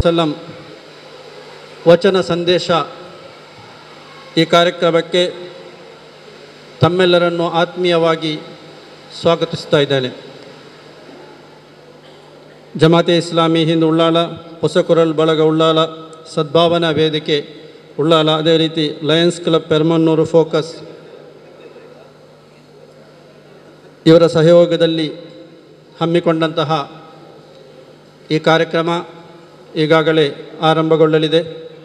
ವಸಲ್ಲಂ ವಚನ ಸಂದೇಶ ಈ ಕಾರ್ಯಕ್ರಮಕ್ಕೆ ತಮ್ಮೆಲ್ಲರನ್ನು ಆತ್ಮೀಯವಾಗಿ ಸ್ವಾಗತಿಸ್ತಾ ಇದ್ದೇನೆ ಜಮಾತೆ ಇಸ್ಲಾಮಿ ಹಿಂದ್ ಉಳ್ಳಾಲ ಹೊಸಕುರಲ್ ಬಳಗ ಉಳ್ಳಾಲ ಸದ್ಭಾವನಾ ವೇದಿಕೆ ಉಳ್ಳಾಲ ಅದೇ ರೀತಿ ಲಯನ್ಸ್ ಕ್ಲಬ್ ಪೆರ್ಮನ್ನೂರು ಫೋಕಸ್ ಇವರ ಸಹಯೋಗದಲ್ಲಿ ಹಮ್ಮಿಕೊಂಡಂತಹ ಈ ಕಾರ್ಯಕ್ರಮ ಈಗಾಗಲೇ ಆರಂಭಗೊಳ್ಳಲಿದೆ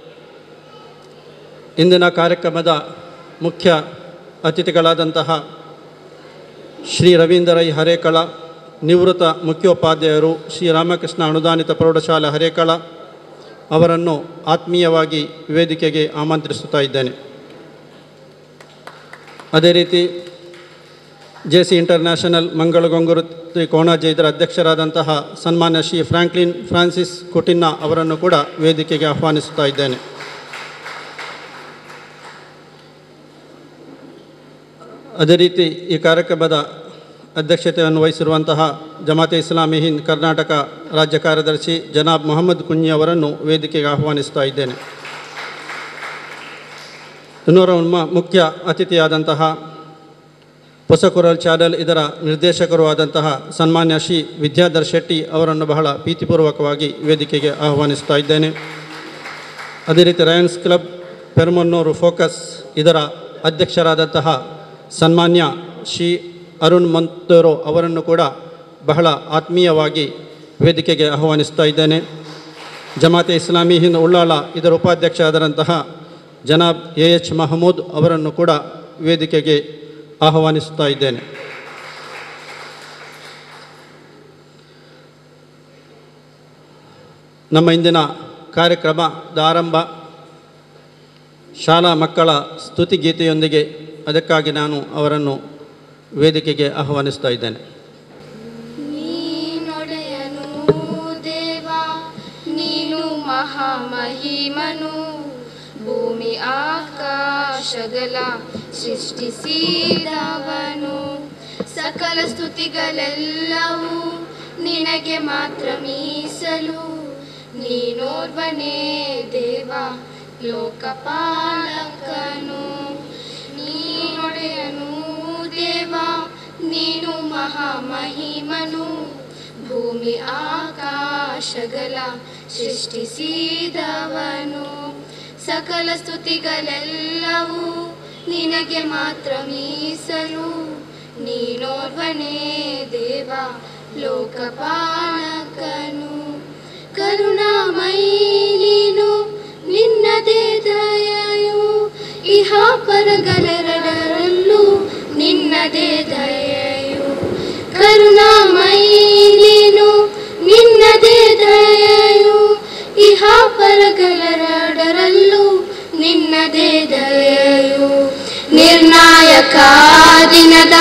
ಇಂದಿನ ಕಾರ್ಯಕ್ರಮದ ಮುಖ್ಯ ಅತಿಥಿಗಳಾದಂತಹ ಶ್ರೀ ರವೀಂದ್ರ ರೈ ಹರೇಕಳ ನಿವೃತ್ತ ಮುಖ್ಯೋಪಾಧ್ಯಾಯರು ಶ್ರೀ ರಾಮಕೃಷ್ಣ ಅನುದಾನಿತ ಪ್ರೌಢಶಾಲೆ ಹರೇಕಳ ಅವರನ್ನು ಆತ್ಮೀಯವಾಗಿ ವೇದಿಕೆಗೆ ಆಮಂತ್ರಿಸುತ್ತಾ ಇದ್ದೇನೆ ಅದೇ ರೀತಿ ಜೆ ಸಿ ಇಂಟರ್ನ್ಯಾಷನಲ್ ಮಂಗಳಗೊಂಗೂರು ಕೋಣಾಜೆ ಇದರ ಅಧ್ಯಕ್ಷರಾದಂತಹ ಸನ್ಮಾನ್ಯ ಶ್ರೀ ಫ್ರಾಂಕ್ಲಿನ್ ಫ್ರಾನ್ಸಿಸ್ ಕುಟಿನ್ನ ಅವರನ್ನು ಕೂಡ ವೇದಿಕೆಗೆ ಆಹ್ವಾನಿಸುತ್ತಾ ಇದ್ದೇನೆ ಅದೇ ರೀತಿ ಈ ಕಾರ್ಯಕ್ರಮದ ಅಧ್ಯಕ್ಷತೆಯನ್ನು ವಹಿಸಿರುವಂತಹ ಜಮಾತೆ ಇಸ್ಲಾಮಿ ಹಿಂದ್ ಕರ್ನಾಟಕ ರಾಜ್ಯ ಕಾರ್ಯದರ್ಶಿ ಜನಾಬ್ ಮೊಹಮ್ಮದ್ ಕುಂಜಿ ಅವರನ್ನು ವೇದಿಕೆಗೆ ಆಹ್ವಾನಿಸ್ತಾ ಇದ್ದೇನೆ ಇನ್ನೂರ ಮುಖ್ಯ ಅತಿಥಿಯಾದಂತಹ ಹೊಸಕುರಲ್ ಚಾನಲ್ ಇದರ ನಿರ್ದೇಶಕರು ಆದಂತಹ ಸನ್ಮಾನ್ಯ ಶ್ರೀ ವಿದ್ಯಾಧರ್ ಶೆಟ್ಟಿ ಅವರನ್ನು ಬಹಳ ಪ್ರೀತಿಪೂರ್ವಕವಾಗಿ ವೇದಿಕೆಗೆ ಆಹ್ವಾನಿಸ್ತಾ ಇದ್ದೇನೆ ಅದೇ ರೀತಿ ರಯನ್ಸ್ ಕ್ಲಬ್ ಪೆರ್ಮನ್ನೂರು ಫೋಕಸ್ ಇದರ ಅಧ್ಯಕ್ಷರಾದಂತಹ ಸನ್ಮಾನ್ಯ ಶ್ರೀ ಅರುಣ್ ಮಂತೂರು ಅವರನ್ನು ಕೂಡ ಬಹಳ ಆತ್ಮೀಯವಾಗಿ ವೇದಿಕೆಗೆ ಆಹ್ವಾನಿಸ್ತಾ ಇದ್ದೇನೆ ಜಮಾತೆ ಇಸ್ಲಾಮಿ ಹಿಂದ್ ಉಳ್ಳಾಳ ಇದರ ಉಪಾಧ್ಯಕ್ಷರಾದಂತಹ ಜನಾಬ್ ಎ ಎಚ್ ಮಹಮೂದ್ ಅವರನ್ನು ಕೂಡ ವೇದಿಕೆಗೆ ಆಹ್ವಾನಿಸುತ್ತಾ ಇದ್ದೇನೆ ನಮ್ಮ ಇಂದಿನ ಕಾರ್ಯಕ್ರಮದ ಆರಂಭ ಶಾಲಾ ಮಕ್ಕಳ ಸ್ತುತಿಗೀತೆಯೊಂದಿಗೆ ಅದಕ್ಕಾಗಿ ನಾನು ಅವರನ್ನು ವೇದಿಕೆಗೆ ಆಹ್ವಾನಿಸ್ತಾ ಇದ್ದೇನೆ ನೀನೊಡೆಯನು ದೇವ ನೀನು ಮಹಾಮಹಿಮನು ಭೂಮಿ ಆಕಾಶಗಳ ಸೃಷ್ಟಿಸಿದವನು ಸಕಲ ಸ್ತುತಿಗಳೆಲ್ಲವೂ ನಿನಗೆ ಮಾತ್ರ ಮೀಸಲು ನೀನೋರ್ವನೇ ದೇವ ಲೋಕಪಾಲಕನು ನೀನೊಡೆಯನು ದೇವ ನೀನು ಮಹಾಮಹಿಮನು ಭೂಮಿ ಆಕಾಶಗಳ ಸೃಷ್ಟಿಸಿದವನು ಸಕಲ ಸ್ತುತಿಗಳೆಲ್ಲವೂ ನಿನಗೆ ಮಾತ್ರ ಮೀಸಲು ನೀನೋರ್ವನೇ ದೇವ ಲೋಕಪಾಲಕನು ಕರುಣಾಮಯಿ ನೀನು ನಿನ್ನದೇ ದಯೆಯು ಇಹ ಪರಗಳೆರಡರಲ್ಲೂ ನಿನ್ನದೇ ದಯೆಯು ಕರುಣಾಮಯಿ ನೀನು ನಿನ್ನದೇ ದಯೆಯು ಇಹ ಪರಗಳೆರಡರಲ್ಲೂ ನಿನ್ನದೇ ದಯೆಯು ನಿರ್ಣಾಯಕ ದಿನದ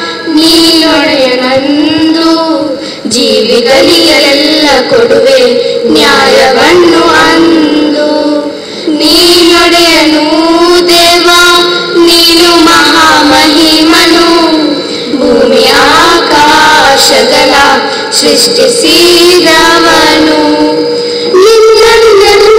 ನೀನೊಡೆಯನಂದು ಜೀವಿಗಳಿಗೆಲ್ಲ ಕೊಡುವೆ ನ್ಯಾಯವನ್ನು ಅಂದು ನೀನೊಡೆಯನು ದೇವ ನೀನು ಮಹಾಮಹಿಮನು ಭೂಮಿ ಆಕಾಶಗಳ ಸೃಷ್ಟಿಸಿದವನು ನಿನ್ನನ್ನು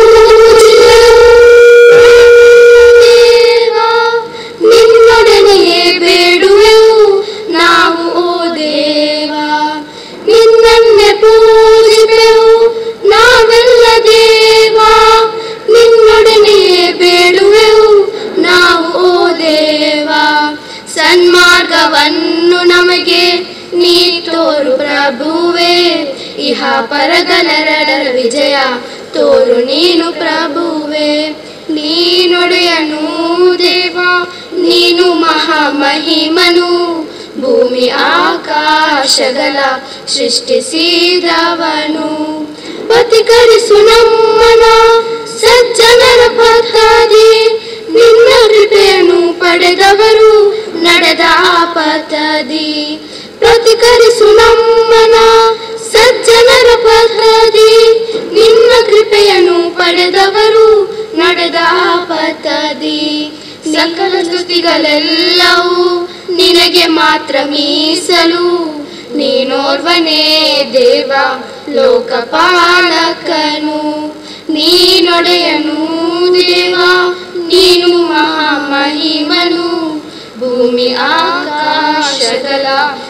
ದೇವ, ನಿನ್ನೊಡನೆಯೇ ಬೇಡುವೆವು ನಾವು ಓ ದೇವ ನಿನ್ನನ್ನೇ ಪೂಜಿಪೆವು ನಾವೆಲ್ಲ ದೇವ ನಿನ್ನೊಡನೆಯೇ ಬೇಡುವೆವು ನಾವು ಓ ದೇವ ಸನ್ಮಾರ್ಗವನ್ನು ನಮಗೆ ನೀ ತೋರು ಪ್ರಭುವೇ ಇಹ ಪರಗಳೆರಡರ ವಿಜಯ ತೋರು ನೀನು ಪ್ರಭುವೇ ನೀನೊಡೆಯನು ದೇವ ನೀನು ಮಹಾಮಹಿಮನು ಭೂಮಿ ಆಕಾಶಗಳ ಸೃಷ್ಟಿಸಿದವನು ಪತಿಕರಿಸು ನಮ್ಮನ ಸಜ್ಜನರ ಪಥದಿ ನಿನ್ನ ಕೃಪೆಯನ್ನು ಪಡೆದವರು ನಡೆದ ಆ ಪಥದಿ ಪ್ರತಿಕರಿಸು ನಮ್ಮನ ಸಜ್ಜನರ ಪಥದಿ ನಿನ್ನ ಕೃಪೆಯನ್ನು ಪಡೆದವರು ನಡೆದ ಆ ಪಥದಿ ಸಕಲ ಸ್ತುತಿಗಳೆಲ್ಲವೂ ನಿನಗೆ ಮಾತ್ರ ಮೀಸಲು ನೀನೋರ್ವನೇ ದೇವ ಲೋಕಪಾಲಕನು ನೀನೊಡೆಯನು ದೇವ ನೀನು ಮಹಾಮಹಿಮನು ಭೂಮಿ ಆಕಾಶಗಳ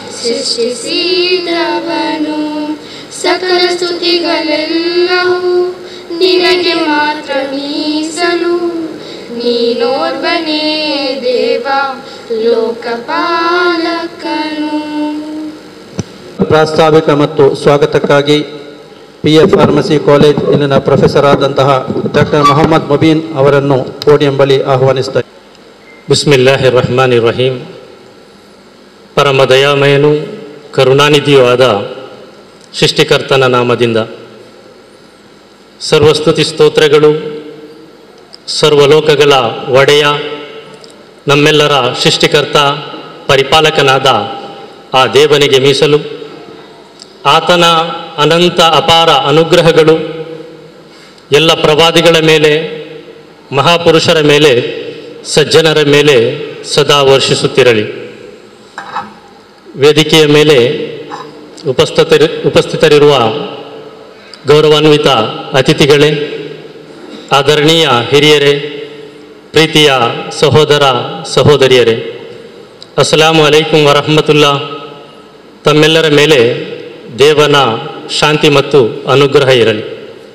ಸೃಷ್ಟಿಸಿದವನು ಸಕಲ ಸ್ತುತಿಗಳೆಲ್ಲವೂ ನಿನಗೆ ಮಾತ್ರ ಮೀಸಲು ನೀನೋರ್ವನೇ ದೇವ ಲೋಕಪಾಲಕನು ಪ್ರಾಸ್ತಾವಿಕ ಮತ್ತು ಸ್ವಾಗತಕ್ಕಾಗಿ ಪಿ ಎ ಫಾರ್ಮಸಿ ಕಾಲೇಜ್ ಇಲ್ಲಿನ ಪ್ರೊಫೆಸರ್ ಆದಂತಹ ಡಾಕ್ಟರ್ ಮೊಹಮ್ಮದ್ ಮುಬೀನ್ ಅವರನ್ನು ಪೋಡಿಯಂ ಬಳಿ ಆಹ್ವಾನಿಸ್ತಾರೆ ಬಿಸ್ಮಿಲ್ಲಾಹಿ ರಹಮಾನಿ ರಹೀಂ ಪರಮ ದಯಾಮಯನು ಕರುಣಾನಿಧಿಯೂ ಆದ ಸೃಷ್ಟಿಕರ್ತನ ನಾಮದಿಂದ ಸರ್ವಸ್ತುತಿ ಸ್ತೋತ್ರಗಳು ಸರ್ವಲೋಕಗಳ ಒಡೆಯ ನಮ್ಮೆಲ್ಲರ ಸೃಷ್ಟಿಕರ್ತ ಪರಿಪಾಲಕನಾದ ಆ ದೇವನಿಗೆ ಮೀಸಲು ಆತನ ಅನಂತ ಅಪಾರ ಅನುಗ್ರಹಗಳು ಎಲ್ಲ ಪ್ರವಾದಿಗಳ ಮೇಲೆ ಮಹಾಪುರುಷರ ಮೇಲೆ ಸಜ್ಜನರ ಮೇಲೆ ಸದಾ ವರ್ಷಿಸುತ್ತಿರಲಿ ವೇದಿಕೆಯ ಮೇಲೆ ಉಪಸ್ಥಿತರಿ ಉಪಸ್ಥಿತರಿರುವ ಗೌರವಾನ್ವಿತ ಅತಿಥಿಗಳೇ ಆದರಣೀಯ ಹಿರಿಯರೇ ಪ್ರೀತಿಯ ಸಹೋದರ ಸಹೋದರಿಯರೇ ಅಸ್ಸಲಾಮು ಅಲೈಕುಂ ವರಹಮತುಲ್ಲಾ ತಮ್ಮೆಲ್ಲರ ಮೇಲೆ ದೇವನ ಶಾಂತಿ ಮತ್ತು ಅನುಗ್ರಹ ಇರಲಿ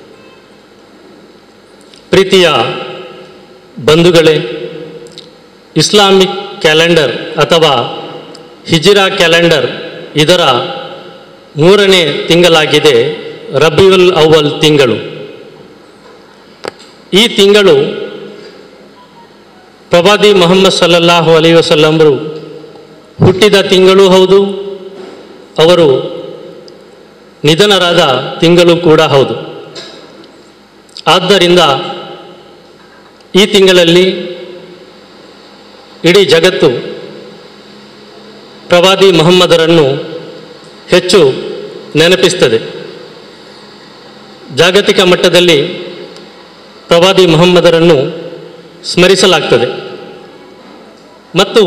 ಪ್ರೀತಿಯ ಬಂಧುಗಳೇ ಇಸ್ಲಾಮಿಕ್ ಕ್ಯಾಲೆಂಡರ್ ಅಥವಾ ಹಿಜಿರಾ ಕ್ಯಾಲೆಂಡರ್ ಇದರ ಮೂರನೇ ತಿಂಗಳಾಗಿದೆ ರಬಿಯುಲ್ ಅವ್ವಲ್ ತಿಂಗಳು ಈ ತಿಂಗಳು ಪ್ರವಾದಿ ಮೊಹಮ್ಮದ್ ಸಲ್ಲಲ್ಲಾಹು ಅಲೈ ವಸಲ್ಲಂರು ಹುಟ್ಟಿದ ತಿಂಗಳೂ ಹೌದು ಅವರು ನಿಧನರಾದ ತಿಂಗಳು ಕೂಡ ಹೌದು ಆದ್ದರಿಂದ ಈ ತಿಂಗಳಲ್ಲಿ ಇಡೀ ಜಗತ್ತು ಪ್ರವಾದಿ ಮೊಹಮ್ಮದರನ್ನು ಹೆಚ್ಚು ನೆನಪಿಸ್ತದೆ ಜಾಗತಿಕ ಮಟ್ಟದಲ್ಲಿ ಪ್ರವಾದಿ ಮೊಹಮ್ಮದರನ್ನು ಸ್ಮರಿಸಲಾಗ್ತದೆ ಮತ್ತು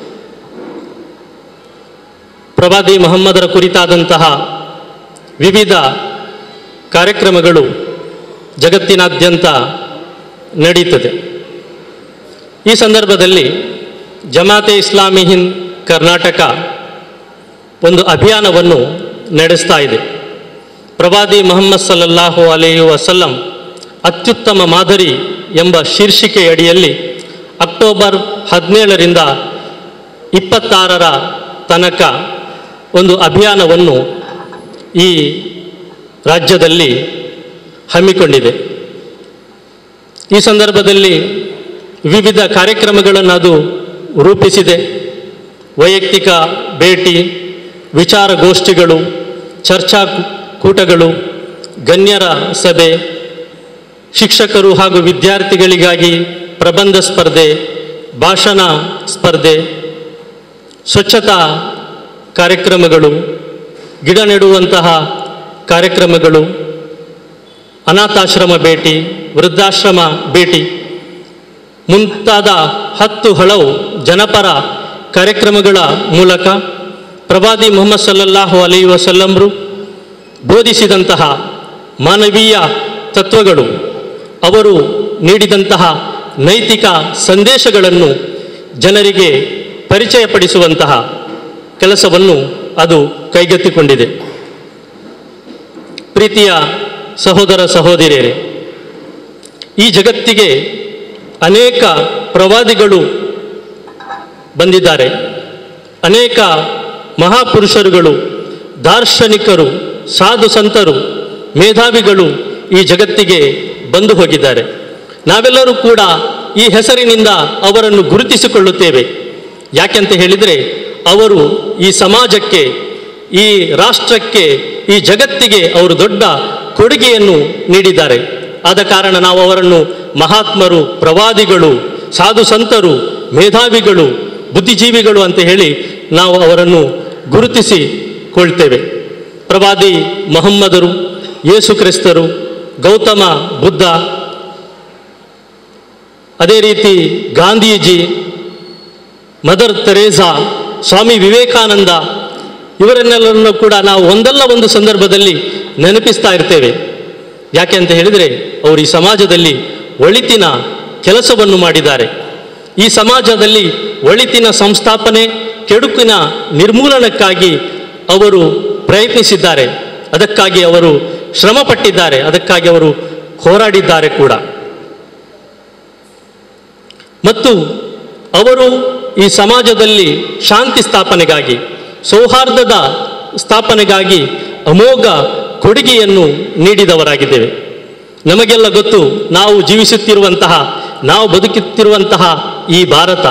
ಪ್ರವಾದಿ ಮೊಹಮ್ಮದರ ಕುರಿತಾದಂತಹ ವಿವಿಧ ಕಾರ್ಯಕ್ರಮಗಳು ಜಗತ್ತಿನಾದ್ಯಂತ ನಡೀತದೆ ಈ ಸಂದರ್ಭದಲ್ಲಿ ಜಮಾತೆ ಇಸ್ಲಾಮಿ ಹಿಂದ್ ಕರ್ನಾಟಕ ಒಂದು ಅಭಿಯಾನವನ್ನು ನಡೆಸ್ತಾ ಇದೆ ಪ್ರವಾದಿ ಮೊಹಮ್ಮದ್ ಸಲ್ಲಲ್ಲಾಹು ಅಲೆಯು ವಸಲ್ಲಂ ಅತ್ಯುತ್ತಮ ಮಾದರಿ ಎಂಬ ಶೀರ್ಷಿಕೆಯಡಿಯಲ್ಲಿ ಅಕ್ಟೋಬರ್ ಹದಿನೇಳರಿಂದ ಇಪ್ಪತ್ತಾರರ ತನಕ ಒಂದು ಅಭಿಯಾನವನ್ನು ಈ ರಾಜ್ಯದಲ್ಲಿ ಹಮ್ಮಿಕೊಂಡಿದೆ ಈ ಸಂದರ್ಭದಲ್ಲಿ ವಿವಿಧ ಕಾರ್ಯಕ್ರಮಗಳನ್ನು ಅದು ರೂಪಿಸಿದೆ ವೈಯಕ್ತಿಕ ಭೇಟಿ ವಿಚಾರಗೋಷ್ಠಿಗಳು ಚರ್ಚಾ ಕು- ಕೂಟಗಳು ಗಣ್ಯರ ಸಭೆ ಶಿಕ್ಷಕರು ಹಾಗೂ ವಿದ್ಯಾರ್ಥಿಗಳಿಗಾಗಿ ಪ್ರಬಂಧ ಸ್ಪರ್ಧೆ ಭಾಷಣ ಸ್ಪರ್ಧೆ ಸ್ವಚ್ಛತಾ ಕಾರ್ಯಕ್ರಮಗಳು ಗಿಡ ನೆಡುವಂತಹ ಕಾರ್ಯಕ್ರಮಗಳು ಅನಾಥಾಶ್ರಮ ಭೇಟಿ ವೃದ್ಧಾಶ್ರಮ ಭೇಟಿ ಮುಂತಾದ ಹತ್ತು ಹಲವು ಜನಪರ ಕಾರ್ಯಕ್ರಮಗಳ ಮೂಲಕ ಪ್ರವಾದಿ ಮೊಹಮ್ಮದ್ ಸಲ್ಲಲ್ಲಾಹು ಅಲೈ ವಸಲ್ಲಂರು ಬೋಧಿಸಿದಂತಹ ಮಾನವೀಯ ತತ್ವಗಳು ಅವರು ನೀಡಿದಂತಹ ನೈತಿಕ ಸಂದೇಶಗಳನ್ನು ಜನರಿಗೆ ಪರಿಚಯಪಡಿಸುವಂತಹ ಕೆಲಸವನ್ನು ಅದು ಕೈಗೆತ್ತಿಕೊಂಡಿದೆ ಪ್ರೀತಿಯ ಸಹೋದರ ಸಹೋದರಿಯರೇ ಈ ಜಗತ್ತಿಗೆ ಅನೇಕ ಪ್ರವಾದಿಗಳು ಬಂದಿದ್ದಾರೆ ಅನೇಕ ಮಹಾಪುರುಷರುಗಳು ದಾರ್ಶನಿಕರು ಸಾಧು ಸಂತರು ಮೇಧಾವಿಗಳು ಈ ಜಗತ್ತಿಗೆ ಬಂದು ಹೋಗಿದ್ದಾರೆ ನಾವೆಲ್ಲರೂ ಕೂಡ ಈ ಹೆಸರಿನಿಂದ ಅವರನ್ನು ಗುರುತಿಸಿಕೊಳ್ಳುತ್ತೇವೆ ಯಾಕೆಂತ ಹೇಳಿದರೆ ಅವರು ಈ ಸಮಾಜಕ್ಕೆ ಈ ರಾಷ್ಟ್ರಕ್ಕೆ ಈ ಜಗತ್ತಿಗೆ ಅವರು ದೊಡ್ಡ ಕೊಡುಗೆಯನ್ನು ನೀಡಿದ್ದಾರೆ ಆದ ಕಾರಣ ನಾವು ಅವರನ್ನು ಮಹಾತ್ಮರು ಪ್ರವಾದಿಗಳು ಸಾಧು ಸಂತರು ಮೇಧಾವಿಗಳು ಬುದ್ಧಿಜೀವಿಗಳು ಅಂತ ಹೇಳಿ ನಾವು ಅವರನ್ನು ಗುರುತಿಸಿಕೊಳ್ತೇವೆ ಪ್ರವಾದಿ ಮೊಹಮ್ಮದರು ಯೇಸು ಕ್ರಿಸ್ತರು ಗೌತಮ ಬುದ್ಧ ಅದೇ ರೀತಿ ಗಾಂಧೀಜಿ ಮದರ್ ತೆರೇಸಾ ಸ್ವಾಮಿ ವಿವೇಕಾನಂದ ಇವರನ್ನೆಲ್ಲರನ್ನು ಕೂಡ ನಾವು ಒಂದಲ್ಲ ಒಂದು ಸಂದರ್ಭದಲ್ಲಿ ನೆನಪಿಸ್ತಾ ಇರ್ತೇವೆ ಯಾಕೆ ಅಂತ ಹೇಳಿದರೆ ಅವರು ಈ ಸಮಾಜದಲ್ಲಿ ಒಳಿತಿನ ಕೆಲಸವನ್ನು ಮಾಡಿದ್ದಾರೆ ಈ ಸಮಾಜದಲ್ಲಿ ಒಳಿತಿನ ಸಂಸ್ಥಾಪನೆ ಕೆಡುಕಿನ ನಿರ್ಮೂಲನಕ್ಕಾಗಿ ಅವರು ಪ್ರಯತ್ನಿಸಿದ್ದಾರೆ ಅದಕ್ಕಾಗಿ ಅವರು ಶ್ರಮಪಟ್ಟಿದ್ದಾರೆ ಅದಕ್ಕಾಗಿ ಅವರು ಹೋರಾಡಿದ್ದಾರೆ ಕೂಡ ಮತ್ತು ಅವರು ಈ ಸಮಾಜದಲ್ಲಿ ಶಾಂತಿ ಸ್ಥಾಪನೆಗಾಗಿ ಸೌಹಾರ್ದದ ಸ್ಥಾಪನೆಗಾಗಿ ಅಮೋಘ ಕೊಡುಗೆಯನ್ನು ನೀಡಿದವರಾಗಿದ್ದೇವೆ ನಮಗೆಲ್ಲ ಗೊತ್ತು ನಾವು ಜೀವಿಸುತ್ತಿರುವಂತಹ ನಾವು ಬದುಕುತ್ತಿರುವಂತಹ ಈ ಭಾರತ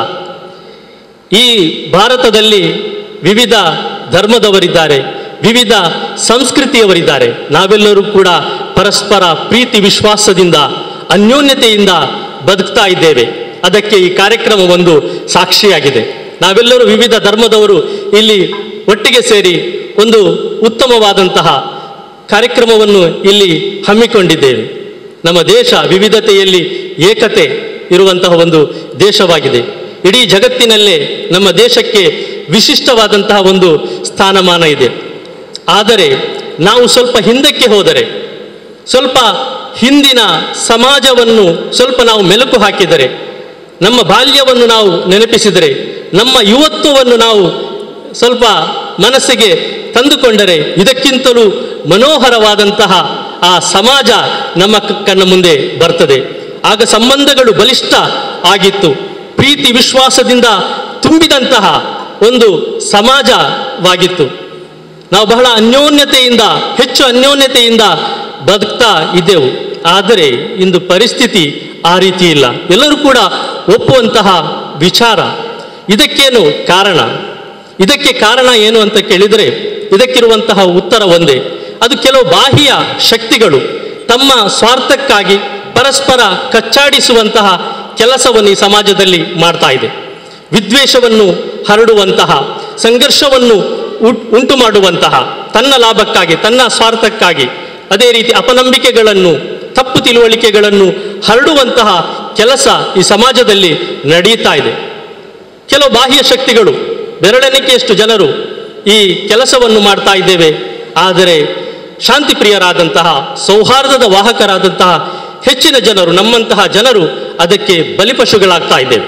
ಈ ಭಾರತದಲ್ಲಿ ವಿವಿಧ ಧರ್ಮದವರಿದ್ದಾರೆ ವಿವಿಧ ಸಂಸ್ಕೃತಿಯವರಿದ್ದಾರೆ ನಾವೆಲ್ಲರೂ ಕೂಡ ಪರಸ್ಪರ ಪ್ರೀತಿ ವಿಶ್ವಾಸದಿಂದ ಅನ್ಯೋನ್ಯತೆಯಿಂದ ಬದುಕ್ತಾ ಇದ್ದೇವೆ ಅದಕ್ಕೆ ಈ ಕಾರ್ಯಕ್ರಮ ಒಂದು ಸಾಕ್ಷಿಯಾಗಿದೆ ನಾವೆಲ್ಲರೂ ವಿವಿಧ ಧರ್ಮದವರು ಇಲ್ಲಿ ಒಟ್ಟಿಗೆ ಸೇರಿ ಒಂದು ಉತ್ತಮವಾದಂತಹ ಕಾರ್ಯಕ್ರಮವನ್ನು ಇಲ್ಲಿ ಹಮ್ಮಿಕೊಂಡಿದ್ದೇವೆ ನಮ್ಮ ದೇಶ ವಿವಿಧತೆಯಲ್ಲಿ ಏಕತೆ ಇರುವಂತಹ ಒಂದು ದೇಶವಾಗಿದೆ ಇಡೀ ಜಗತ್ತಿನಲ್ಲೇ ನಮ್ಮ ದೇಶಕ್ಕೆ ವಿಶಿಷ್ಟವಾದಂತಹ ಒಂದು ಸ್ಥಾನಮಾನ ಇದೆ ಆದರೆ ನಾವು ಸ್ವಲ್ಪ ಹಿಂದಕ್ಕೆ ಹೋದರೆ ಸ್ವಲ್ಪ ಹಿಂದಿನ ಸಮಾಜವನ್ನು ಸ್ವಲ್ಪ ನಾವು ಮೆಲುಕು ಹಾಕಿದರೆ ನಮ್ಮ ಬಾಲ್ಯವನ್ನು ನಾವು ನೆನಪಿಸಿದರೆ ನಮ್ಮ ಯುವತ್ವವನ್ನು ನಾವು ಸ್ವಲ್ಪ ಮನಸ್ಸಿಗೆ ತಂದುಕೊಂಡರೆ ಇದಕ್ಕಿಂತಲೂ ಮನೋಹರವಾದಂತಹ ಆ ಸಮಾಜ ನಮ್ಮ ಕ- ಕಣ್ಣ ಮುಂದೆ ಬರ್ತದೆ ಆಗ ಸಂಬಂಧಗಳು ಬಲಿಷ್ಠ ಆಗಿತ್ತು ಪ್ರೀತಿ ವಿಶ್ವಾಸದಿಂದ ತುಂಬಿದಂತಹ ಒಂದು ಸಮಾಜವಾಗಿತ್ತು ನಾವು ಬಹಳ ಅನ್ಯೋನ್ಯತೆಯಿಂದ ಹೆಚ್ಚು ಅನ್ಯೋನ್ಯತೆಯಿಂದ ಬದುಕ್ತಾ ಇದ್ದೆವು ಆದರೆ ಇಂದು ಪರಿಸ್ಥಿತಿ ಆ ರೀತಿ ಇಲ್ಲ ಎಲ್ಲರೂ ಕೂಡ ಒಪ್ಪುವಂತಹ ವಿಚಾರ ಇದಕ್ಕೇನು ಕಾರಣ ಇದಕ್ಕೆ ಕಾರಣ ಏನು ಅಂತ ಕೇಳಿದರೆ ಇದಕ್ಕಿರುವಂತಹ ಉತ್ತರ ಒಂದೇ ಅದು ಕೆಲವು ಬಾಹ್ಯ ಶಕ್ತಿಗಳು ತಮ್ಮ ಸ್ವಾರ್ಥಕ್ಕಾಗಿ ಪರಸ್ಪರ ಕಚ್ಚಾಡಿಸುವಂತಹ ಕೆಲಸವನ್ನು ಈ ಸಮಾಜದಲ್ಲಿ ಮಾಡ್ತಾ ಇದೆ ವಿದ್ವೇಷವನ್ನು ಹರಡುವಂತಹ ಸಂಘರ್ಷವನ್ನು ಉಟ್- ಉಂಟು ಮಾಡುವಂತಹ ತನ್ನ ಲಾಭಕ್ಕಾಗಿ ತನ್ನ ಸ್ವಾರ್ಥಕ್ಕಾಗಿ ಅದೇ ರೀತಿ ಅಪನಂಬಿಕೆಗಳನ್ನು ತಪ್ಪು ತಿಳುವಳಿಕೆಗಳನ್ನು ಹರಡುವಂತಹ ಕೆಲಸ ಈ ಸಮಾಜದಲ್ಲಿ ನಡೆಯುತ್ತಾ ಇದೆ ಕೆಲವು ಬಾಹ್ಯ ಶಕ್ತಿಗಳು ಬೆರಳೆಣಿಕೆಯಷ್ಟು ಜನರು ಈ ಕೆಲಸವನ್ನು ಮಾಡ್ತಾ ಇದ್ದೇವೆ ಆದರೆ ಶಾಂತಿಪ್ರಿಯರಾದಂತಹ ಸೌಹಾರ್ದದ ವಾಹಕರಾದಂತಹ ಹೆಚ್ಚಿನ ಜನರು ನಮ್ಮಂತಹ ಜನರು ಅದಕ್ಕೆ ಬಲಿಪಶುಗಳಾಗ್ತಾ ಇದ್ದೇವೆ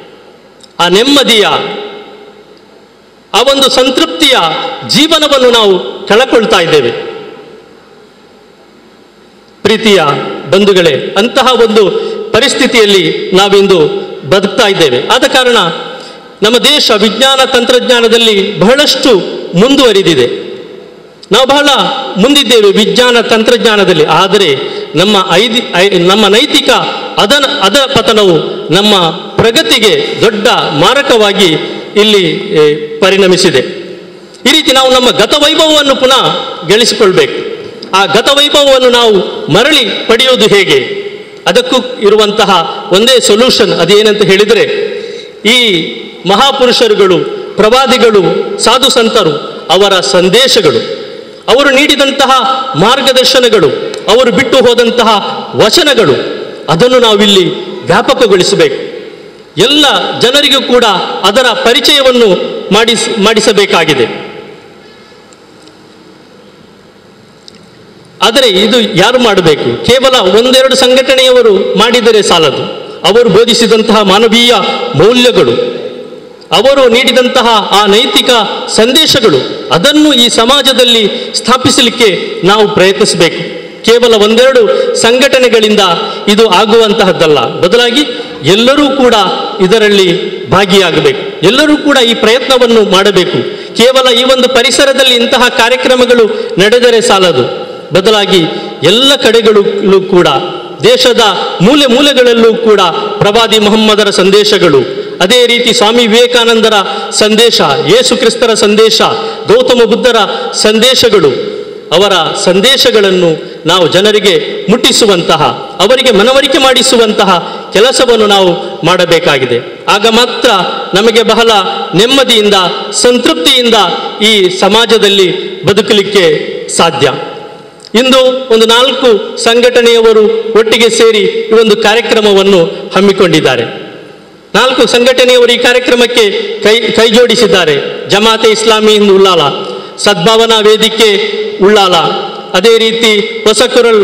ಆ ನೆಮ್ಮದಿಯ ಆ ಒಂದು ಸಂತೃಪ್ತಿಯ ಜೀವನವನ್ನು ನಾವು ಕಳಕೊಳ್ತಾ ಇದ್ದೇವೆ ಪ್ರೀತಿಯ ಬಂಧುಗಳೇ ಅಂತಹ ಒಂದು ಪರಿಸ್ಥಿತಿಯಲ್ಲಿ ನಾವಿಂದು ಬದುಕ್ತಾ ಇದ್ದೇವೆ ಆದ ಕಾರಣ ನಮ್ಮ ದೇಶ ವಿಜ್ಞಾನ ತಂತ್ರಜ್ಞಾನದಲ್ಲಿ ಬಹಳಷ್ಟು ಮುಂದುವರಿದಿದೆ ನಾವು ಬಹಳ ಮುಂದಿದ್ದೇವೆ ವಿಜ್ಞಾನ ತಂತ್ರಜ್ಞಾನದಲ್ಲಿ ಆದರೆ ನಮ್ಮ ಐದಿ ಐ- ನಮ್ಮ ನೈತಿಕ ಅದನ ಅದ ಪತನವು ನಮ್ಮ ಪ್ರಗತಿಗೆ ದೊಡ್ಡ ಮಾರಕವಾಗಿ ಇಲ್ಲಿ ಏ, ಪರಿಣಮಿಸಿದೆ ಈ ರೀತಿ ನಾವು ನಮ್ಮ ಗತವೈಭವವನ್ನು ಪುನಃ ಗಳಿಸಿಕೊಳ್ಬೇಕು ಆ ಗತವೈಭವವನ್ನು ನಾವು ಮರಳಿ ಪಡೆಯುವುದು ಹೇಗೆ ಅದಕ್ಕೂ ಇರುವಂತಹ ಒಂದೇ ಸೊಲ್ಯೂಷನ್ ಅದೇನಂತ ಹೇಳಿದರೆ ಈ ಮಹಾಪುರುಷರುಗಳು ಪ್ರವಾದಿಗಳು ಸಾಧು ಸಂತರು ಅವರ ಸಂದೇಶಗಳು ಅವರು ನೀಡಿದಂತಹ ಮಾರ್ಗದರ್ಶನಗಳು ಅವರು ಬಿಟ್ಟು ಹೋದಂತಹ ವಚನಗಳು ಅದನ್ನು ನಾವಿಲ್ಲಿ ವ್ಯಾಪಕಗೊಳಿಸಬೇಕು ಎಲ್ಲ ಜನರಿಗೂ ಕೂಡ ಅದರ ಪರಿಚಯವನ್ನು ಮಾಡಿಸ್ ಮಾಡಿಸಬೇಕಾಗಿದೆ ಆದರೆ ಇದು ಯಾರು ಮಾಡಬೇಕು ಕೇವಲ ಒಂದೆರಡು ಸಂಘಟನೆಯವರು ಮಾಡಿದರೆ ಸಾಲದು ಅವರು ಬೋಧಿಸಿದಂತಹ ಮಾನವೀಯ ಮೌಲ್ಯಗಳು ಅವರು ನೀಡಿದಂತಹ ಆ ನೈತಿಕ ಸಂದೇಶಗಳು ಅದನ್ನು ಈ ಸಮಾಜದಲ್ಲಿ ಸ್ಥಾಪಿಸಲಿಕ್ಕೆ ನಾವು ಪ್ರಯತ್ನಿಸಬೇಕು ಕೇವಲ ಒಂದೆರಡು ಸಂಘಟನೆಗಳಿಂದ ಇದು ಆಗುವಂತಹದ್ದಲ್ಲ ಬದಲಾಗಿ ಎಲ್ಲರೂ ಕೂಡ ಇದರಲ್ಲಿ ಭಾಗಿಯಾಗಬೇಕು ಎಲ್ಲರೂ ಕೂಡ ಈ ಪ್ರಯತ್ನವನ್ನು ಮಾಡಬೇಕು ಕೇವಲ ಈ ಒಂದು ಪರಿಸರದಲ್ಲಿ ಇಂತಹ ಕಾರ್ಯಕ್ರಮಗಳು ನಡೆದರೆ ಸಾಲದು ಬದಲಾಗಿ ಎಲ್ಲ ಕಡೆಗಳಲ್ಲೂ ಕೂಡ ದೇಶದ ಮೂಲೆ ಮೂಲೆಗಳಲ್ಲೂ ಕೂಡ ಪ್ರವಾದಿ ಮೊಹಮ್ಮದರ ಸಂದೇಶಗಳು ಅದೇ ರೀತಿ ಸ್ವಾಮಿ ವಿವೇಕಾನಂದರ ಸಂದೇಶ ಯೇಸು ಕ್ರಿಸ್ತರ ಸಂದೇಶ ಗೌತಮ ಬುದ್ಧರ ಸಂದೇಶಗಳು ಅವರ ಸಂದೇಶಗಳನ್ನು ನಾವು ಜನರಿಗೆ ಮುಟ್ಟಿಸುವಂತಹ ಅವರಿಗೆ ಮನವರಿಕೆ ಮಾಡಿಸುವಂತಹ ಕೆಲಸವನ್ನು ನಾವು ಮಾಡಬೇಕಾಗಿದೆ ಆಗ ಮಾತ್ರ ನಮಗೆ ಬಹಳ ನೆಮ್ಮದಿಯಿಂದ ಸಂತೃಪ್ತಿಯಿಂದ ಈ ಸಮಾಜದಲ್ಲಿ ಬದುಕಲಿಕ್ಕೆ ಸಾಧ್ಯ ಇಂದು ಒಂದು ನಾಲ್ಕು ಸಂಘಟನೆಯವರು ಒಟ್ಟಿಗೆ ಸೇರಿ ಈ ಒಂದು ಕಾರ್ಯಕ್ರಮವನ್ನು ಹಮ್ಮಿಕೊಂಡಿದ್ದಾರೆ ನಾಲ್ಕು ಸಂಘಟನೆಯವರು ಈ ಕಾರ್ಯಕ್ರಮಕ್ಕೆ ಕೈ ಕೈ ಜೋಡಿಸಿದ್ದಾರೆ ಜಮಾತೆ ಇಸ್ಲಾಮಿ ಹಿಂದ್ ಉಳ್ಳಾಲ ಸದ್ಭಾವನಾ ವೇದಿಕೆ ಉಳ್ಳಾಲ ಅದೇ ರೀತಿ ಹೊಸಕುರಲ್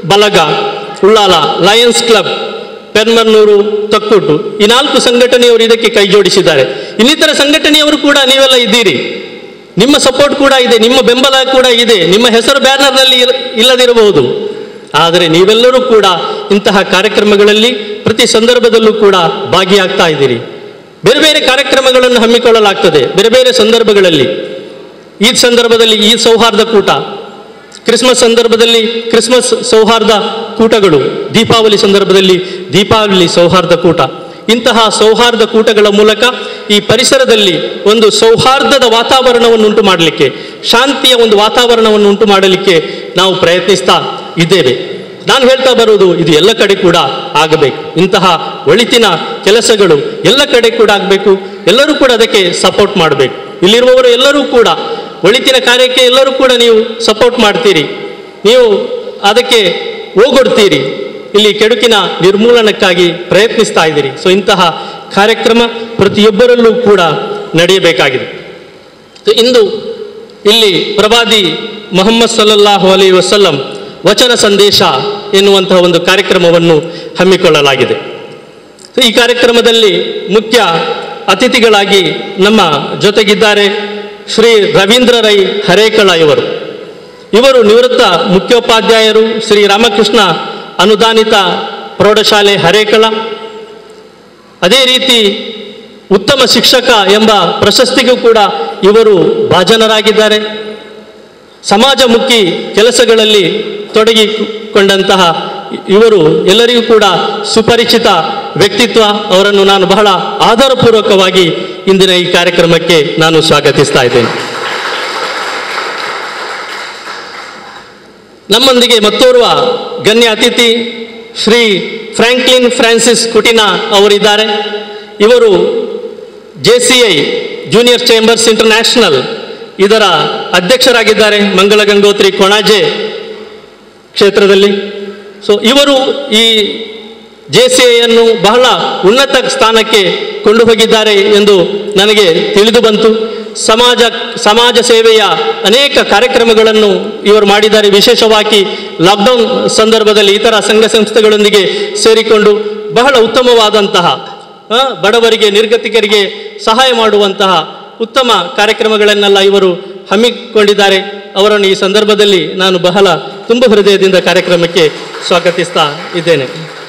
ಬಲಗ ಉಳ್ಳಾಲ ಲಯನ್ಸ್ ಕ್ಲಬ್ ಪೆರ್ಮನ್ನೂರು ತಕ್ಕುಟ್ಟು ಈ ನಾಲ್ಕು ಸಂಘಟನೆಯವರು ಇದಕ್ಕೆ ಕೈ ಜೋಡಿಸಿದ್ದಾರೆ ಇನ್ನಿತರ ಸಂಘಟನೆಯವರು ಕೂಡ ನೀವೆಲ್ಲ ಇದ್ದೀರಿ ನಿಮ್ಮ ಸಪೋರ್ಟ್ ಕೂಡ ಇದೆ ನಿಮ್ಮ ಬೆಂಬಲ ಕೂಡ ಇದೆ ನಿಮ್ಮ ಹೆಸರು ಬ್ಯಾನರ್ನಲ್ಲಿ ಇರ- ಇಲ್ಲದಿರಬಹುದು ಆದರೆ ನೀವೆಲ್ಲರೂ ಕೂಡ ಇಂತಹ ಕಾರ್ಯಕ್ರಮಗಳಲ್ಲಿ ಪ್ರತಿ ಸಂದರ್ಭದಲ್ಲೂ ಕೂಡ ಭಾಗಿಯಾಗ್ತಾ ಇದ್ದೀರಿ ಬೇರೆ ಬೇರೆ ಕಾರ್ಯಕ್ರಮಗಳನ್ನು ಹಮ್ಮಿಕೊಳ್ಳಲಾಗ್ತದೆ ಬೇರೆ ಬೇರೆ ಸಂದರ್ಭಗಳಲ್ಲಿ ಈದ್ ಸಂದರ್ಭದಲ್ಲಿ ಈದ್ ಸೌಹಾರ್ದ ಕೂಟ ಕ್ರಿಸ್ಮಸ್ ಸಂದರ್ಭದಲ್ಲಿ ಕ್ರಿಸ್ಮಸ್ ಸೌಹಾರ್ದ ಕೂಟಗಳು ದೀಪಾವಳಿ ಸಂದರ್ಭದಲ್ಲಿ ದೀಪಾವಳಿ ಸೌಹಾರ್ದ ಕೂಟ ಇಂತಹ ಸೌಹಾರ್ದ ಕೂಟಗಳ ಮೂಲಕ ಈ ಪರಿಸರದಲ್ಲಿ ಒಂದು ಸೌಹಾರ್ದದ ವಾತಾವರಣವನ್ನು ಉಂಟು ಮಾಡಲಿಕ್ಕೆ ಶಾಂತಿಯ ಒಂದು ವಾತಾವರಣವನ್ನು ಉಂಟು ಮಾಡಲಿಕ್ಕೆ ನಾವು ಪ್ರಯತ್ನಿಸ್ತಾ ಇದ್ದೇವೆ ನಾನು ಹೇಳ್ತಾ ಬರುವುದು ಇದು ಎಲ್ಲ ಕಡೆ ಕೂಡ ಆಗಬೇಕು ಇಂತಹ ಒಳಿತಿನ ಕೆಲಸಗಳು ಎಲ್ಲ ಕಡೆ ಕೂಡ ಆಗಬೇಕು ಎಲ್ಲರೂ ಕೂಡ ಅದಕ್ಕೆ ಸಪೋರ್ಟ್ ಮಾಡಬೇಕು ಇಲ್ಲಿರುವವರು ಎಲ್ಲರೂ ಕೂಡ ಒಳಿತಿನ ಕಾರ್ಯಕ್ಕೆ ಎಲ್ಲರೂ ಕೂಡ ನೀವು ಸಪೋರ್ಟ್ ಮಾಡ್ತೀರಿ ನೀವು ಅದಕ್ಕೆ ಓಗೊಡ್ತೀರಿ ಇಲ್ಲಿ ಕೆಡುಕಿನ ನಿರ್ಮೂಲನಕ್ಕಾಗಿ ಪ್ರಯತ್ನಿಸ್ತಾ ಇದ್ದೀರಿ ಸೊ ಇಂತಹ ಕಾರ್ಯಕ್ರಮ ಪ್ರತಿಯೊಬ್ಬರಲ್ಲೂ ಕೂಡ ನಡೆಯಬೇಕಾಗಿದೆ ಸೊ ಇಂದು ಇಲ್ಲಿ ಪ್ರವಾದಿ ಮೊಹಮ್ಮದ್ ಸಲ್ಲಲ್ಲಾಹು ಅಲೈ ವಸಲ್ಲಂ ವಚನ ಸಂದೇಶ ಎನ್ನುವಂತಹ ಒಂದು ಕಾರ್ಯಕ್ರಮವನ್ನು ಹಮ್ಮಿಕೊಳ್ಳಲಾಗಿದೆ ಸೊ ಈ ಕಾರ್ಯಕ್ರಮದಲ್ಲಿ ಮುಖ್ಯ ಅತಿಥಿಗಳಾಗಿ ನಮ್ಮ ಜೊತೆಗಿದ್ದಾರೆ ಶ್ರೀ ರವೀಂದ್ರ ರೈ ಹರೇಕಳ ಇವರು ಇವರು ನಿವೃತ್ತ ಮುಖ್ಯೋಪಾಧ್ಯಾಯರು ಶ್ರೀ ರಾಮಕೃಷ್ಣ ಅನುದಾನಿತ ಪ್ರೌಢಶಾಲೆ ಹರೇಕಳ ಅದೇ ರೀತಿ ಉತ್ತಮ ಶಿಕ್ಷಕ ಎಂಬ ಪ್ರಶಸ್ತಿಗೂ ಕೂಡ ಇವರು ಭಾಜನರಾಗಿದ್ದಾರೆ ಸಮಾಜಮುಖಿ ಕೆಲಸಗಳಲ್ಲಿ ತೊಡಗಿಕೊಂಡಂತಹ ಇವರು ಎಲ್ಲರಿಗೂ ಕೂಡ ಸುಪರಿಚಿತ ವ್ಯಕ್ತಿತ್ವ ಅವರನ್ನು ನಾನು ಬಹಳ ಆಧಾರಪೂರ್ವಕವಾಗಿ ಇಂದಿನ ಈ ಕಾರ್ಯಕ್ರಮಕ್ಕೆ ನಾನು ಸ್ವಾಗತಿಸ್ತಾ ಇದ್ದೇನೆ ನಮ್ಮೊಂದಿಗೆ ಮತ್ತೋರ್ವ ಗಣ್ಯ ಅತಿಥಿ ಶ್ರೀ ಫ್ರಾಂಕ್ಲಿನ್ ಫ್ರಾನ್ಸಿಸ್ ಕುಟಿನಾ ಅವರಿದ್ದಾರೆ ಇವರು J C I Junior Chambers International ಇದರ ಅಧ್ಯಕ್ಷರಾಗಿದ್ದಾರೆ ಮಂಗಳ ಗಂಗೋತ್ರಿ ಕೊಣಾಜೆ ಕ್ಷೇತ್ರದಲ್ಲಿ ಸೊ ಇವರು ಈ ಜೆ ಸಿ ಐಯನ್ನು ಬಹಳ ಉನ್ನತ ಸ್ಥಾನಕ್ಕೆ ಕೊಂಡು ಹೋಗಿದ್ದಾರೆ ಎಂದು ನನಗೆ ತಿಳಿದು ಬಂತು ಸಮಾಜ ಸಮಾಜ ಸೇವೆಯ ಅನೇಕ ಕಾರ್ಯಕ್ರಮಗಳನ್ನು ಇವರು ಮಾಡಿದ್ದಾರೆ ವಿಶೇಷವಾಗಿ ಲಾಕ್ಡೌನ್ ಸಂದರ್ಭದಲ್ಲಿ ಇತರ ಸಂಘ ಸಂಸ್ಥೆಗಳೊಂದಿಗೆ ಸೇರಿಕೊಂಡು ಬಹಳ ಉತ್ತಮವಾದಂತಹ ಆ, ಬಡವರಿಗೆ ನಿರ್ಗತಿಕರಿಗೆ ಸಹಾಯ ಮಾಡುವಂತಹ ಉತ್ತಮ ಕಾರ್ಯಕ್ರಮಗಳನ್ನೆಲ್ಲ ಇವರು ಹಮ್ಮಿಕೊಂಡಿದ್ದಾರೆ ಅವರನ್ನು ಈ ಸಂದರ್ಭದಲ್ಲಿ ನಾನು ಬಹಳ ತುಂಬ ಹೃದಯದಿಂದ ಕಾರ್ಯಕ್ರಮಕ್ಕೆ ಸ್ವಾಗತಿಸ್ತಾ ಇದ್ದೇನೆ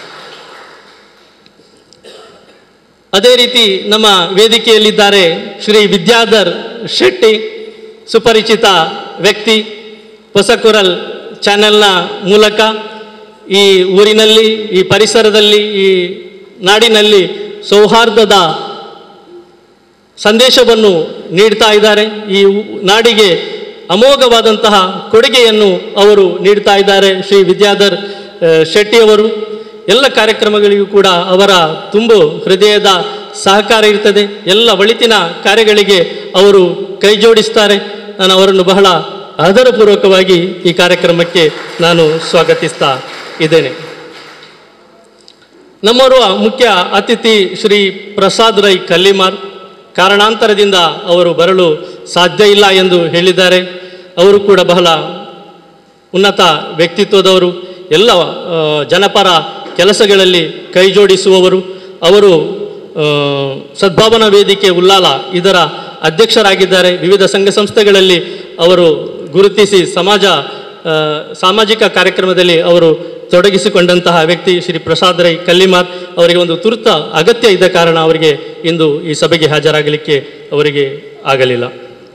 ಅದೇ ರೀತಿ ನಮ್ಮ ವೇದಿಕೆಯಲ್ಲಿದ್ದಾರೆ ಶ್ರೀ ವಿದ್ಯಾಧರ್ ಶೆಟ್ಟಿ ಸುಪರಿಚಿತ ವ್ಯಕ್ತಿ ಹೊಸಕುರಲ್ ಚಾನೆಲ್ನ ಮೂಲಕ ಈ ಊರಿನಲ್ಲಿ ಈ ಪರಿಸರದಲ್ಲಿ ಈ ನಾಡಿನಲ್ಲಿ ಸೌಹಾರ್ದದ ಸಂದೇಶವನ್ನು ನೀಡ್ತಾ ಇದ್ದಾರೆ ಈ ಉ- ನಾಡಿಗೆ ಅಮೋಘವಾದಂತಹ ಕೊಡುಗೆಯನ್ನು ಅವರು ನೀಡ್ತಾ ಇದ್ದಾರೆ ಶ್ರೀ ವಿದ್ಯಾಧರ್ ಆ, ಶೆಟ್ಟಿಯವರು ಎಲ್ಲ ಕಾರ್ಯಕ್ರಮಗಳಿಗೂ ಕೂಡ ಅವರ ತುಂಬು ಹೃದಯದ ಸಹಕಾರ ಇರ್ತದೆ ಎಲ್ಲ ಒಳಿತಿನ ಕಾರ್ಯಗಳಿಗೆ ಅವರು ಕೈ ಜೋಡಿಸ್ತಾರೆ ನಾನು ಅವರನ್ನು ಬಹಳ ಆಧಾರಪೂರ್ವಕವಾಗಿ ಈ ಕಾರ್ಯಕ್ರಮಕ್ಕೆ ನಾನು ಸ್ವಾಗತಿಸ್ತಾ ಇದ್ದೇನೆ ನಮ್ಮೋರ್ವ ಮುಖ್ಯ ಅತಿಥಿ ಶ್ರೀ ಪ್ರಸಾದ್ ರೈ ಕಲ್ಲಿಮಾರ್ ಕಾರಣಾಂತರದಿಂದ ಅವರು ಬರಲು ಸಾಧ್ಯ ಇಲ್ಲ ಎಂದು ಹೇಳಿದ್ದಾರೆ ಅವರು ಕೂಡ ಬಹಳ ಉನ್ನತ ವ್ಯಕ್ತಿತ್ವದವರು ಎಲ್ಲ ಆ, ಜನಪರ ಕೆಲಸಗಳಲ್ಲಿ ಕೈ ಜೋಡಿಸುವವರು ಅವರು ಆ, ಸದ್ಭಾವನಾ ವೇದಿಕೆ ಉಲ್ಲಾಲ ಇದರ ಅಧ್ಯಕ್ಷರಾಗಿದ್ದಾರೆ ವಿವಿಧ ಸಂಘ ಸಂಸ್ಥೆಗಳಲ್ಲಿ ಅವರು ಗುರುತಿಸಿ ಸಮಾಜ ಆ, ಸಾಮಾಜಿಕ ಕಾರ್ಯಕ್ರಮದಲ್ಲಿ ಅವರು ತೊಡಗಿಸಿಕೊಂಡಂತಹ ವ್ಯಕ್ತಿ ಶ್ರೀ ಪ್ರಸಾದ್ ರೈ ಕಲ್ಲಿಮಾರ್ ಅವರಿಗೆ ಒಂದು ತುರ್ತ ಅಗತ್ಯ ಇದ್ದ ಕಾರಣ ಅವರಿಗೆ ಇಂದು ಈ ಸಭೆಗೆ ಹಾಜರಾಗಲಿಕ್ಕೆ ಅವರಿಗೆ ಆಗಲಿಲ್ಲ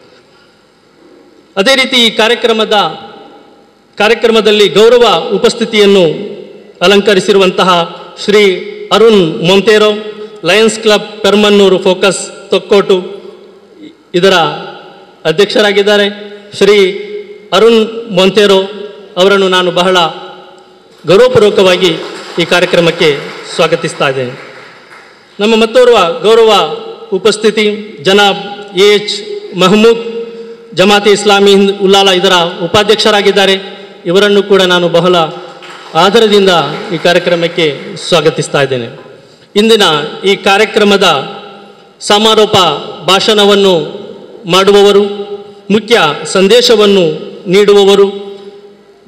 ಅದೇ ರೀತಿ ಈ ಕಾರ್ಯಕ್ರಮದ ಕಾರ್ಯಕ್ರಮದಲ್ಲಿ ಗೌರವ ಉಪಸ್ಥಿತಿಯನ್ನು ಅಲಂಕರಿಸಿರುವಂತಹ Shri Arun Monteiro Lions Club Permannur focus Thokkottu ಇದರ ಅಧ್ಯಕ್ಷರಾಗಿದ್ದಾರೆ ಶ್ರೀ ಅರುಣ್ ಮೊಂತೇರೋ ಅವರನ್ನು ನಾನು ಬಹಳ ಗೌರವಪೂರ್ವಕವಾಗಿ ಈ ಕಾರ್ಯಕ್ರಮಕ್ಕೆ ಸ್ವಾಗತಿಸ್ತಾ ಇದ್ದೇನೆ ನಮ್ಮ ಮತ್ತೋರ್ವ ಗೌರವ ಉಪಸ್ಥಿತಿ ಜನಾಬ್ ಎ ಎಚ್ ಮಹಮೂದ್ ಜಮಾತೆ ಇಸ್ಲಾಮಿ ಹಿಂದ್ ಉಲ್ಲಾಲ ಇದರ ಉಪಾಧ್ಯಕ್ಷರಾಗಿದ್ದಾರೆ ಇವರನ್ನು ಕೂಡ ನಾನು ಬಹಳ ಆದರದಿಂದ ಈ ಕಾರ್ಯಕ್ರಮಕ್ಕೆ ಸ್ವಾಗತಿಸ್ತಾ ಇದ್ದೇನೆ ಇಂದಿನ ಈ ಕಾರ್ಯಕ್ರಮದ ಸಮಾರೋಪ ಭಾಷಣವನ್ನು ಮಾಡುವವರು ಮುಖ್ಯ ಸಂದೇಶವನ್ನು ನೀಡುವವರು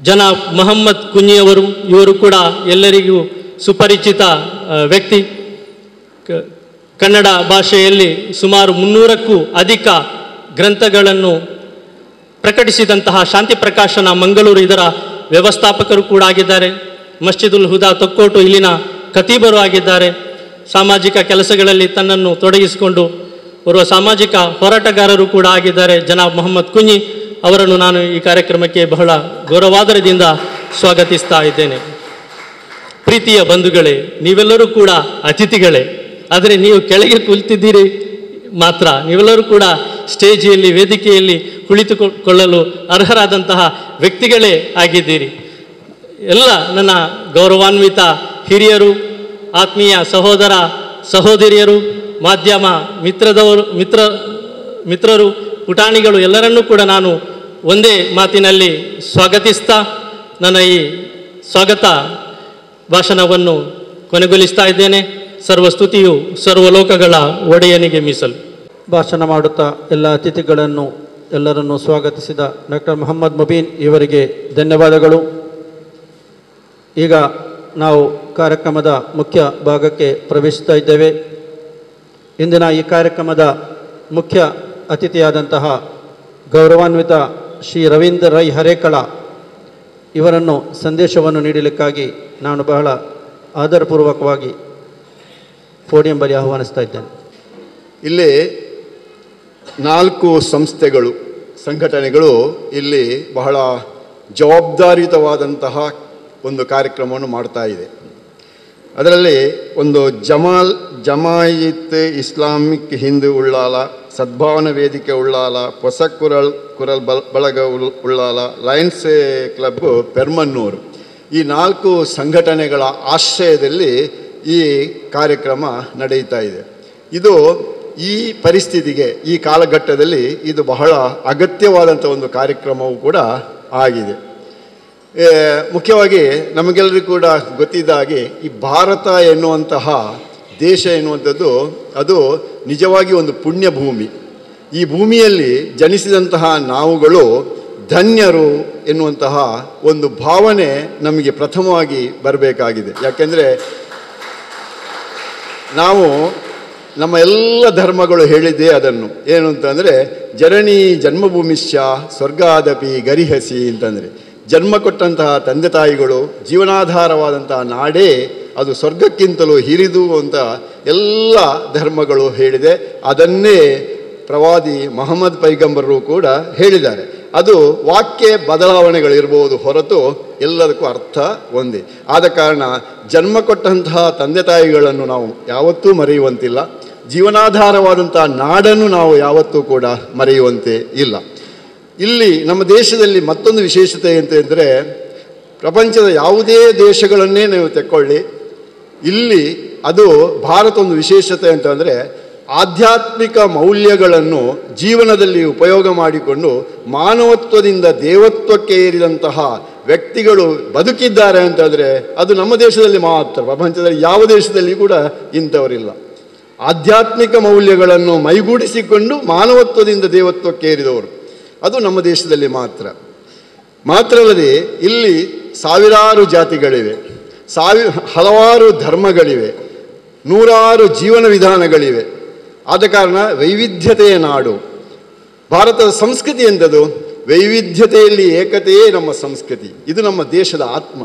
ಜನಾಬ್ ಮೊಹಮ್ಮದ್ ಕುഞ്ഞಿಯವರು ಇವರು ಕೂಡ ಎಲ್ಲರಿಗೂ ಸುಪರಿಚಿತ ಆ, ವ್ಯಕ್ತಿ ಕ- ಕನ್ನಡ ಭಾಷೆಯಲ್ಲಿ ಸುಮಾರು ಮುನ್ನೂರಕ್ಕೂ ಅಧಿಕ ಗ್ರಂಥಗಳನ್ನು ಪ್ರಕಟಿಸಿದಂತಹ ಶಾಂತಿ ಪ್ರಕಾಶನ ಮಂಗಳೂರು ಇದರ ವ್ಯವಸ್ಥಾಪಕರು ಕೂಡ ಆಗಿದ್ದಾರೆ ಮಸ್ಜಿದುಲ್ ಹುದಾ ತೊಕ್ಕೋಟು ಇಲ್ಲಿನ ಖತೀಬರು ಆಗಿದ್ದಾರೆ ಸಾಮಾಜಿಕ ಕೆಲಸಗಳಲ್ಲಿ ತನ್ನನ್ನು ತೊಡಗಿಸಿಕೊಂಡು ಬರುವ ಸಾಮಾಜಿಕ ಹೋರಾಟಗಾರರು ಕೂಡ ಆಗಿದ್ದಾರೆ ಜನಾಬ್ ಮೊಹಮ್ಮದ್ ಕುഞ്ഞಿ ಅವರನ್ನು ನಾನು ಈ ಕಾರ್ಯಕ್ರಮಕ್ಕೆ ಬಹಳ ಗೌರವಾದರದಿಂದ ಸ್ವಾಗತಿಸ್ತಾ ಇದ್ದೇನೆ ಪ್ರೀತಿಯ ಬಂಧುಗಳೇ ನೀವೆಲ್ಲರೂ ಕೂಡ ಅತಿಥಿಗಳೇ ಆದರೆ ನೀವು ಕೆಳಗೆ ಕುಳಿತಿದ್ದೀರಿ ಮಾತ್ರ ನೀವೆಲ್ಲರೂ ಕೂಡ ಸ್ಟೇಜಿಯಲ್ಲಿ ವೇದಿಕೆಯಲ್ಲಿ ಕುಳಿತುಕೊಳ್ಳಲು ಅರ್ಹರಾದಂತಹ ವ್ಯಕ್ತಿಗಳೇ ಆಗಿದ್ದೀರಿ ಎಲ್ಲ ನನ್ನ ಗೌರವಾನ್ವಿತ ಹಿರಿಯರು ಆತ್ಮೀಯ ಸಹೋದರ ಸಹೋದರಿಯರು ಮಾಧ್ಯಮ ಮಿತ್ರದವರು ಮಿತ್ರ ಮಿತ್ರರು ಪುಟಾಣಿಗಳು ಎಲ್ಲರನ್ನೂ ಕೂಡ ನಾನು ಒಂದೇ ಮಾತಿನಲ್ಲಿ ಸ್ವಾಗತಿಸ್ತಾ ನನ್ನ ಈ ಸ್ವಾಗತ ಭಾಷಣವನ್ನು ಕೊನೆಗೊಳಿಸ್ತಾ ಇದ್ದೇನೆ ಸರ್ವಸ್ತುತಿಯು ಸರ್ವಲೋಕಗಳ ಒಡೆಯನಿಗೆ ಮೀಸಲು ಭಾಷಣ ಮಾಡುತ್ತಾ ಎಲ್ಲ ಅತಿಥಿಗಳನ್ನು ಎಲ್ಲರನ್ನು ಸ್ವಾಗತಿಸಿದ ಡಾಕ್ಟರ್ ಮೊಹಮ್ಮದ್ ಮುಬೀನ್ ಇವರಿಗೆ ಧನ್ಯವಾದಗಳು ಈಗ ನಾವು ಕಾರ್ಯಕ್ರಮದ ಮುಖ್ಯ ಭಾಗಕ್ಕೆ ಪ್ರವೇಶಿಸ್ತಾ ಇದ್ದೇವೆ ಇಂದಿನ ಈ ಕಾರ್ಯಕ್ರಮದ ಮುಖ್ಯ ಅತಿಥಿಯಾದಂತಹ ಗೌರವಾನ್ವಿತ ಶ್ರೀ ರವೀಂದ್ರ ರೈ ಹರೇಕಳ ಇವರನ್ನು ಸಂದೇಶವನ್ನು ನೀಡಲಿಕ್ಕಾಗಿ ನಾನು ಬಹಳ ಆದರಪೂರ್ವಕವಾಗಿ ಪೋಡಿಯಂ ಬಳಿ ಆಹ್ವಾನಿಸ್ತಾ ಇದ್ದೇನೆ ಇಲ್ಲಿ ನಾಲ್ಕು ಸಂಸ್ಥೆಗಳು ಸಂಘಟನೆಗಳು ಇಲ್ಲಿ ಬಹಳ ಜವಾಬ್ದಾರಿಯುತವಾದಂತಹ ಒಂದು ಕಾರ್ಯಕ್ರಮವನ್ನು ಮಾಡ್ತಾ ಇದೆ ಅದರಲ್ಲಿ ಒಂದು ಜಮಾಲ್ ಜಮಾಯಿತ್ ಇಸ್ಲಾಮಿಕ್ ಹಿಂದೂ ಉಳ್ಳಾಲ ಸದ್ಭಾವನಾ ವೇದಿಕೆ ಉಳ್ಳಾಲ ಹೊಸ ಕುರಲ್ ಕುರಲ್ ಬಲ್ ಬಳಗ ಉಳ್- ಉಳ್ಳಾಲ ಲಯನ್ಸ್ ಕ್ಲಬ್ ಪೆರ್ಮನ್ನೂರು ಈ ನಾಲ್ಕು ಸಂಘಟನೆಗಳ ಆಶ್ರಯದಲ್ಲಿ ಈ ಕಾರ್ಯಕ್ರಮ ನಡೆಯುತ್ತಾ ಇದೆ ಇದು ಈ ಪರಿಸ್ಥಿತಿಗೆ ಈ ಕಾಲಘಟ್ಟದಲ್ಲಿ ಇದು ಬಹಳ ಅಗತ್ಯವಾದಂಥ ಒಂದು ಕಾರ್ಯಕ್ರಮವೂ ಕೂಡ ಆಗಿದೆ ಏ, ಮುಖ್ಯವಾಗಿ ನಮಗೆಲ್ಲರಿಗೂ ಕೂಡ ಗೊತ್ತಿದ್ದ ಹಾಗೆ ಈ ಭಾರತ ಎನ್ನುವಂತಹ ದೇಶ ಎನ್ನುವಂಥದ್ದು ಅದು ನಿಜವಾಗಿ ಒಂದು ಪುಣ್ಯ ಭೂಮಿ ಈ ಭೂಮಿಯಲ್ಲಿ ಜನಿಸಿದಂತಹ ನಾವುಗಳು ಧನ್ಯರು ಎನ್ನುವಂತಹ ಒಂದು ಭಾವನೆ ನಮಗೆ ಪ್ರಥಮವಾಗಿ ಬರಬೇಕಾಗಿದೆ ಯಾಕೆಂದರೆ ನಾವು ನಮ್ಮ ಎಲ್ಲ ಧರ್ಮಗಳು ಹೇಳಿದ್ದೇ ಅದನ್ನು ಏನು ಅಂತಂದರೆ ಜನನಿ ಜನ್ಮಭೂಮಿಶ್ಯ ಸ್ವರ್ಗಾದಪಿ ಗರಿಹಸಿ ಅಂತಂದರೆ ಜನ್ಮ ಕೊಟ್ಟಂತಹ ತಂದೆ ತಾಯಿಗಳು ಜೀವನಾಧಾರವಾದಂತಹ ನಾಡೇ ಅದು ಸ್ವರ್ಗಕ್ಕಿಂತಲೂ ಹಿರಿದು ಅಂತ ಎಲ್ಲ ಧರ್ಮಗಳು ಹೇಳಿದೆ ಅದನ್ನೇ ಪ್ರವಾದಿ ಮಹಮ್ಮದ್ ಪೈಗಂಬರರು ಕೂಡ ಹೇಳಿದ್ದಾರೆ ಅದು ವಾಕ್ಯ ಬದಲಾವಣೆಗಳಿರ್ಬೋದು ಹೊರತು ಎಲ್ಲದಕ್ಕೂ ಅರ್ಥ ಒಂದೇ ಆದ ಕಾರಣ ಜನ್ಮ ಕೊಟ್ಟಂತಹ ತಂದೆ ತಾಯಿಗಳನ್ನು ನಾವು ಯಾವತ್ತೂ ಮರೆಯುವಂತಿಲ್ಲ ಜೀವನಾಧಾರವಾದಂಥ ನಾಡನ್ನು ನಾವು ಯಾವತ್ತೂ ಕೂಡ ಮರೆಯುವಂತೆ ಇಲ್ಲ ಇಲ್ಲಿ ನಮ್ಮ ದೇಶದಲ್ಲಿ ಮತ್ತೊಂದು ವಿಶೇಷತೆ ಎಂತೆಂದರೆ ಪ್ರಪಂಚದ ಯಾವುದೇ ದೇಶಗಳನ್ನೇ ನೀವು ತೆಕ್ಕೊಳ್ಳಿ ಇಲ್ಲಿ ಅದು ಭಾರತ ಒಂದು ವಿಶೇಷತೆ ಅಂತಂದರೆ ಆಧ್ಯಾತ್ಮಿಕ ಮೌಲ್ಯಗಳನ್ನು ಜೀವನದಲ್ಲಿ ಉಪಯೋಗ ಮಾಡಿಕೊಂಡು ಮಾನವತ್ವದಿಂದ ದೇವತ್ವಕ್ಕೆ ಏರಿದಂತಹ ವ್ಯಕ್ತಿಗಳು ಬದುಕಿದ್ದಾರೆ ಅಂತಂದರೆ ಅದು ನಮ್ಮ ದೇಶದಲ್ಲಿ ಮಾತ್ರ ಪ್ರಪಂಚದಲ್ಲಿ ಯಾವ ದೇಶದಲ್ಲಿ ಕೂಡ ಇಂಥವರಿಲ್ಲ ಆಧ್ಯಾತ್ಮಿಕ ಮೌಲ್ಯಗಳನ್ನು ಮೈಗೂಡಿಸಿಕೊಂಡು ಮಾನವತ್ವದಿಂದ ದೇವತ್ವಕ್ಕೆ ಏರಿದವರು ಅದು ನಮ್ಮ ದೇಶದಲ್ಲಿ ಮಾತ್ರ ಮಾತ್ರ ಅಲ್ಲದೆ ಇಲ್ಲಿ ಸಾವಿರಾರು ಜಾತಿಗಳಿವೆ ಸಾವಿ ಹಲವಾರು ಧರ್ಮಗಳಿವೆ ನೂರಾರು ಜೀವನ ವಿಧಾನಗಳಿವೆ ಆದ ಕಾರಣ ವೈವಿಧ್ಯತೆಯ ನಾಡು ಭಾರತದ ಸಂಸ್ಕೃತಿ ಎಂಥದ್ದು ವೈವಿಧ್ಯತೆಯಲ್ಲಿ ಏಕತೆಯೇ ನಮ್ಮ ಸಂಸ್ಕೃತಿ ಇದು ನಮ್ಮ ದೇಶದ ಆತ್ಮ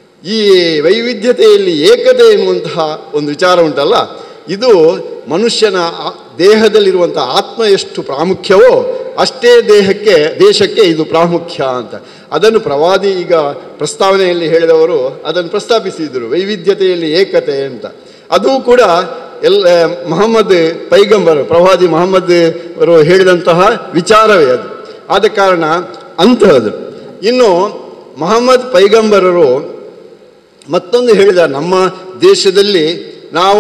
ಈ ವೈವಿಧ್ಯತೆಯಲ್ಲಿ ಏಕತೆ ಎನ್ನುವಂತಹ ಒಂದು ವಿಚಾರ ಉಂಟಲ್ಲ ಇದು ಮನುಷ್ಯನ ಆ- ದೇಹದಲ್ಲಿರುವಂಥ ಆತ್ಮ ಎಷ್ಟು ಪ್ರಾಮುಖ್ಯವೋ ಅಷ್ಟೇ ದೇಹಕ್ಕೆ ದೇಶಕ್ಕೆ ಇದು ಪ್ರಾಮುಖ್ಯ ಅಂತ ಅದನ್ನು ಪ್ರವಾದಿ ಈಗ ಪ್ರಸ್ತಾವನೆಯಲ್ಲಿ ಹೇಳಿದವರು ಅದನ್ನು ಪ್ರಸ್ತಾಪಿಸಿದರು ವೈವಿಧ್ಯತೆಯಲ್ಲಿ ಏಕತೆ ಅಂತ ಅದು ಕೂಡ ಎಲ್ಲ ಮೊಹಮ್ಮದ್ ಪೈಗಂಬರ್ ಪ್ರವಾದಿ ಮೊಹಮ್ಮದ್ ಅವರು ಹೇಳಿದಂತಹ ವಿಚಾರವೇ ಅದು ಆದ ಕಾರಣ ಅಂತಹದ್ದು ಇನ್ನು ಮೊಹಮ್ಮದ್ ಪೈಗಂಬರರು ಮತ್ತೊಂದು ಹೇಳಿದ ನಮ್ಮ ದೇಶದಲ್ಲಿ ನಾವು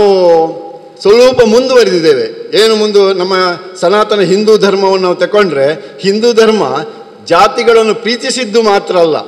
ಸ್ವಲ್ಪ ಮುಂದುವರೆದಿದ್ದೇವೆ ಏನು ಮುಂದು ನಮ್ಮ ಸನಾತನ ಹಿಂದೂ ಧರ್ಮವನ್ನು ನಾವು ತಗೊಂಡ್ರೆ ಹಿಂದೂ ಧರ್ಮ ಜಾತಿಗಳನ್ನು ಪ್ರೀತಿಸಿದ್ದು ಮಾತ್ರ ಅಲ್ಲ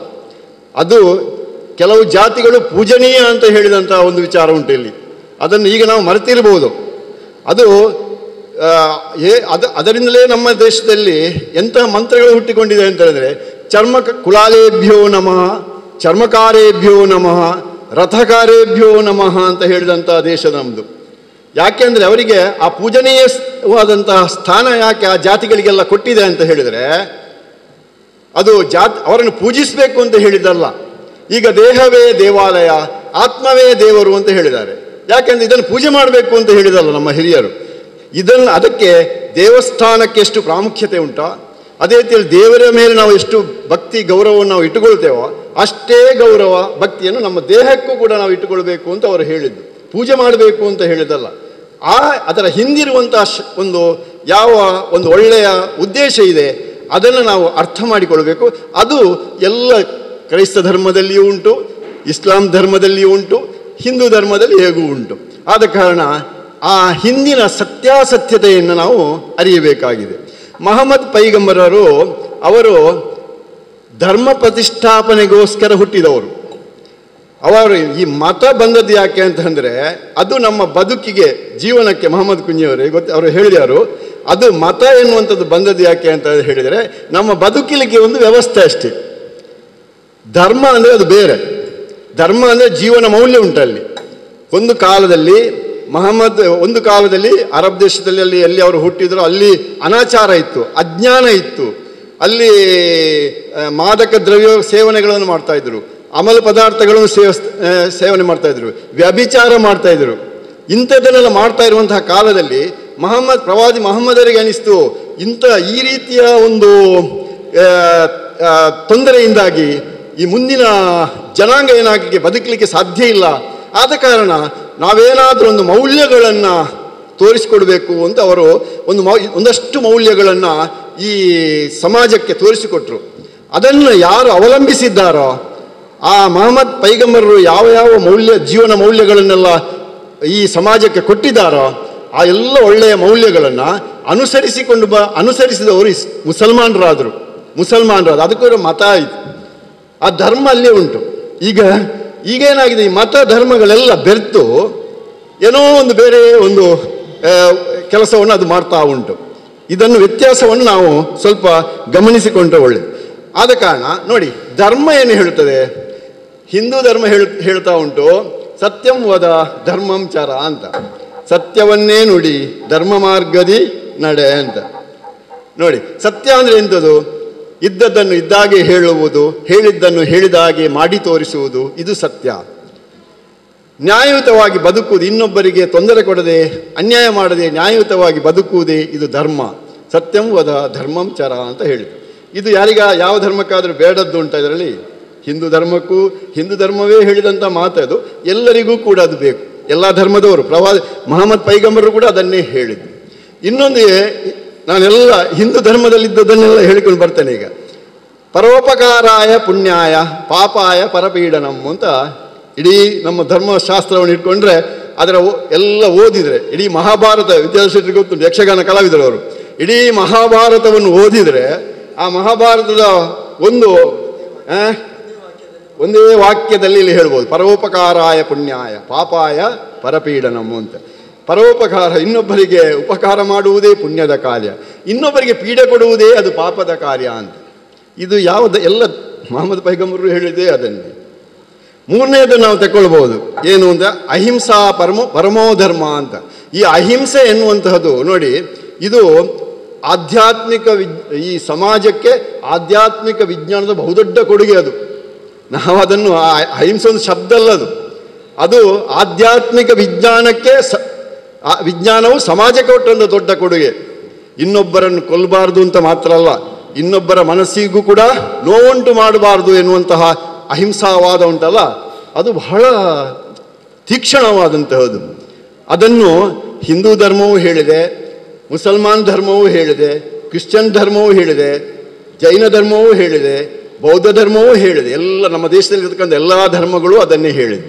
ಅದು ಕೆಲವು ಜಾತಿಗಳು ಪೂಜನೀಯ ಅಂತ ಹೇಳಿದಂಥ ಒಂದು ವಿಚಾರ ಉಂಟು ಇಲ್ಲಿ ಅದನ್ನು ಈಗ ನಾವು ಮರೆತಿರ್ಬೋದು ಅದು ಆ, ಏ ಅದ ಅದರಿಂದಲೇ ನಮ್ಮ ದೇಶದಲ್ಲಿ ಎಂತಹ ಮಂತ್ರಗಳು ಹುಟ್ಟಿಕೊಂಡಿದೆ ಅಂತ ಹೇಳಿದ್ರೆ ಚರ್ಮ ಕುಲಾಲೇಭ್ಯೋ ನಮಃ ಚರ್ಮಕಾರೇಭ್ಯೋ ನಮಃ ರಥಕಾರೇಭ್ಯೋ ನಮಃ ಅಂತ ಹೇಳಿದಂಥ ದೇಶ ನಮ್ಮದು ಯಾಕೆಂದರೆ ಅವರಿಗೆ ಆ ಪೂಜನೀಯವಾದಂತಹ ಸ್ಥಾನ ಯಾಕೆ ಆ ಜಾತಿಗಳಿಗೆಲ್ಲ ಕೊಟ್ಟಿದೆ ಅಂತ ಹೇಳಿದರೆ ಅದು ಜಾತ್ ಅವರನ್ನು ಪೂಜಿಸಬೇಕು ಅಂತ ಹೇಳಿದ್ದಲ್ಲ ಈಗ ದೇಹವೇ ದೇವಾಲಯ ಆತ್ಮವೇ ದೇವರು ಅಂತ ಹೇಳಿದ್ದಾರೆ ಯಾಕೆಂದ್ರೆ ಇದನ್ನು ಪೂಜೆ ಮಾಡಬೇಕು ಅಂತ ಹೇಳಿದಲ್ಲ ನಮ್ಮ ಹಿರಿಯರು ಇದನ್ನು ಅದಕ್ಕೆ ದೇವಸ್ಥಾನಕ್ಕೆ ಎಷ್ಟು ಪ್ರಾಮುಖ್ಯತೆ ಉಂಟೋ ಅದೇ ರೀತಿಯಲ್ಲಿ ದೇವರ ಮೇಲೆ ನಾವು ಎಷ್ಟು ಭಕ್ತಿ ಗೌರವವನ್ನು ನಾವು ಇಟ್ಟುಕೊಳ್ತೇವೋ ಅಷ್ಟೇ ಗೌರವ ಭಕ್ತಿಯನ್ನು ನಮ್ಮ ದೇಹಕ್ಕೂ ಕೂಡ ನಾವು ಇಟ್ಟುಕೊಳ್ಬೇಕು ಅಂತ ಅವರು ಹೇಳಿದ್ದು ಪೂಜೆ ಮಾಡಬೇಕು ಅಂತ ಹೇಳಿದಲ್ಲ ಆ ಅದರ ಹಿಂದಿರುವಂತಹ ಶ- ಒಂದು ಯಾವ ಒಂದು ಒಳ್ಳೆಯ ಉದ್ದೇಶ ಇದೆ ಅದನ್ನು ನಾವು ಅರ್ಥ ಮಾಡಿಕೊಳ್ಬೇಕು ಅದು ಎಲ್ಲ ಕ್ರೈಸ್ತ ಧರ್ಮದಲ್ಲಿಯೂ ಉಂಟು ಇಸ್ಲಾಂ ಧರ್ಮದಲ್ಲಿಯೂ ಉಂಟು ಹಿಂದೂ ಧರ್ಮದಲ್ಲಿ ಹೇಗೂ ಉಂಟು ಆದ ಕಾರಣ ಆ ಹಿಂದಿನ ಸತ್ಯಾಸತ್ಯತೆಯನ್ನು ನಾವು ಅರಿಯಬೇಕಾಗಿದೆ ಮಹಮ್ಮದ್ ಪೈಗಂಬರರು ಅವರು ಧರ್ಮ ಪ್ರತಿಷ್ಠಾಪನೆಗೋಸ್ಕರ ಹುಟ್ಟಿದವರು ಅವರು ಈ ಮತ ಬಂದದ್ದು ಯಾಕೆ ಅಂತಂದರೆ ಅದು ನಮ್ಮ ಬದುಕಿಗೆ ಜೀವನಕ್ಕೆ ಮೊಹಮ್ಮದ್ ಕುಂಜಿಯವರೇ ಗೊತ್ತು ಅವರು ಹೇಳಿದರು ಅದು ಮತ ಎನ್ನುವಂಥದ್ದು ಬಂದದ್ದು ಯಾಕೆ ಅಂತ ಹೇಳಿದರೆ ನಮ್ಮ ಬದುಕಲಿಕ್ಕೆ ಒಂದು ವ್ಯವಸ್ಥೆ ಅಷ್ಟೇ ಧರ್ಮ ಅಂದರೆ ಅದು ಬೇರೆ ಧರ್ಮ ಅಂದರೆ ಜೀವನ ಮೌಲ್ಯ ಉಂಟಲ್ಲಿ ಒಂದು ಕಾಲದಲ್ಲಿ ಮಹಮ್ಮದ್ ಒಂದು ಕಾಲದಲ್ಲಿ ಅರಬ್ ದೇಶದಲ್ಲಿ ಅಲ್ಲಿ ಎಲ್ಲಿ ಅವರು ಹುಟ್ಟಿದ್ರು ಅಲ್ಲಿ ಅನಾಚಾರ ಇತ್ತು ಅಜ್ಞಾನ ಇತ್ತು ಅಲ್ಲಿ ಆ, ಮಾದಕ ದ್ರವ್ಯ ಸೇವನೆಗಳನ್ನು ಮಾಡ್ತಾ ಇದ್ರು ಅಮಲ ಪದಾರ್ಥಗಳನ್ನು ಸೇವ ಆ, ಸೇವನೆ ಮಾಡ್ತಾ ಇದ್ರು ವ್ಯಭಿಚಾರ ಮಾಡ್ತಾ ಇದ್ರು ಇಂಥದ್ದನ್ನೆಲ್ಲ ಮಾಡ್ತಾ ಇರುವಂತಹ ಕಾಲದಲ್ಲಿ ಮಹಮ್ಮದ್ ಪ್ರವಾದಿ ಮಹಮ್ಮದರಿಗೆ ಅನಿಸ್ತು ಇಂಥ ಈ ರೀತಿಯ ಒಂದು ಆ, ಆ, ತೊಂದರೆಯಿಂದಾಗಿ ಈ ಮುಂದಿನ ಜನಾಂಗ ಏನಾಗಿ ಬದುಕಲಿಕ್ಕೆ ಸಾಧ್ಯ ಇಲ್ಲ ಆದ ಕಾರಣ ನಾವೇನಾದರೂ ಒಂದು ಮೌಲ್ಯಗಳನ್ನು ತೋರಿಸಿಕೊಡ್ಬೇಕು ಅಂತ ಅವರು ಒಂದು ಮೌ ಒಂದಷ್ಟು ಮೌಲ್ಯಗಳನ್ನು ಈ ಸಮಾಜಕ್ಕೆ ತೋರಿಸಿಕೊಟ್ರು ಅದನ್ನು ಯಾರು ಅವಲಂಬಿಸಿದ್ದಾರೋ ಆ ಮಹಮ್ಮದ್ ಪೈಗಂಬರರು ಯಾವ ಯಾವ ಮೌಲ್ಯ ಜೀವನ ಮೌಲ್ಯಗಳನ್ನೆಲ್ಲ ಈ ಸಮಾಜಕ್ಕೆ ಕೊಟ್ಟಿದ್ದಾರೋ ಆ ಎಲ್ಲ ಒಳ್ಳೆಯ ಮೌಲ್ಯಗಳನ್ನು ಅನುಸರಿಸಿಕೊಂಡು ಬ ಅನುಸರಿಸಿದವರು ಇಸ್ ಮುಸಲ್ಮಾನರಾದರು ಮುಸಲ್ಮಾನರಾದ್ರು ಅದಕ್ಕೋರ ಮತ ಆಯಿತು ಆ ಧರ್ಮ ಅಲ್ಲೇ ಉಂಟು ಈಗ ಈಗೇನಾಗಿದೆ ಈ ಮತ ಧರ್ಮಗಳೆಲ್ಲ ಬೆರೆತು ಏನೋ ಒಂದು ಬೇರೆ ಒಂದು ಆ, ಕೆಲಸವನ್ನು ಅದು ಮಾಡ್ತಾ ಉಂಟು ಇದನ್ನು ವ್ಯತ್ಯಾಸವನ್ನು ನಾವು ಸ್ವಲ್ಪ ಗಮನಿಸಿಕೊಂಡ್ರೆ ಒಳ್ಳೆಯದು ಆದ ಕಾರಣ ನೋಡಿ ಧರ್ಮ ಏನು ಹೇಳುತ್ತದೆ ಹಿಂದೂ ಧರ್ಮ ಹೇಳು ಹೇಳ್ತಾ ಉಂಟು ಸತ್ಯಂ ವದ ಧರ್ಮಂ ಚರ ಅಂತ ಸತ್ಯವನ್ನೇ ನುಡಿ ಧರ್ಮ ಮಾರ್ಗದಿ ನಡೆ ಅಂತ ನೋಡಿ ಸತ್ಯ ಅಂದರೆ ಎಂಥದ್ದು ಇದ್ದದ್ದನ್ನು ಇದ್ದಾಗೆ ಹೇಳುವುದು ಹೇಳಿದ್ದನ್ನು ಹೇಳಿದ ಹಾಗೆ ಮಾಡಿ ತೋರಿಸುವುದು ಇದು ಸತ್ಯ ನ್ಯಾಯಯುತವಾಗಿ ಬದುಕುವುದು ಇನ್ನೊಬ್ಬರಿಗೆ ತೊಂದರೆ ಕೊಡದೆ ಅನ್ಯಾಯ ಮಾಡದೆ ನ್ಯಾಯಯುತವಾಗಿ ಬದುಕುವುದೇ ಇದು ಧರ್ಮ ಸತ್ಯಂ ವದ ಧರ್ಮಂ ಚರ ಅಂತ ಹೇಳಿತು ಇದು ಯಾರಿಗ ಯಾವ ಧರ್ಮಕ್ಕಾದರೂ ಬೇಡದ್ದು ಉಂಟ ಇದರಲ್ಲಿ ಹಿಂದೂ ಧರ್ಮಕ್ಕೂ ಹಿಂದೂ ಧರ್ಮವೇ ಹೇಳಿದಂಥ ಮಾತದು ಎಲ್ಲರಿಗೂ ಕೂಡ ಅದು ಬೇಕು ಎಲ್ಲ ಧರ್ಮದವರು ಪ್ರವಾ ಮಹಮ್ಮದ್ ಪೈಗಂಬರು ಕೂಡ ಅದನ್ನೇ ಹೇಳಿದ್ದು ಇನ್ನೊಂದು ನಾನೆಲ್ಲ ಹಿಂದೂ ಧರ್ಮದಲ್ಲಿದ್ದದನ್ನೆಲ್ಲ ಹೇಳಿಕೊಂಡು ಬರ್ತೇನೆ ಈಗ ಪರೋಪಕಾರಾಯ ಪುಣ್ಯಾಯ ಪಾಪಾಯ ಪರಪೀಡನಂ ಅಂತ ಇಡೀ ನಮ್ಮ ಧರ್ಮಶಾಸ್ತ್ರವನ್ನು ಇಟ್ಕೊಂಡ್ರೆ ಅದರ ಓ- ಎಲ್ಲ ಓದಿದರೆ ಇಡೀ ಮಹಾಭಾರತ ವಿದ್ಯಾಶೆಟ್ರಿಗೆ ಗೊತ್ತುಂಟು ಯಕ್ಷಗಾನ ಕಲಾವಿದರು ಅವರು ಇಡೀ ಮಹಾಭಾರತವನ್ನು ಓದಿದರೆ ಆ ಮಹಾಭಾರತದ ಒಂದು ಆ, ಒಂದೇ ವಾಕ್ಯದಲ್ಲಿ ಇಲ್ಲಿ ಹೇಳ್ಬೋದು ಪರೋಪಕಾರಾಯ ಪುಣ್ಯಾಯ ಪಾಪಾಯ ಪರಪೀಡನಂ ಅಂತ ಪರೋಪಕಾರ ಇನ್ನೊಬ್ಬರಿಗೆ ಉಪಕಾರ ಮಾಡುವುದೇ ಪುಣ್ಯದ ಕಾರ್ಯ ಇನ್ನೊಬ್ಬರಿಗೆ ಪೀಡೆ ಕೊಡುವುದೇ ಅದು ಪಾಪದ ಕಾರ್ಯ ಅಂತ ಇದು ಯಾವುದು ಎಲ್ಲ ಮೊಹಮ್ಮದ್ ಪೈಗಂಬರು ಹೇಳಿದೆ ಅದನ್ನೇ ಮೂರನೇದು ನಾವು ತಗೊಳ್ಬಹುದು ಏನು ಅಂತ ಅಹಿಂಸಾ ಪರಮೋ ಪರಮೋ ಧರ್ಮ ಅಂತ ಈ ಅಹಿಂಸೆ ಎನ್ನುವಂತಹದ್ದು ನೋಡಿ ಇದು ಆಧ್ಯಾತ್ಮಿಕ ವಿಜ್ ಈ ಸಮಾಜಕ್ಕೆ ಆಧ್ಯಾತ್ಮಿಕ ವಿಜ್ಞಾನದ ಬಹುದೊಡ್ಡ ಕೊಡುಗೆ ಅದು ನಾವು ಅದನ್ನು ಆ ಅಹಿಂಸೆ ಒಂದು ಶಬ್ದ ಅಲ್ಲ ಅದು ಅದು ಆಧ್ಯಾತ್ಮಿಕ ವಿಜ್ಞಾನಕ್ಕೆ ಸ ಆ ವಿಜ್ಞಾನವು ಸಮಾಜಕ್ಕೆ ಕೊಟ್ಟೊಂದು ದೊಡ್ಡ ಕೊಡುಗೆ ಇನ್ನೊಬ್ಬರನ್ನು ಕೊಲ್ಲಬಾರ್ದು ಅಂತ ಮಾತ್ರ ಅಲ್ಲ ಇನ್ನೊಬ್ಬರ ಮನಸ್ಸಿಗೂ ಕೂಡ ನೋವುಂಟು ಮಾಡಬಾರ್ದು ಎನ್ನುವಂತಹ ಅಹಿಂಸಾವಾದ ಉಂಟಲ್ಲ ಅದು ಬಹಳ ತೀಕ್ಷ್ಣವಾದಂತಹದ್ದು ಅದನ್ನು ಹಿಂದೂ ಧರ್ಮವೂ ಹೇಳಿದೆ ಮುಸಲ್ಮಾನ್ ಧರ್ಮವೂ ಹೇಳಿದೆ ಕ್ರಿಶ್ಚಿಯನ್ ಧರ್ಮವೂ ಹೇಳಿದೆ ಜೈನ ಧರ್ಮವೂ ಹೇಳಿದೆ ಬೌದ್ಧ ಧರ್ಮವೂ ಹೇಳಿದೆ ಎಲ್ಲ ನಮ್ಮ ದೇಶದಲ್ಲಿ ಇರ್ತಕ್ಕಂಥ ಎಲ್ಲ ಧರ್ಮಗಳು ಅದನ್ನೇ ಹೇಳಿದೆ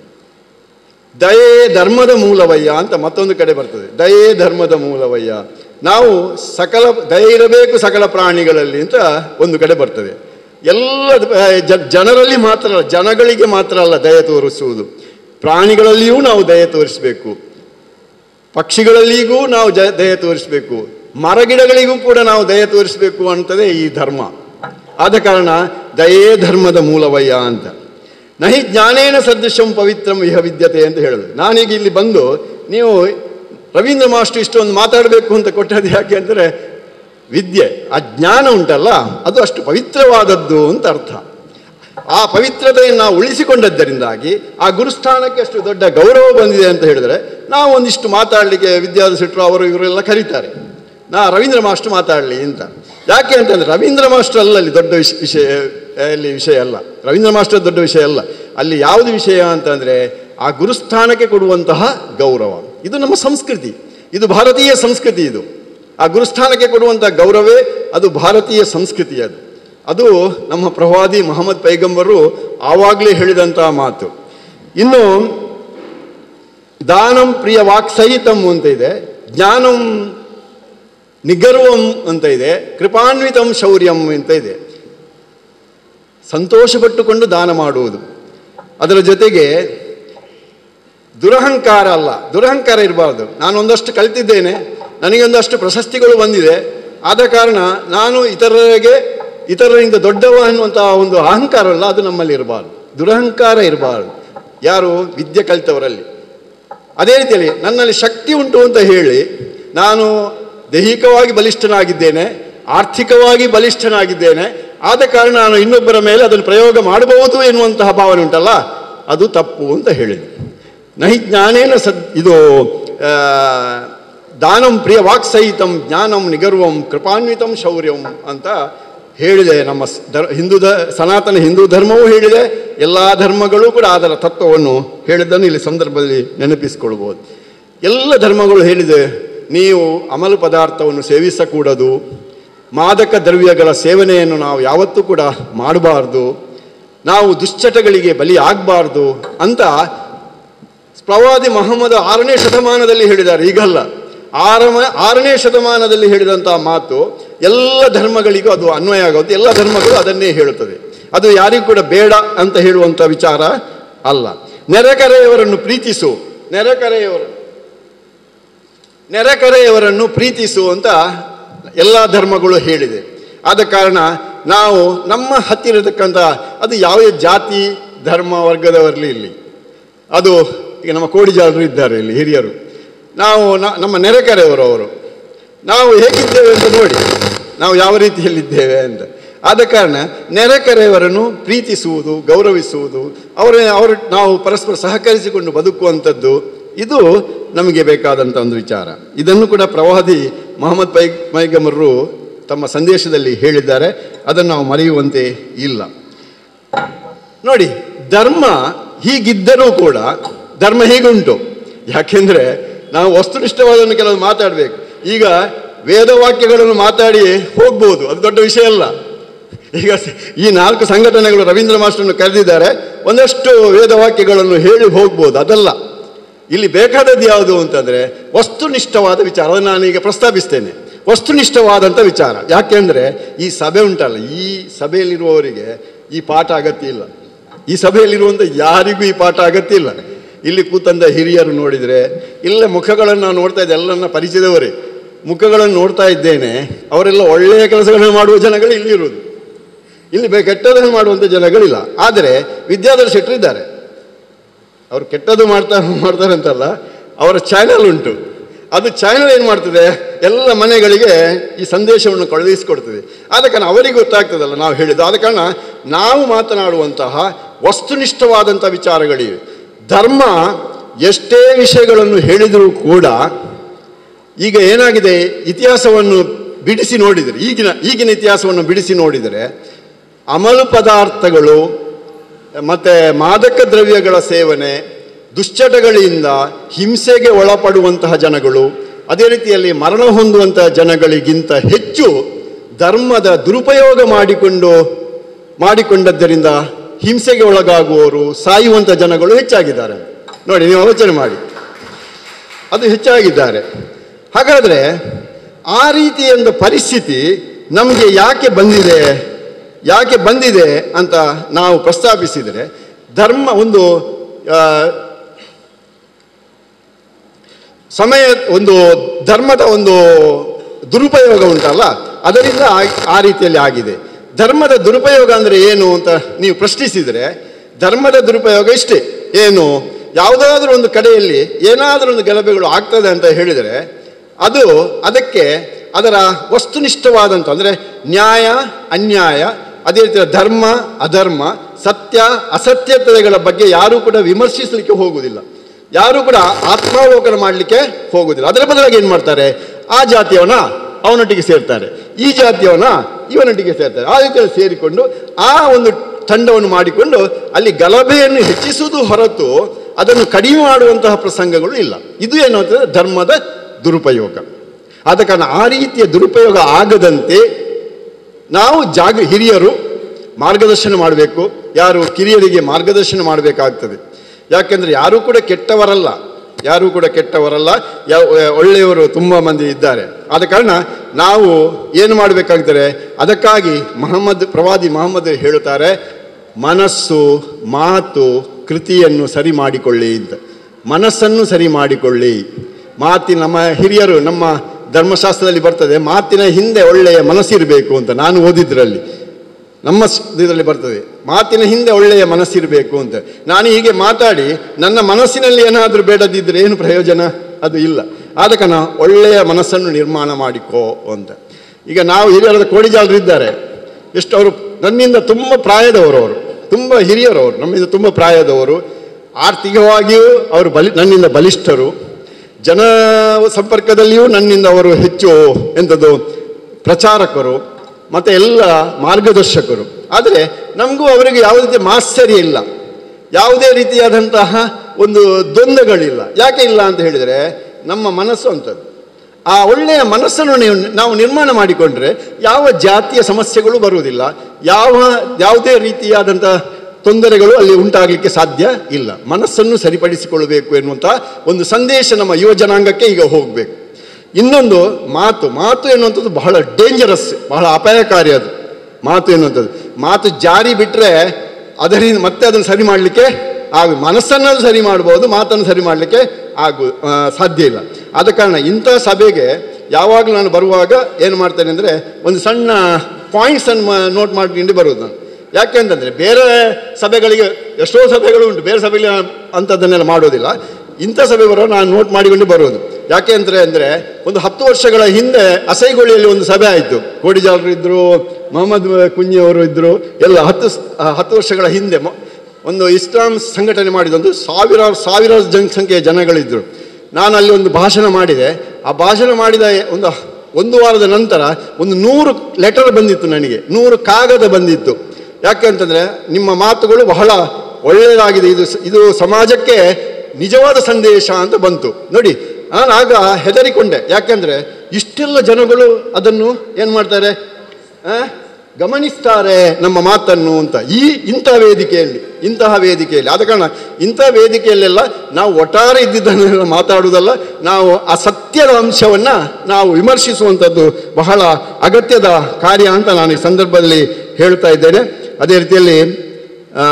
ದಯೆ ಧರ್ಮದ ಮೂಲವಯ್ಯ ಅಂತ ಮತ್ತೊಂದು ಕಡೆ ಬರ್ತದೆ ದಯೆ ಧರ್ಮದ ಮೂಲವಯ್ಯ ನಾವು ಸಕಲ ದಯೆ ಇರಬೇಕು ಸಕಲ ಪ್ರಾಣಿಗಳಲ್ಲಿ ಅಂತ ಒಂದು ಕಡೆ ಬರ್ತದೆ ಎಲ್ಲ ಆ, ಜ- ಜನರಲ್ಲಿ ಮಾತ್ರ ಅಲ್ಲ ಜನಗಳಿಗೆ ಮಾತ್ರ ಅಲ್ಲ ದಯೆ ತೋರಿಸುವುದು ಪ್ರಾಣಿಗಳಲ್ಲಿಯೂ ನಾವು ದಯೆ ತೋರಿಸಬೇಕು ಪಕ್ಷಿಗಳಲ್ಲಿಗೂ ನಾವು ಜ ದಯೆ ತೋರಿಸಬೇಕು ಮರಗಿಡಗಳಿಗೂ ಕೂಡ ನಾವು ದಯೆ ತೋರಿಸಬೇಕು ಅಂತದೇ ಈ ಧರ್ಮ ಆದ ಕಾರಣ ದಯೇ ಧರ್ಮದ ಮೂಲವಯ್ಯ ಅಂತ ನಹಿ ಜ್ಞಾನೇನ ಸದೃಶಂ ಪವಿತ್ರಂ ಇಹ ವಿದ್ಯತೆ ಅಂತ ಹೇಳೋದು ನಾನೀಗ ಇಲ್ಲಿ ಬಂದು ನೀವು ರವೀಂದ್ರ ಮಾಸ್ಟರ್ ಇಷ್ಟೊಂದು ಮಾತಾಡಬೇಕು ಅಂತ ಕೊಟ್ಟದ್ದು ಯಾಕೆ ಅಂದರೆ ವಿದ್ಯೆ ಆ ಜ್ಞಾನ ಉಂಟಲ್ಲ ಅದು ಅಷ್ಟು ಪವಿತ್ರವಾದದ್ದು ಅಂತ ಅರ್ಥ ಆ ಪವಿತ್ರತೆಯನ್ನು ನಾವು ಉಳಿಸಿಕೊಂಡದ್ದರಿಂದಾಗಿ ಆ ಗುರುಸ್ಥಾನಕ್ಕೆ ಅಷ್ಟು ದೊಡ್ಡ ಗೌರವ ಬಂದಿದೆ ಅಂತ ಹೇಳಿದರೆ ನಾವು ಒಂದಿಷ್ಟು ಮಾತಾಡಲಿಕ್ಕೆ ವಿದ್ಯಾರ್ಥಿ ಶೆಟ್ಟರು ಅವರು ಇವರೆಲ್ಲ ಕರೀತಾರೆ ನಾ ರವೀಂದ್ರ ಮಾಸ್ಟರ್ ಮಾತಾಡಲಿ ಅಂತ ಯಾಕೆ ಅಂತಂದರೆ ರವೀಂದ್ರ ಮಾಸ್ಟರ್ ಅಲ್ಲ ಅಲ್ಲಿ ದೊಡ್ಡ ವಿಷ ವಿಷಯ ಅಲ್ಲಿ ವಿಷಯ ಅಲ್ಲ ರವೀಂದ್ರ ಮಾಸ್ಟರ್ ದೊಡ್ಡ ವಿಷಯ ಅಲ್ಲ ಅಲ್ಲಿ ಯಾವುದು ವಿಷಯ ಅಂತಂದರೆ ಆ ಗುರುಸ್ಥಾನಕ್ಕೆ ಕೊಡುವಂತಹ ಗೌರವ ಇದು ನಮ್ಮ ಸಂಸ್ಕೃತಿ ಇದು ಭಾರತೀಯ ಸಂಸ್ಕೃತಿ ಇದು ಆ ಗುರುಸ್ಥಾನಕ್ಕೆ ಕೊಡುವಂಥ ಗೌರವೇ ಅದು ಭಾರತೀಯ ಸಂಸ್ಕೃತಿ ಅದು ಅದು ನಮ್ಮ ಪ್ರವಾದಿ ಮಹಮ್ಮದ್ ಪೈಗಂಬರು ಆವಾಗಲೇ ಹೇಳಿದಂತಹ ಮಾತು ಇನ್ನು ದಾನಂ ಪ್ರಿಯ ವಾಕ್ಸಹಿತಂ ಅಂತ ಇದೆ ಜ್ಞಾನಂ ನಿಗರ್ವಂ ಅಂತ ಇದೆ ಕೃಪಾನ್ವಿತಂ ಶೌರ್ಯಂ ಅಂತ ಇದೆ ಸಂತೋಷಪಟ್ಟುಕೊಂಡು ದಾನ ಮಾಡುವುದು ಅದರ ಜೊತೆಗೆ ದುರಹಂಕಾರ ಅಲ್ಲ ದುರಹಂಕಾರ ಇರಬಾರ್ದು ನಾನು ಒಂದಷ್ಟು ಕಲಿತಿದ್ದೇನೆ ನನಗೊಂದಷ್ಟು ಪ್ರಶಸ್ತಿಗಳು ಬಂದಿದೆ ಆದ ಕಾರಣ ನಾನು ಇತರರಿಗೆ ಇತರರಿಂದ ದೊಡ್ಡವ ಅನ್ನುವಂತಹ ಒಂದು ಅಹಂಕಾರ ಅಲ್ಲ ಅದು ನಮ್ಮಲ್ಲಿ ಇರಬಾರ್ದು ದುರಹಂಕಾರ ಇರಬಾರ್ದು ಯಾರು ವಿದ್ಯೆ ಕಲಿತವರಲ್ಲಿ ಅದೇ ರೀತಿಯಲ್ಲಿ ನನ್ನಲ್ಲಿ ಶಕ್ತಿ ಉಂಟು ಅಂತ ಹೇಳಿ ನಾನು ದೈಹಿಕವಾಗಿ ಬಲಿಷ್ಠನಾಗಿದ್ದೇನೆ ಆರ್ಥಿಕವಾಗಿ ಬಲಿಷ್ಠನಾಗಿದ್ದೇನೆ ಆದ ಕಾರಣ ನಾನು ಇನ್ನೊಬ್ಬರ ಮೇಲೆ ಅದನ್ನು ಪ್ರಯೋಗ ಮಾಡಬಹುದು ಎನ್ನುವಂತಹ ಭಾವನೆ ಉಂಟಲ್ಲ ಅದು ತಪ್ಪು ಅಂತ ಹೇಳಿದೆ ನಹಿ ಜ್ಞಾನೇನ ಸದ್ ಇದು ಆ, ದಾನಂ ಪ್ರಿಯ ವಾಕ್ಸಹಿತಂ ಜ್ಞಾನಂ ನಿಗರ್ವಂ ಕೃಪಾನ್ವಿತಂ ಶೌರ್ಯಂ ಅಂತ ಹೇಳಿದೆ ನಮ್ಮ ಸ್- ಧರ್ ಹಿಂದೂ ಧ ಸನಾತನ ಹಿಂದೂ ಧರ್ಮವೂ ಹೇಳಿದೆ ಎಲ್ಲ ಧರ್ಮಗಳು ಕೂಡ ಅದರ ತತ್ವವನ್ನು ಹೇಳಿದ್ದನ್ನು ಇಲ್ಲಿ ಸಂದರ್ಭದಲ್ಲಿ ನೆನಪಿಸಿಕೊಳ್ಬೋದು ಎಲ್ಲ ಧರ್ಮಗಳು ಹೇಳಿದೆ ನೀವು ಅಮಲು ಪದಾರ್ಥವನ್ನು ಸೇವಿಸಕೂಡದು ಮಾದಕ ದ್ರವ್ಯಗಳ ಸೇವನೆಯನ್ನು ನಾವು ಯಾವತ್ತೂ ಕೂಡ ಮಾಡಬಾರ್ದು ನಾವು ದುಶ್ಚಟಗಳಿಗೆ ಬಲಿ ಆಗಬಾರ್ದು ಅಂತ ಪ್ರವಾದಿ ಮೊಹಮ್ಮದ್ ಆರನೇ ಶತಮಾನದಲ್ಲಿ ಹೇಳಿದ್ದಾರೆ ಈಗಲ್ಲ ಆರಮ ಆರನೇ ಶತಮಾನದಲ್ಲಿ ಹೇಳಿದಂತಹ ಮಾತು ಎಲ್ಲ ಧರ್ಮಗಳಿಗೂ ಅದು ಅನ್ವಯ ಆಗುತ್ತೆ ಎಲ್ಲ ಧರ್ಮಗಳು ಅದನ್ನೇ ಹೇಳುತ್ತದೆ ಅದು ಯಾರಿಗೂ ಕೂಡ ಬೇಡ ಅಂತ ಹೇಳುವಂಥ ವಿಚಾರ ಅಲ್ಲ ನೆರೆಕರೆಯವರನ್ನು ಪ್ರೀತಿಸು ನೆರೆಕರೆಯವರು ನೆರೆಕರೆಯವರನ್ನು ಪ್ರೀತಿಸು ಅಂತ ಎಲ್ಲ ಧರ್ಮಗಳು ಹೇಳಿದೆ ಆದ ಕಾರಣ ನಾವು ನಮ್ಮ ಹತ್ತಿರ ಇರತಕ್ಕಂಥ ಅದು ಯಾವುದೇ ಜಾತಿ ಧರ್ಮ ವರ್ಗದವರಲ್ಲಿ ಇಲ್ಲಿ ಅದು ಈಗ ನಮ್ಮ ಕೋಡಿಜಾಲರು ಇದ್ದಾರೆ ಇಲ್ಲಿ ಹಿರಿಯರು ನಾವು ನ- ನಮ್ಮ ನೆರೆಕರೆಯವರು ಅವರು ನಾವು ಹೇಗಿದ್ದೇವೆ ಅಂತ ನೋಡಿ ನಾವು ಯಾವ ರೀತಿಯಲ್ಲಿದ್ದೇವೆ ಅಂತ ಆದ ಕಾರಣ ನೆರೆಕರೆಯವರನ್ನು ಪ್ರೀತಿಸುವುದು ಗೌರವಿಸುವುದು ಅವರ ಅವರು ನಾವು ಪರಸ್ಪರ ಸಹಕರಿಸಿಕೊಂಡು ಬದುಕುವಂಥದ್ದು ಇದು ನಮಗೆ ಬೇಕಾದಂಥ ಒಂದು ವಿಚಾರ ಇದನ್ನು ಕೂಡ ಪ್ರವಾದಿ ಮೊಹಮ್ಮದ್ ಪೈ ಪೈಗಮರರು ತಮ್ಮ ಸಂದೇಶದಲ್ಲಿ ಹೇಳಿದ್ದಾರೆ ಅದನ್ನು ನಾವು ಮರೆಯುವಂತೆ ಇಲ್ಲ ನೋಡಿ ಧರ್ಮ ಹೀಗಿದ್ದರೂ ಕೂಡ ಧರ್ಮ ಹೀಗುಂಟು ಯಾಕೆಂದರೆ ನಾವು ವಸ್ತುನಿಷ್ಠವಾದನ್ನು ಕೆಲವು ಮಾತಾಡಬೇಕು ಈಗ ವೇದವಾಕ್ಯಗಳನ್ನು ಮಾತಾಡಿ ಹೋಗ್ಬೋದು ಅದು ದೊಡ್ಡ ವಿಷಯ ಅಲ್ಲ ಈಗ ಸ- ಈ ನಾಲ್ಕು ಸಂಘಟನೆಗಳು ರವೀಂದ್ರ ಮಾಸ್ಟರನ್ನು ಕರೆದಿದ್ದಾರೆ ಒಂದಷ್ಟು ವೇದವಾಕ್ಯಗಳನ್ನು ಹೇಳಿ ಹೋಗ್ಬೋದು ಅದಲ್ಲ ಇಲ್ಲಿ ಬೇಕಾದದ್ದು ಯಾವುದು ಅಂತಂದರೆ ವಸ್ತುನಿಷ್ಠವಾದ ವಿಚಾರ ಅದನ್ನು ನಾನೀಗ ಪ್ರಸ್ತಾಪಿಸ್ತೇನೆ ವಸ್ತುನಿಷ್ಠವಾದಂಥ ವಿಚಾರ ಯಾಕೆಂದರೆ ಈ ಸಭೆ ಉಂಟಲ್ಲ ಈ ಸಭೆಯಲ್ಲಿರುವವರಿಗೆ ಈ ಪಾಠ ಅಗತ್ಯ ಇಲ್ಲ ಈ ಸಭೆಯಲ್ಲಿರುವಂಥ ಯಾರಿಗೂ ಈ ಪಾಠ ಅಗತ್ಯ ಇಲ್ಲ ಇಲ್ಲಿ ಕೂತಂದ ಹಿರಿಯರು ನೋಡಿದರೆ ಇಲ್ಲ ಮುಖಗಳನ್ನು ನಾವು ನೋಡ್ತಾ ಇದ್ದೆ ಎಲ್ಲರನ್ನ ಪರಿಚಯದವರೇ ಮುಖಗಳನ್ನು ನೋಡ್ತಾ ಇದ್ದೇನೆ ಅವರೆಲ್ಲ ಒಳ್ಳೆಯ ಕೆಲಸಗಳನ್ನು ಮಾಡುವ ಜನಗಳು ಇಲ್ಲಿ ಇರುವುದು ಇಲ್ಲಿ ಬೇ ಕೆಟ್ಟದನ್ನು ಮಾಡುವಂಥ ಜನಗಳಿಲ್ಲ ಆದರೆ ವಿದ್ಯಾಧರ ಶೆಟ್ಟರು ಇದ್ದಾರೆ ಅವರು ಕೆಟ್ಟದ್ದು ಮಾಡ್ತಾ ಮಾಡ್ತಾರೆ ಅಂತಲ್ಲ ಅವರ ಚಾನೆಲ್ ಉಂಟು ಅದು ಚಾನೆಲ್ ಏನು ಮಾಡ್ತದೆ ಎಲ್ಲ ಮನೆಗಳಿಗೆ ಈ ಸಂದೇಶವನ್ನು ಕಳುಹಿಸಿಕೊಡ್ತದೆ ಆದ ಕಾರಣ ಅವರಿಗೆ ಗೊತ್ತಾಗ್ತದಲ್ಲ ನಾವು ಹೇಳಿದ್ದು ಆದ ಕಾರಣ ನಾವು ಮಾತನಾಡುವಂತಹ ವಸ್ತುನಿಷ್ಠವಾದಂಥ ವಿಚಾರಗಳಿವೆ ಧರ್ಮ ಎಷ್ಟೇ ವಿಷಯಗಳನ್ನು ಹೇಳಿದರೂ ಕೂಡ ಈಗ ಏನಾಗಿದೆ ಇತಿಹಾಸವನ್ನು ಬಿಡಿಸಿ ನೋಡಿದರೆ ಈಗಿನ ಈಗಿನ ಇತಿಹಾಸವನ್ನು ಬಿಡಿಸಿ ನೋಡಿದರೆ ಅಮಲು ಪದಾರ್ಥಗಳು ಮತ್ತು ಮಾದಕ ದ್ರವ್ಯಗಳ ಸೇವನೆ ದುಶ್ಚಟಗಳಿಂದ ಹಿಂಸೆಗೆ ಒಳಪಡುವಂತಹ ಜನಗಳು ಅದೇ ರೀತಿಯಲ್ಲಿ ಮರಣ ಹೊಂದುವಂತಹ ಜನಗಳಿಗಿಂತ ಹೆಚ್ಚು ಧರ್ಮದ ದುರುಪಯೋಗ ಮಾಡಿಕೊಂಡು ಮಾಡಿಕೊಂಡದ್ದರಿಂದ ಹಿಂಸೆಗೆ ಒಳಗಾಗುವವರು ಸಾಯುವಂಥ ಜನಗಳು ಹೆಚ್ಚಾಗಿದ್ದಾರೆ ನೋಡಿ ನೀವು ಆಲೋಚನೆ ಮಾಡಿ ಅದು ಹೆಚ್ಚಾಗಿದ್ದಾರೆ ಹಾಗಾದರೆ ಆ ರೀತಿಯ ಒಂದು ಪರಿಸ್ಥಿತಿ ನಮಗೆ ಯಾಕೆ ಬಂದಿದೆ ಯಾಕೆ ಬಂದಿದೆ ಅಂತ ನಾವು ಪ್ರಸ್ತಾಪಿಸಿದರೆ ಧರ್ಮ ಒಂದು ಆ, ಸಮಯ ಒಂದು ಧರ್ಮದ ಒಂದು ದುರುಪಯೋಗ ಉಂಟಲ್ಲ ಅದರಿಂದ ಆ- ಆ ರೀತಿಯಲ್ಲಿ ಆಗಿದೆ ಧರ್ಮದ ದುರುಪಯೋಗ ಅಂದರೆ ಏನು ಅಂತ ನೀವು ಪ್ರಶ್ನಿಸಿದರೆ ಧರ್ಮದ ದುರುಪಯೋಗ ಇಷ್ಟೇ ಏನು ಯಾವುದಾದ್ರೂ ಒಂದು ಕಡೆಯಲ್ಲಿ ಏನಾದರೂ ಒಂದು ಗಲಭೆಗಳು ಆಗ್ತದೆ ಅಂತ ಹೇಳಿದರೆ ಅದು ಅದಕ್ಕೆ ಅದರ ವಸ್ತುನಿಷ್ಠವಾದಂಥ ಅಂದರೆ ನ್ಯಾಯ ಅನ್ಯಾಯ ಅದೇ ರೀತಿಯ ಧರ್ಮ ಅಧರ್ಮ ಸತ್ಯ ಅಸತ್ಯತೆಗಳ ಬಗ್ಗೆ ಯಾರೂ ಕೂಡ ವಿಮರ್ಶಿಸಲಿಕ್ಕೆ ಹೋಗುವುದಿಲ್ಲ ಯಾರೂ ಕೂಡ ಆತ್ಮಾವಲೋಕನ ಮಾಡಲಿಕ್ಕೆ ಹೋಗುವುದಿಲ್ಲ ಅದರ ಬದಲಾಗಿ ಏನು ಮಾಡ್ತಾರೆ ಆ ಜಾತಿಯವನ ಅವನೊಟ್ಟಿಗೆ ಸೇರ್ತಾರೆ ಈ ಜಾತಿಯವನ ಇವನೊಟ್ಟಿಗೆ ಸೇರ್ತಾರೆ ಆ ರೀತಿಯಲ್ಲಿ ಸೇರಿಕೊಂಡು ಆ ಒಂದು ತಂಡವನ್ನು ಮಾಡಿಕೊಂಡು ಅಲ್ಲಿ ಗಲಭೆಯನ್ನು ಹೆಚ್ಚಿಸುವುದು ಹೊರತು ಅದನ್ನು ಕಡಿಮೆ ಮಾಡುವಂತಹ ಪ್ರಸಂಗಗಳು ಇಲ್ಲ ಇದು ಏನು ಅಂತಂದರೆ ಧರ್ಮದ ದುರುಪಯೋಗ ಆದ ಕಾರಣ ಆ ರೀತಿಯ ದುರುಪಯೋಗ ಆಗದಂತೆ ನಾವು ಜಾಗ ಹಿರಿಯರು ಮಾರ್ಗದರ್ಶನ ಮಾಡಬೇಕು ಯಾರು ಕಿರಿಯರಿಗೆ ಮಾರ್ಗದರ್ಶನ ಮಾಡಬೇಕಾಗ್ತದೆ ಯಾಕೆಂದರೆ ಯಾರೂ ಕೂಡ ಕೆಟ್ಟವರಲ್ಲ ಯಾರೂ ಕೂಡ ಕೆಟ್ಟವರಲ್ಲ ಯಾವ ಒಳ್ಳೆಯವರು ತುಂಬ ಮಂದಿ ಇದ್ದಾರೆ ಆದ ಕಾರಣ ನಾವು ಏನು ಮಾಡಬೇಕಾಗ್ತದೆ ಅದಕ್ಕಾಗಿ ಮಹಮ್ಮದ್ ಪ್ರವಾದಿ ಮಹಮ್ಮದ್ ಹೇಳುತ್ತಾರೆ ಮನಸ್ಸು ಮಾತು ಕೃತಿಯನ್ನು ಸರಿ ಮಾಡಿಕೊಳ್ಳಿ ಅಂತ ಮನಸ್ಸನ್ನು ಸರಿ ಮಾಡಿಕೊಳ್ಳಿ ಮಾತಿನ ನಮ್ಮ ಹಿರಿಯರು ನಮ್ಮ ಧರ್ಮಶಾಸ್ತ್ರದಲ್ಲಿ ಬರ್ತದೆ ಮಾತಿನ ಹಿಂದೆ ಒಳ್ಳೆಯ ಮನಸ್ಸಿರಬೇಕು ಅಂತ ನಾನು ಓದಿದ್ರಲ್ಲಿ ನಮ್ಮ ಸ್- ಇದರಲ್ಲಿ ಬರ್ತದೆ ಮಾತಿನ ಹಿಂದೆ ಒಳ್ಳೆಯ ಮನಸ್ಸಿರಬೇಕು ಅಂತ ನಾನು ಹೀಗೆ ಮಾತಾಡಿ ನನ್ನ ಮನಸ್ಸಿನಲ್ಲಿ ಏನಾದರೂ ಬೇಡದಿದ್ದರೆ ಏನು ಪ್ರಯೋಜನ ಅದು ಇಲ್ಲ ಆದ ಕಾರಣ ಒಳ್ಳೆಯ ಮನಸ್ಸನ್ನು ನಿರ್ಮಾಣ ಮಾಡಿಕೋ ಅಂತ ಈಗ ನಾವು ಹಿರಿಯರಾದ ಕೋಡಿಜಾಲರು ಇದ್ದಾರೆ ಎಷ್ಟು ಅವರು ನನ್ನಿಂದ ತುಂಬ ಪ್ರಾಯದವರು ಅವರು ತುಂಬ ಹಿರಿಯರು ಅವರು ನಮ್ಮಿಂದ ತುಂಬ ಪ್ರಾಯದವರು ಆರ್ಥಿಕವಾಗಿಯೂ ಅವರು ಬಲಿ ನನ್ನಿಂದ ಬಲಿಷ್ಠರು ಜನ ಸಂಪರ್ಕದಲ್ಲಿಯೂ ನನ್ನಿಂದ ಅವರು ಹೆಚ್ಚು ಎಂಥದ್ದು ಪ್ರಚಾರಕರು ಮತ್ತು ಎಲ್ಲ ಮಾರ್ಗದರ್ಶಕರು ಆದರೆ ನಮಗೂ ಅವರಿಗೆ ಯಾವುದೇ ರೀತಿಯ ಮಾತ್ಸರ್ಯ ಇಲ್ಲ ಯಾವುದೇ ರೀತಿಯಾದಂತಹ ಒಂದು ದ್ವಂದ್ವಗಳಿಲ್ಲ ಯಾಕೆ ಇಲ್ಲ ಅಂತ ಹೇಳಿದರೆ ನಮ್ಮ ಮನಸ್ಸು ಅಂಥದ್ದು ಆ ಒಳ್ಳೆಯ ಮನಸ್ಸನ್ನು ನೀವು ನಾವು ನಿರ್ಮಾಣ ಮಾಡಿಕೊಂಡ್ರೆ ಯಾವ ಜಾತಿಯ ಸಮಸ್ಯೆಗಳು ಬರುವುದಿಲ್ಲ ಯಾವ ಯಾವುದೇ ರೀತಿಯಾದಂಥ ತೊಂದರೆಗಳು ಅಲ್ಲಿ ಉಂಟಾಗಲಿಕ್ಕೆ ಸಾಧ್ಯ ಇಲ್ಲ ಮನಸ್ಸನ್ನು ಸರಿಪಡಿಸಿಕೊಳ್ಳಬೇಕು ಎನ್ನುವಂಥ ಒಂದು ಸಂದೇಶ ನಮ್ಮ ಯುವ ಜನಾಂಗಕ್ಕೆ ಈಗ ಹೋಗಬೇಕು ಇನ್ನೊಂದು ಮಾತು ಮಾತು ಎನ್ನುವಂಥದ್ದು ಬಹಳ ಡೇಂಜರಸ್ ಬಹಳ ಅಪಾಯಕಾರಿ ಅದು ಮಾತು ಎನ್ನುವಂಥದ್ದು ಮಾತು ಜಾರಿ ಬಿಟ್ಟರೆ ಅದರಿಂದ ಮತ್ತೆ ಅದನ್ನು ಸರಿ ಮಾಡಲಿಕ್ಕೆ ಆಗು ಮನಸ್ಸನ್ನು ಸರಿ ಮಾಡ್ಬೋದು ಮಾತನ್ನು ಸರಿ ಮಾಡಲಿಕ್ಕೆ ಆಗು ಆ, ಸಾಧ್ಯ ಇಲ್ಲ ಆದ ಕಾರಣ ಇಂಥ ಸಭೆಗೆ ಯಾವಾಗಲೂ ನಾನು ಬರುವಾಗ ಏನು ಮಾಡ್ತೇನೆ ಅಂದರೆ ಒಂದು ಸಣ್ಣ ಪಾಯಿಂಟ್ಸನ್ನು ನೋಟ್ ಮಾಡ್ಕೊಂಡು ಬರೋದು ನಾನು ಯಾಕೆ ಅಂತಂದರೆ ಬೇರೆ ಸಭೆಗಳಿಗೆ ಎಷ್ಟೋ ಸಭೆಗಳು ಉಂಟು ಬೇರೆ ಸಭೆಯಲ್ಲಿ ಅಂಥದ್ದನ್ನೆಲ್ಲ ಮಾಡೋದಿಲ್ಲ ಇಂಥ ಸಭೆ ಬರೋ ನಾನು ನೋಟ್ ಮಾಡಿಕೊಂಡು ಬರೋದು ಯಾಕೆ ಅಂದರೆ ಅಂದರೆ ಒಂದು ಹತ್ತು ವರ್ಷಗಳ ಹಿಂದೆ ಅಸೈಗೊಳಿಯಲ್ಲಿ ಒಂದು ಸಭೆ ಆಯಿತು ಕೋಡಿಜಾಲರು ಇದ್ದರು ಮೊಹಮ್ಮದ್ ಕುಂಜಿ ಅವರು ಇದ್ದರು ಎಲ್ಲ ಹತ್ತು ಸ್- ಆ, ಹತ್ತು ವರ್ಷಗಳ ಹಿಂದೆ ಮೊ- ಒಂದು ಇಸ್ಲಾಂ ಸಂಘಟನೆ ಮಾಡಿದೊಂದು ಸಾವಿರಾರು ಸಾವಿರಾರು ಜನಸಂಖ್ಯೆಯ ಜನಗಳಿದ್ದರು ನಾನು ಅಲ್ಲಿ ಒಂದು ಭಾಷಣ ಮಾಡಿದೆ ಆ ಭಾಷಣ ಮಾಡಿದ ಒಂದು ಒಂದು ವಾರದ ನಂತರ ಒಂದು ನೂರು ಲೆಟರ್ ಬಂದಿತ್ತು ನನಗೆ ನೂರು ಕಾಗದ ಬಂದಿತ್ತು ಯಾಕೆ ಅಂತಂದರೆ ನಿಮ್ಮ ಮಾತುಗಳು ಬಹಳ ಒಳ್ಳೆಯದಾಗಿದೆ ಇದು ಸ- ಇದು ಸಮಾಜಕ್ಕೆ ನಿಜವಾದ ಸಂದೇಶ ಅಂತ ಬಂತು ನೋಡಿ ನಾನು ಆಗ ಹೆದರಿಕೊಂಡೆ ಯಾಕೆಂದರೆ ಇಷ್ಟೆಲ್ಲ ಜನಗಳು ಅದನ್ನು ಏನು ಮಾಡ್ತಾರೆ ಆ? ಗಮನಿಸ್ತಾರೆ ನಮ್ಮ ಮಾತನ್ನು ಅಂತ ಈ ಇಂಥ ವೇದಿಕೆಯಲ್ಲಿ ಇಂತಹ ವೇದಿಕೆಯಲ್ಲಿ ಆದ ಕಾರಣ ಇಂಥ ವೇದಿಕೆಯಲ್ಲೆಲ್ಲ ನಾವು ಒಟ್ಟಾರೆ ಇದ್ದಿದ್ದನ್ನೆಲ್ಲ ಮಾತಾಡುವುದಲ್ಲ ನಾವು ಆ ಸತ್ಯದ ಅಂಶವನ್ನು ನಾವು ವಿಮರ್ಶಿಸುವಂಥದ್ದು ಬಹಳ ಅಗತ್ಯದ ಕಾರ್ಯ ಅಂತ ನಾನು ಈ ಸಂದರ್ಭದಲ್ಲಿ ಹೇಳ್ತಾ ಇದ್ದೇನೆ ಅದೇ ರೀತಿಯಲ್ಲಿ ಆ,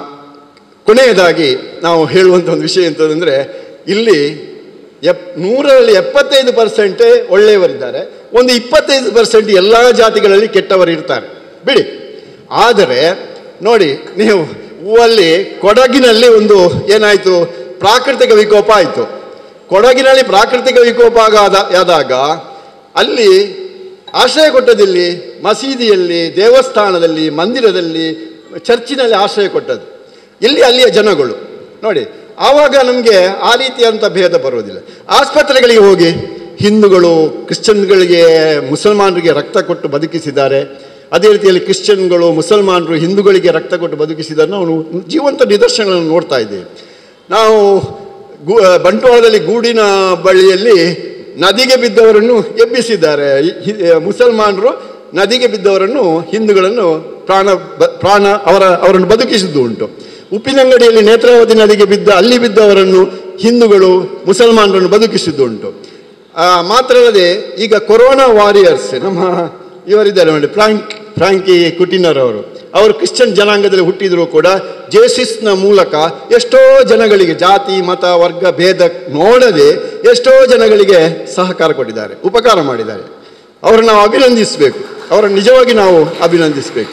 ಕೊನೆಯದಾಗಿ ನಾವು ಹೇಳುವಂಥ ಒಂದು ವಿಷಯ ಅಂತಂದರೆ ಇಲ್ಲಿ ಎಪ್ ನೂರರಲ್ಲಿ ಎಪ್ಪತ್ತೈದು ಪರ್ಸೆಂಟೇ ಒಳ್ಳೆಯವರಿದ್ದಾರೆ ಒಂದು ಇಪ್ಪತ್ತೈದು ಪರ್ಸೆಂಟ್ ಎಲ್ಲ ಜಾತಿಗಳಲ್ಲಿ ಕೆಟ್ಟವರು ಇರ್ತಾರೆ ಬಿಡಿ ಆದರೆ ನೋಡಿ ನೀವು ಅಲ್ಲಿ ಕೊಡಗಿನಲ್ಲಿ ಒಂದು ಏನಾಯಿತು ಪ್ರಾಕೃತಿಕ ವಿಕೋಪ ಆಯಿತು ಕೊಡಗಿನಲ್ಲಿ ಪ್ರಾಕೃತಿಕ ವಿಕೋಪ ಆಗಾದ ಆದಾಗ ಅಲ್ಲಿ ಆಶ್ರಯ ಕೊಟ್ಟದಿಲ್ಲಿ ಮಸೀದಿಯಲ್ಲಿ ದೇವಸ್ಥಾನದಲ್ಲಿ ಮಂದಿರದಲ್ಲಿ ಚರ್ಚಿನಲ್ಲಿ ಆಶ್ರಯ ಕೊಟ್ಟದ್ದು ಇಲ್ಲಿ ಅಲ್ಲಿಯ ಜನಗಳು ನೋಡಿ ಆವಾಗ ನಮಗೆ ಆ ರೀತಿಯಂಥ ಭೇದ ಬರುವುದಿಲ್ಲ ಆಸ್ಪತ್ರೆಗಳಿಗೆ ಹೋಗಿ ಹಿಂದೂಗಳು ಕ್ರಿಶ್ಚಿಯನ್ಗಳಿಗೆ ಮುಸಲ್ಮಾನರಿಗೆ ರಕ್ತ ಕೊಟ್ಟು ಬದುಕಿಸಿದ್ದಾರೆ ಅದೇ ರೀತಿಯಲ್ಲಿ ಕ್ರಿಶ್ಚಿಯನ್ಗಳು ಮುಸಲ್ಮಾನರು ಹಿಂದೂಗಳಿಗೆ ರಕ್ತ ಕೊಟ್ಟು ಬದುಕಿಸಿದ್ದಾರೆ ನಾವು ಜೀವಂತ ನಿದರ್ಶನಗಳನ್ನು ನೋಡ್ತಾ ಇದ್ದೇವೆ ನಾವು ಗೂ ಬಂಟ್ವಾಳದಲ್ಲಿ ಗೂಡಿನ ಬಳಿಯಲ್ಲಿ ನದಿಗೆ ಬಿದ್ದವರನ್ನು ಎಬ್ಬಿಸಿದ್ದಾರೆ ಈ- ಹಿ- ಮುಸಲ್ಮಾನರು ನದಿಗೆ ಬಿದ್ದವರನ್ನು ಹಿಂದೂಗಳನ್ನು ಪ್ರಾಣ ಬ- ಪ್ರಾಣ ಅವರ ಅವರನ್ನು ಬದುಕಿಸಿದ್ದು ಉಂಟು ಉಪ್ಪಿನಂಗಡಿಯಲ್ಲಿ ನೇತ್ರಾವತಿ ನದಿಗೆ ಬಿದ್ದ ಅಲ್ಲಿ ಬಿದ್ದವರನ್ನು ಹಿಂದೂಗಳು ಮುಸಲ್ಮಾನರನ್ನು ಬದುಕಿಸಿದ್ದು ಉಂಟು ಆ, ಮಾತ್ರ ಅಲ್ಲದೆ ಈಗ ಕೊರೋನಾ ವಾರಿಯರ್ಸ್ ನಮ್ಮ ಇವರಿದ್ದಾರೆ ನೋಡಿ ಫ್ರಾಂಕ್ ಫ್ರಾಂಕಿ ಕುಟಿನರ್ ಅವರು ಅವರು ಕ್ರಿಶ್ಚಿಯನ್ ಜನಾಂಗದಲ್ಲಿ ಹುಟ್ಟಿದರೂ ಕೂಡ ಜೇಸಿಸ್ನ ಮೂಲಕ ಎಷ್ಟೋ ಜನಗಳಿಗೆ ಜಾತಿ ಮತ ವರ್ಗ ಭೇದ ನೋಡದೆ ಎಷ್ಟೋ ಜನಗಳಿಗೆ ಸಹಕಾರ ಕೊಟ್ಟಿದ್ದಾರೆ ಉಪಕಾರ ಮಾಡಿದ್ದಾರೆ ಅವರನ್ನು ನಾವು ಅಭಿನಂದಿಸಬೇಕು ಅವರನ್ನು ನಿಜವಾಗಿ ನಾವು ಅಭಿನಂದಿಸಬೇಕು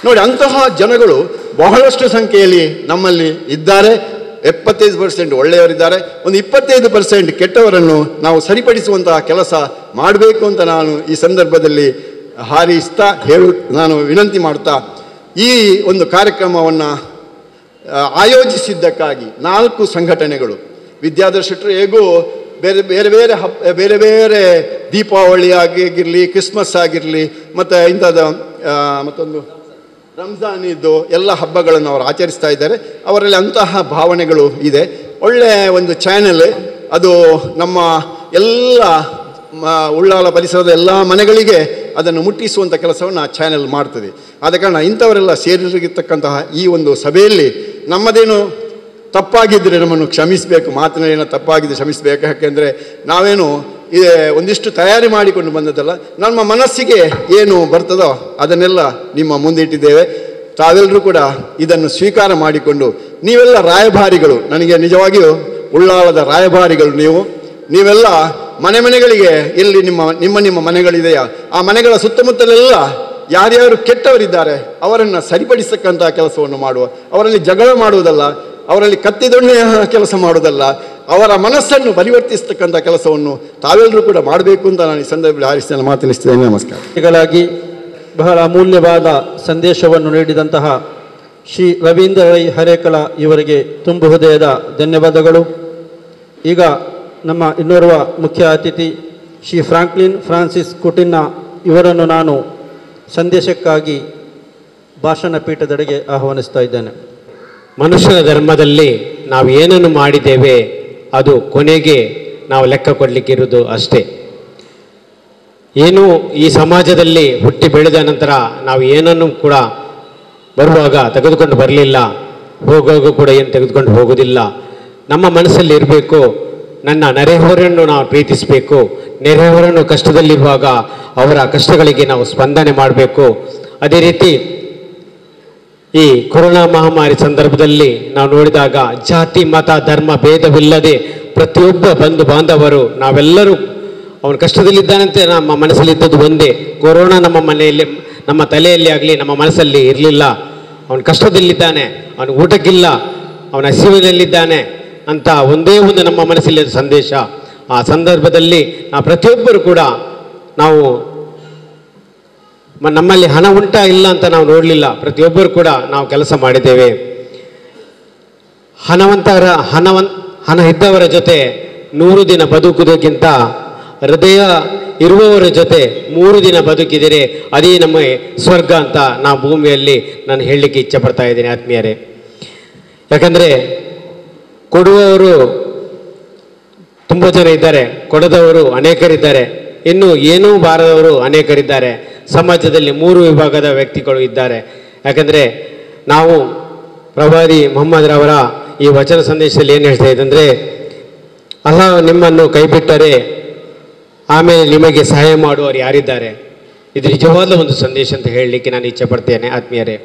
ನೋಡಿ ಅಂತಹ ಜನಗಳು ಬಹಳಷ್ಟು ಸಂಖ್ಯೆಯಲ್ಲಿ ನಮ್ಮಲ್ಲಿ ಇದ್ದಾರೆ ಎಪ್ಪತ್ತೈದು ಪರ್ಸೆಂಟ್ ಒಳ್ಳೆಯವರಿದ್ದಾರೆ ಒಂದು ಇಪ್ಪತ್ತೈದು ಪರ್ಸೆಂಟ್ ಕೆಟ್ಟವರನ್ನು ನಾವು ಸರಿಪಡಿಸುವಂತಹ ಕೆಲಸ ಮಾಡಬೇಕು ಅಂತ ನಾನು ಈ ಸಂದರ್ಭದಲ್ಲಿ ಹಾರೈಸ್ತಾ ಹೇಳು ನಾನು ವಿನಂತಿ ಮಾಡ್ತಾ ಈ ಒಂದು ಕಾರ್ಯಕ್ರಮವನ್ನು ಆ, ಆಯೋಜಿಸಿದ್ದಕ್ಕಾಗಿ ನಾಲ್ಕು ಸಂಘಟನೆಗಳು ವಿದ್ಯಾದರ್ಶಕರು ಹೇಗೂ ಬೇರೆ ಬೇರೆ ಬೇರೆ ಹಬ್ಬ ಬೇರೆ ಬೇರೆ ದೀಪಾವಳಿ ಆಗಿರಲಿ ಕ್ರಿಸ್ಮಸ್ ಆಗಿರಲಿ ಮತ್ತು ಇಂಥದ್ದು ಆ, ಮತ್ತೊಂದು ರಂಜಾನ್ ಇದ್ದು ಎಲ್ಲ ಹಬ್ಬಗಳನ್ನು ಅವರು ಆಚರಿಸ್ತಾ ಇದ್ದಾರೆ ಅವರಲ್ಲಿ ಅಂತಹ ಭಾವನೆಗಳು ಇದೆ ಒಳ್ಳೆಯ ಒಂದು ಚಾನೆಲ್ ಅದು ನಮ್ಮ ಎಲ್ಲ ಮ- ಉಳ್ಳಾಲ ಪರಿಸರದ ಎಲ್ಲ ಮನೆಗಳಿಗೆ ಅದನ್ನು ಮುಟ್ಟಿಸುವಂಥ ಕೆಲಸವನ್ನು ಆ ಚಾನೆಲ್ ಮಾಡ್ತದೆ ಆದ ಕಾರಣ ಇಂಥವರೆಲ್ಲ ಸೇರಿರತಕ್ಕಂತಹ ಈ ಒಂದು ಸಭೆಯಲ್ಲಿ ನಮ್ಮದೇನು ತಪ್ಪಾಗಿದ್ದರೆ ನಮ್ಮನ್ನು ಕ್ಷಮಿಸಬೇಕು ಮಾತಿನಲ್ಲಿ ಏನೋ ತಪ್ಪಾಗಿದ್ದರೆ ಕ್ಷಮಿಸಬೇಕು ಯಾಕೆಂದರೆ ನಾವೇನು ಈ ಒಂದಿಷ್ಟು ತಯಾರಿ ಮಾಡಿಕೊಂಡು ಬಂದದ್ದಲ್ಲ ನಮ್ಮ ಮನಸ್ಸಿಗೆ ಏನು ಬರ್ತದೋ ಅದನ್ನೆಲ್ಲ ನಿಮ್ಮ ಮುಂದಿಟ್ಟಿದ್ದೇವೆ ತಾವೆಲ್ಲರೂ ಕೂಡ ಇದನ್ನು ಸ್ವೀಕಾರ ಮಾಡಿಕೊಂಡು ನೀವೆಲ್ಲ ರಾಯಭಾರಿಗಳು ನನಗೆ ನಿಜವಾಗಿಯೂ ಉಳ್ಳಾಳದ ರಾಯಭಾರಿಗಳು ನೀವು ನೀವೆಲ್ಲ ಮನೆ ಮನೆಗಳಿಗೆ ಎಲ್ಲಿ ನಿಮ್ಮ ನಿಮ್ಮ ನಿಮ್ಮ ಮನೆಗಳಿದೆಯಾ ಆ ಮನೆಗಳ ಸುತ್ತಮುತ್ತಲೆಲ್ಲ ಯಾರ್ಯಾರು ಕೆಟ್ಟವರಿದ್ದಾರೆ ಅವರನ್ನು ಸರಿಪಡಿಸತಕ್ಕಂಥ ಕೆಲಸವನ್ನು ಮಾಡುವ ಅವರಲ್ಲಿ ಜಗಳ ಮಾಡುವುದಲ್ಲ ಅವರಲ್ಲಿ ಕತ್ತಿದೊಣ್ಣೆಯ ಕೆಲಸ ಮಾಡುವುದಲ್ಲ ಅವರ ಮನಸ್ಸನ್ನು ಪರಿವರ್ತಿಸ್ತಕ್ಕಂಥ ಕೆಲಸವನ್ನು ತಾವೆಲ್ಲರೂ ಕೂಡ ಮಾಡಬೇಕು ಅಂತ ನಾನು ಈ ಸಂದರ್ಭದಲ್ಲಿ ಹಾರಿಸ್ತೇನೆ ಮಾತನಿಸ್ತೇನೆ ನಮಸ್ಕಾರ ಗಳಾಗಿ ಬಹಳ ಅಮೂಲ್ಯವಾದ ಸಂದೇಶವನ್ನು ನೀಡಿದಂತಹ ಶ್ರೀ ರವೀಂದ್ರ ರೈ ಹರೇಕಳ ಇವರಿಗೆ ತುಂಬು ಹೃದಯದ ಧನ್ಯವಾದಗಳು ಈಗ ನಮ್ಮ ಇನ್ನೋರ್ವ ಮುಖ್ಯ ಅತಿಥಿ ಶ್ರೀ ಫ್ರಾಂಕ್ಲಿನ್ ಫ್ರಾನ್ಸಿಸ್ ಕುಟಿನ್ನ ಇವರನ್ನು ನಾನು ಸಂದೇಶಕ್ಕಾಗಿ ಭಾಷಣ ಪೀಠದೆಡೆಗೆ ಆಹ್ವಾನಿಸ್ತಾ ಇದ್ದೇನೆ ಮನುಷ್ಯನ ಧರ್ಮದಲ್ಲಿ ನಾವು ಏನನ್ನು ಮಾಡಿದ್ದೇವೆ ಅದು ಕೊನೆಗೆ ನಾವು ಲೆಕ್ಕ ಕೊಡಲಿಕ್ಕಿರುವುದು ಅಷ್ಟೇ ಏನು ಈ ಸಮಾಜದಲ್ಲಿ ಹುಟ್ಟಿ ಬೆಳೆದ ನಂತರ ನಾವು ಏನನ್ನು ಕೂಡ ಬರುವಾಗ ತೆಗೆದುಕೊಂಡು ಬರಲಿಲ್ಲ ಹೋಗುವಾಗ ಕೂಡ ಏನು ತೆಗೆದುಕೊಂಡು ಹೋಗೋದಿಲ್ಲ ನಮ್ಮ ಮನಸ್ಸಲ್ಲಿ ಇರಬೇಕು ನನ್ನ ನೆರೆಹೊರೆಯನ್ನು ನಾವು ಪ್ರೀತಿಸಬೇಕು ನೆರೆಹೊರನ್ನು ಕಷ್ಟದಲ್ಲಿರುವಾಗ ಅವರ ಕಷ್ಟಗಳಿಗೆ ನಾವು ಸ್ಪಂದನೆ ಮಾಡಬೇಕು ಅದೇ ರೀತಿ ಈ ಕೊರೋನಾ ಮಹಾಮಾರಿ ಸಂದರ್ಭದಲ್ಲಿ ನಾವು ನೋಡಿದಾಗ ಜಾತಿ ಮತ ಧರ್ಮ ಭೇದವಿಲ್ಲದೆ ಪ್ರತಿಯೊಬ್ಬ ಬಂಧು ಬಾಂಧವರು ನಾವೆಲ್ಲರೂ ಅವನ ಕಷ್ಟದಲ್ಲಿದ್ದಾನಂತೆ ನಮ್ಮ ಮನಸ್ಸಲ್ಲಿದ್ದದ್ದು ಒಂದೇ ಕೊರೋನಾ ನಮ್ಮ ಮನೆಯಲ್ಲಿ ನಮ್ಮ ತಲೆಯಲ್ಲಿ ಆಗಲಿ ನಮ್ಮ ಮನಸ್ಸಲ್ಲಿ ಇರಲಿಲ್ಲ ಅವನ ಕಷ್ಟದಲ್ಲಿದ್ದಾನೆ ಅವನ ಊಟಕ್ಕಿಲ್ಲ ಅವನ ಹಸಿವಿನಲ್ಲಿದ್ದಾನೆ ಅಂತ ಒಂದೇ ಒಂದು ನಮ್ಮ ಮನಸ್ಸಲ್ಲಿ ಸಂದೇಶ ಆ ಸಂದರ್ಭದಲ್ಲಿ ನಾವು ಪ್ರತಿಯೊಬ್ಬರು ಕೂಡ ನಾವು ಮ- ನಮ್ಮಲ್ಲಿ ಹಣ ಉಂಟಾ ಇಲ್ಲ ಅಂತ ನಾವು ನೋಡಲಿಲ್ಲ ಪ್ರತಿಯೊಬ್ಬರು ಕೂಡ ನಾವು ಕೆಲಸ ಮಾಡಿದ್ದೇವೆ ಹಣವಂತರ ಹಣವನ್ ಹಣ ಇದ್ದವರ ಜೊತೆ ನೂರು ದಿನ ಬದುಕುವುದಕ್ಕಿಂತ ಹೃದಯ ಇರುವವರ ಜೊತೆ ಮೂರು ದಿನ ಬದುಕಿದರೆ ಅದೇ ನಮ್ಮ ಸ್ವರ್ಗ ಅಂತ ನಾವು ಭೂಮಿಯಲ್ಲಿ ನಾನು ಹೇಳಲಿಕ್ಕೆ ಇಚ್ಛೆ ಪಡ್ತಾ ಇದ್ದೀನಿ ಆತ್ಮೀಯರೇ ಯಾಕಂದರೆ ಕೊಡುವವರು ತುಂಬ ಜನ ಇದ್ದಾರೆ ಕೊಡದವರು ಅನೇಕರಿದ್ದಾರೆ ಇನ್ನು ಏನೂ ಬಾರದವರು ಅನೇಕರಿದ್ದಾರೆ ಸಮಾಜದಲ್ಲಿ ಮೂರು ವಿಭಾಗದ ವ್ಯಕ್ತಿಗಳು ಇದ್ದಾರೆ ಯಾಕಂದರೆ ನಾವು ಪ್ರವಾದಿ ಮೊಹಮ್ಮದ್ ರವರ ಈ ವಚನ ಸಂದೇಶದಲ್ಲಿ ಏನು ಹೇಳ್ತಾ ಇದೆ ಅಂದರೆ ಅಲ್ಲ ನಿಮ್ಮನ್ನು ಕೈಬಿಟ್ಟರೆ ಆಮೇಲೆ ನಿಮಗೆ ಸಹಾಯ ಮಾಡುವವರು ಯಾರಿದ್ದಾರೆ ಇದು ನಿಜವಾದ ಒಂದು ಸಂದೇಶ ಅಂತ ಹೇಳಲಿಕ್ಕೆ ನಾನು ಇಚ್ಛೆ ಪಡ್ತೇನೆ ಆತ್ಮೀಯರೇ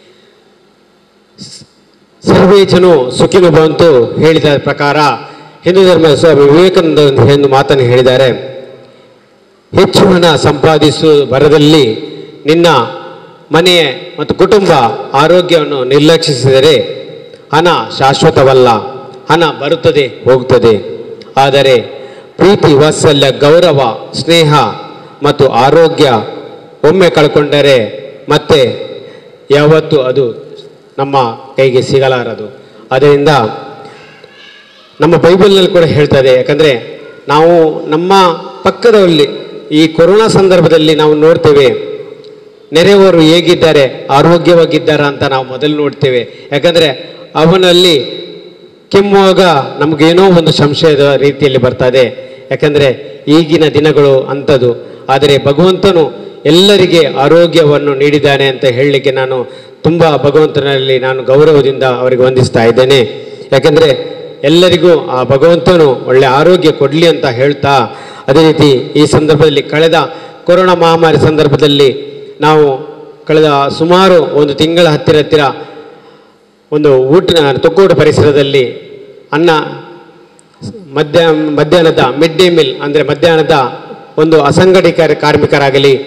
ಸರ್ವೇ ಜನು ಸುಖಿನು ಬಂತು ಹೇಳಿದ ಪ್ರಕಾರ ಹಿಂದೂ ಧರ್ಮದ ಸ್ವಾಮಿ ವಿವೇಕಾನಂದ ಒಂದು ಮಾತನ್ನು ಹೇಳಿದ್ದಾರೆ ಹೆಚ್ಚು ಹಣ ಸಂಪಾದಿಸುವ ಭರದಲ್ಲಿ ನಿನ್ನ ಮನೆ ಮತ್ತು ಕುಟುಂಬ ಆರೋಗ್ಯವನ್ನು ನಿರ್ಲಕ್ಷಿಸಿದರೆ ಹಣ ಶಾಶ್ವತವಲ್ಲ ಹಣ ಬರುತ್ತದೆ ಹೋಗುತ್ತದೆ ಆದರೆ ಪ್ರೀತಿ ವಾತ್ಸಲ್ಯ ಗೌರವ ಸ್ನೇಹ ಮತ್ತು ಆರೋಗ್ಯ ಒಮ್ಮೆ ಕಳ್ಕೊಂಡರೆ ಮತ್ತೆ ಯಾವತ್ತೂ ಅದು ನಮ್ಮ ಕೈಗೆ ಸಿಗಲಾರದು ಅದರಿಂದ ನಮ್ಮ ಬೈಬಲ್ನಲ್ಲಿ ಕೂಡ ಹೇಳ್ತದೆ ಯಾಕಂದರೆ ನಾವು ನಮ್ಮ ಪಕ್ಕದಲ್ಲಿ ಈ ಕೊರೋನಾ ಸಂದರ್ಭದಲ್ಲಿ ನಾವು ನೋಡ್ತೇವೆ ನೆರೆಯವರು ಹೇಗಿದ್ದಾರೆ ಆರೋಗ್ಯವಾಗಿದ್ದಾರಾ ಅಂತ ನಾವು ಮೊದಲು ನೋಡ್ತೇವೆ ಯಾಕಂದರೆ ಅವನಲ್ಲಿ ಕೆಮ್ಮುವಾಗ ನಮಗೇನೋ ಒಂದು ಸಂಶಯದ ರೀತಿಯಲ್ಲಿ ಬರ್ತದೆ ಯಾಕಂದರೆ ಈಗಿನ ದಿನಗಳು ಅಂಥದ್ದು ಆದರೆ ಭಗವಂತನು ಎಲ್ಲರಿಗೆ ಆರೋಗ್ಯವನ್ನು ನೀಡಿದ್ದಾನೆ ಅಂತ ಹೇಳಲಿಕ್ಕೆ ನಾನು ತುಂಬ ಭಗವಂತನಲ್ಲಿ ನಾನು ಗೌರವದಿಂದ ಅವರಿಗೆ ವಂದಿಸ್ತಾ ಇದ್ದೇನೆ ಯಾಕಂದರೆ ಎಲ್ಲರಿಗೂ ಆ ಭಗವಂತನು ಒಳ್ಳೆ ಆರೋಗ್ಯ ಕೊಡಲಿ ಅಂತ ಹೇಳ್ತಾ ಅದೇ ರೀತಿ ಈ ಸಂದರ್ಭದಲ್ಲಿ ಕಳೆದ ಕೊರೋನಾ ಮಹಾಮಾರಿ ಸಂದರ್ಭದಲ್ಲಿ ನಾವು ಕಳೆದ ಸುಮಾರು ಒಂದು ತಿಂಗಳ ಹತ್ತಿರ ಹತ್ತಿರ ಒಂದು ಊಟ ತೊಕ್ಕೋಡು ಪರಿಸರದಲ್ಲಿ ಅನ್ನ ಮಧ್ಯ ಮಧ್ಯಾಹ್ನದ ಮಿಡ್ ಡೇ ಮೀಲ್ ಅಂದರೆ ಮಧ್ಯಾಹ್ನದ ಒಂದು ಅಸಂಘಟಿತ ಕಾರ್ಮಿಕರಾಗಲಿ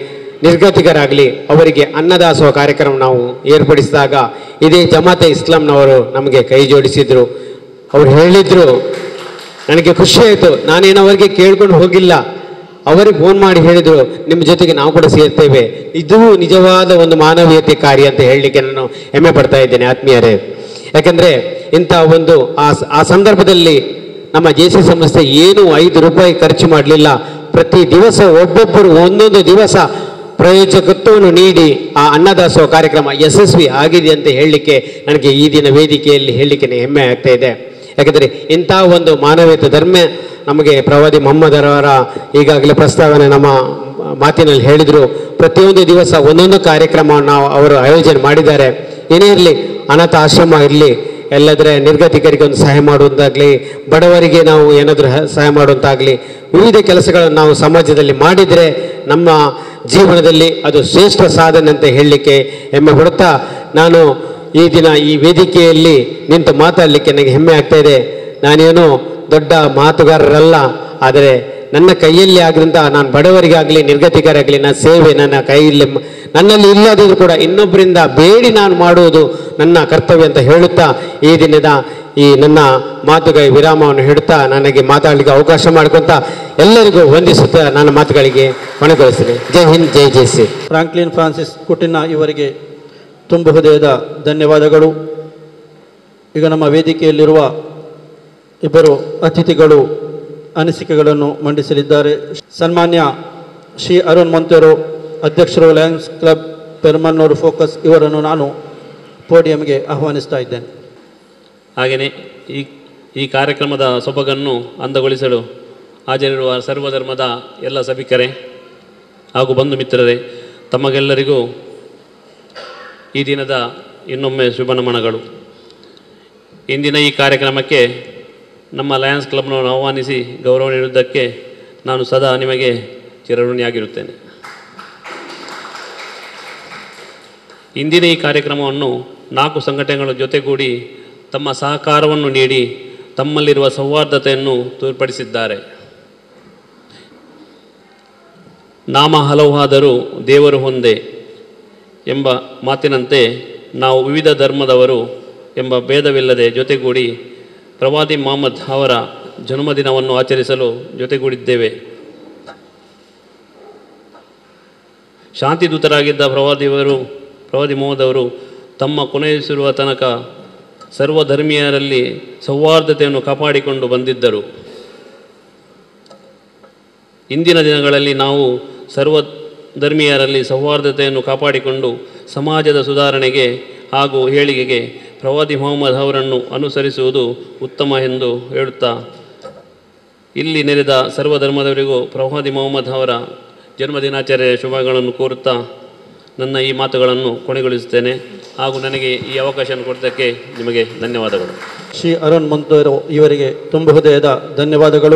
ನಿರ್ಗತಿಕರಾಗಲಿ ಅವರಿಗೆ ಅನ್ನದಾಸೋಹ ಕಾರ್ಯಕ್ರಮ ನಾವು ಏರ್ಪಡಿಸಿದಾಗ ಇದೇ ಜಮಾತೆ ಇಸ್ಲಾಂನವರು ನಮಗೆ ಕೈ ಜೋಡಿಸಿದ್ರು ಅವ್ರು ಹೇಳಿದ್ರು ನನಗೆ ಖುಷಿ ಆಯಿತು ನಾನೇನು ಅವರಿಗೆ ಕೇಳ್ಕೊಂಡು ಹೋಗಿಲ್ಲ ಅವರಿಗೆ ಫೋನ್ ಮಾಡಿ ಹೇಳಿದರು ನಿಮ್ಮ ಜೊತೆಗೆ ನಾವು ಕೂಡ ಸೇರ್ತೇವೆ ಇದು ನಿಜವಾದ ಒಂದು ಮಾನವೀಯತೆ ಕಾರ್ಯ ಅಂತ ಹೇಳಲಿಕ್ಕೆ ನಾನು ಹೆಮ್ಮೆ ಪಡ್ತಾ ಇದ್ದೇನೆ ಆತ್ಮೀಯರೇ ಯಾಕಂದರೆ ಇಂಥ ಒಂದು ಆ ಸ- ಆ ಸಂದರ್ಭದಲ್ಲಿ ನಮ್ಮ ಜೆ ಸಿ ಸಂಸ್ಥೆ ಏನು ಐದು ರೂಪಾಯಿ ಖರ್ಚು ಮಾಡಲಿಲ್ಲ ಪ್ರತಿ ದಿವಸ ಒಬ್ಬೊಬ್ಬರು ಒಂದೊಂದು ದಿವಸ ಪ್ರಯೋಜಕತ್ವವನ್ನು ನೀಡಿ ಆ ಅನ್ನದಾಸೋಹ ಕಾರ್ಯಕ್ರಮ ಯಶಸ್ವಿ ಆಗಿದೆ ಅಂತ ಹೇಳಲಿಕ್ಕೆ ನನಗೆ ಈ ದಿನ ವೇದಿಕೆಯಲ್ಲಿ ಹೇಳಲಿಕ್ಕೆ ಹೆಮ್ಮೆ ಆಗ್ತಾ ಇದೆ ಯಾಕಂದರೆ ಇಂಥ ಒಂದು ಮಾನವೀಯತೆ ಧರ್ಮ ನಮಗೆ ಪ್ರವಾದಿ ಮೊಹಮ್ಮದರವರ ಈಗಾಗಲೇ ಪ್ರಸ್ತಾವನೆ ನಮ್ಮ ಮಾತಿನಲ್ಲಿ ಹೇಳಿದರು ಪ್ರತಿಯೊಂದು ದಿವಸ ಒಂದೊಂದು ಕಾರ್ಯಕ್ರಮವನ್ನು ನಾವು ಅವರು ಆಯೋಜನೆ ಮಾಡಿದ್ದಾರೆ ಏನೇ ಇರಲಿ ಅನಾಥ ಆಶ್ರಮ ಇರಲಿ ಎಲ್ಲದ್ರೆ ನಿರ್ಗತಿಕರಿಗೆ ಒಂದು ಸಹಾಯ ಮಾಡುವಂತಾಗಲಿ ಬಡವರಿಗೆ ನಾವು ಏನಾದರೂ ಹ- ಸಹಾಯ ಮಾಡುವಂತಾಗಲಿ ವಿವಿಧ ಕೆಲಸಗಳನ್ನು ನಾವು ಸಮಾಜದಲ್ಲಿ ಮಾಡಿದರೆ ನಮ್ಮ ಜೀವನದಲ್ಲಿ ಅದು ಶ್ರೇಷ್ಠ ಸಾಧನೆ ಅಂತ ಹೇಳಲಿಕ್ಕೆ ಹೆಮ್ಮೆ ಪಡುತ್ತಾ ನಾನು ಈ ದಿನ ಈ ವೇದಿಕೆಯಲ್ಲಿ ನಿಂತು ಮಾತಾಡಲಿಕ್ಕೆ ನನಗೆ ಹೆಮ್ಮೆ ಆಗ್ತಾ ಇದೆ ನಾನೇನು ದೊಡ್ಡ ಮಾತುಗಾರರಲ್ಲ ಆದರೆ ನನ್ನ ಕೈಯಲ್ಲಿ ಆಗಿದಂಥ ನಾನು ಬಡವರಿಗಾಗಲಿ ನಿರ್ಗತಿಕರಾಗಲಿ ನನ್ನ ಸೇವೆ ನನ್ನ ಕೈಯಲ್ಲಿ ಮ- ನನ್ನಲ್ಲಿ ಇಲ್ಲದಿದ್ರು ಕೂಡ ಇನ್ನೊಬ್ಬರಿಂದ ಬೇಡಿ ನಾನು ಮಾಡುವುದು ನನ್ನ ಕರ್ತವ್ಯ ಅಂತ ಹೇಳುತ್ತಾ ಈ ದಿನದ ಈ ನನ್ನ ಮಾತುಗಳ ವಿರಾಮವನ್ನು ಹೇಳುತ್ತಾ ನನಗೆ ಮಾತಾಡಲಿಕ್ಕೆ ಅವಕಾಶ ಮಾಡಿಕೊಂತ ಎಲ್ಲರಿಗೂ ವಂದಿಸುತ್ತಾ ನನ್ನ ಮಾತುಗಳಿಗೆ ಕೊನೆಗೊಳಿಸ್ತೇನೆ Jai Hind Jai J C Franklin Francis Coutinho ಇವರಿಗೆ ತುಂಬು ಹೃದಯದ ಧನ್ಯವಾದಗಳು ಈಗ ನಮ್ಮ ವೇದಿಕೆಯಲ್ಲಿರುವ ಇಬ್ಬರು ಅತಿಥಿಗಳು ಅನಿಸಿಕೆಗಳನ್ನು ಮಂಡಿಸಲಿದ್ದಾರೆ ಸನ್ಮಾನ್ಯ ಶ್ರೀ ಅರುಣ್ ಮೊಂತೆರು ಅಧ್ಯಕ್ಷರು ಲಯನ್ಸ್ ಕ್ಲಬ್ ಪೆರ್ಮನ್ನೂರು ಫೋಕಸ್ ಇವರನ್ನು ನಾನು ಪೋಡಿಯಂಗೆ ಆಹ್ವಾನಿಸ್ತಾ ಇದ್ದೇನೆ ಹಾಗೆಯೇ ಈ ಈ ಕಾರ್ಯಕ್ರಮದ ಸೊಬಗನ್ನು ಅಂದಗೊಳಿಸಲು ಹಾಜರಿರುವ ಸರ್ವಧರ್ಮದ ಎಲ್ಲ ಸಭಿಕರೇ ಹಾಗೂ ಬಂಧು ಮಿತ್ರರೇ ತಮಗೆಲ್ಲರಿಗೂ ಈ ದಿನದ ಇನ್ನೊಮ್ಮೆ ಶುಭ ನಮನಗಳು ಇಂದಿನ ಈ ಕಾರ್ಯಕ್ರಮಕ್ಕೆ ನಮ್ಮ ಲಯನ್ಸ್ ಕ್ಲಬ್ನನ್ನು ಆಹ್ವಾನಿಸಿ ಗೌರವ ನೀಡುವುದಕ್ಕೆ ನಾನು ಸದಾ ನಿಮಗೆ ಚಿರಋಣಿಯಾಗಿರುತ್ತೇನೆ ಇಂದಿನ ಈ ಕಾರ್ಯಕ್ರಮವನ್ನು ನಾಲ್ಕು ಸಂಘಟನೆಗಳ ಜೊತೆಗೂಡಿ ತಮ್ಮ ಸಹಕಾರವನ್ನು ನೀಡಿ ತಮ್ಮಲ್ಲಿರುವ ಸೌಹಾರ್ದತೆಯನ್ನು ತೋರ್ಪಡಿಸಿದ್ದಾರೆ ನಾಮ ಹಲವಾದರೂ ದೇವರು ಒಂದೇ ಎಂಬ ಮಾತಿನಂತೆ ನಾವು ವಿವಿಧ ಧರ್ಮದವರು ಎಂಬ ಭೇದವಿಲ್ಲದೆ ಜೊತೆಗೂಡಿ ಪ್ರವಾದಿ ಮೊಹಮ್ಮದ್ ಅವರ ಜನ್ಮದಿನವನ್ನು ಆಚರಿಸಲು ಜೊತೆಗೂಡಿದ್ದೇವೆ ಶಾಂತಿದೂತರಾಗಿದ್ದ ಪ್ರವಾದಿಯವರು ಪ್ರವಾದಿ ಮೊಹಮ್ಮದ್ ಅವರು ತಮ್ಮ ಕೊನೆಯಿಸಿರುವ ತನಕ ಸರ್ವಧರ್ಮೀಯರಲ್ಲಿ ಸೌಹಾರ್ದತೆಯನ್ನು ಕಾಪಾಡಿಕೊಂಡು ಬಂದಿದ್ದರು ಇಂದಿನ ದಿನಗಳಲ್ಲಿ ನಾವು ಸರ್ವ ಧರ್ಮೀಯರಲ್ಲಿ ಸೌಹಾರ್ದತೆಯನ್ನು ಕಾಪಾಡಿಕೊಂಡು ಸಮಾಜದ ಸುಧಾರಣೆಗೆ ಹಾಗೂ ಏಳಿಗೆಗೆ ಪ್ರವಾದಿ ಮೊಹಮ್ಮದ್ ಅವರನ್ನು ಅನುಸರಿಸುವುದು ಉತ್ತಮ ಎಂದು ಹೇಳುತ್ತಾ ಇಲ್ಲಿ ನೆರೆದ ಸರ್ವಧರ್ಮದವರಿಗೂ ಪ್ರವಾದಿ ಮೊಹಮ್ಮದ್ ಅವರ ಜನ್ಮದಿನಾಚರಣೆಯ ಶುಭಗಳನ್ನು ಕೋರುತ್ತಾ ನನ್ನ ಈ ಮಾತುಗಳನ್ನು ಕೊನೆಗೊಳಿಸುತ್ತೇನೆ ಹಾಗೂ ನನಗೆ ಈ ಅವಕಾಶವನ್ನು ಕೊಟ್ಟದ್ದಕ್ಕೆ ನಿಮಗೆ ಧನ್ಯವಾದಗಳು ಶ್ರೀ ಅರುಣ್ ಮೊಂತೂರು ಇವರಿಗೆ ತುಂಬು ಹೃದಯದ ಧನ್ಯವಾದಗಳು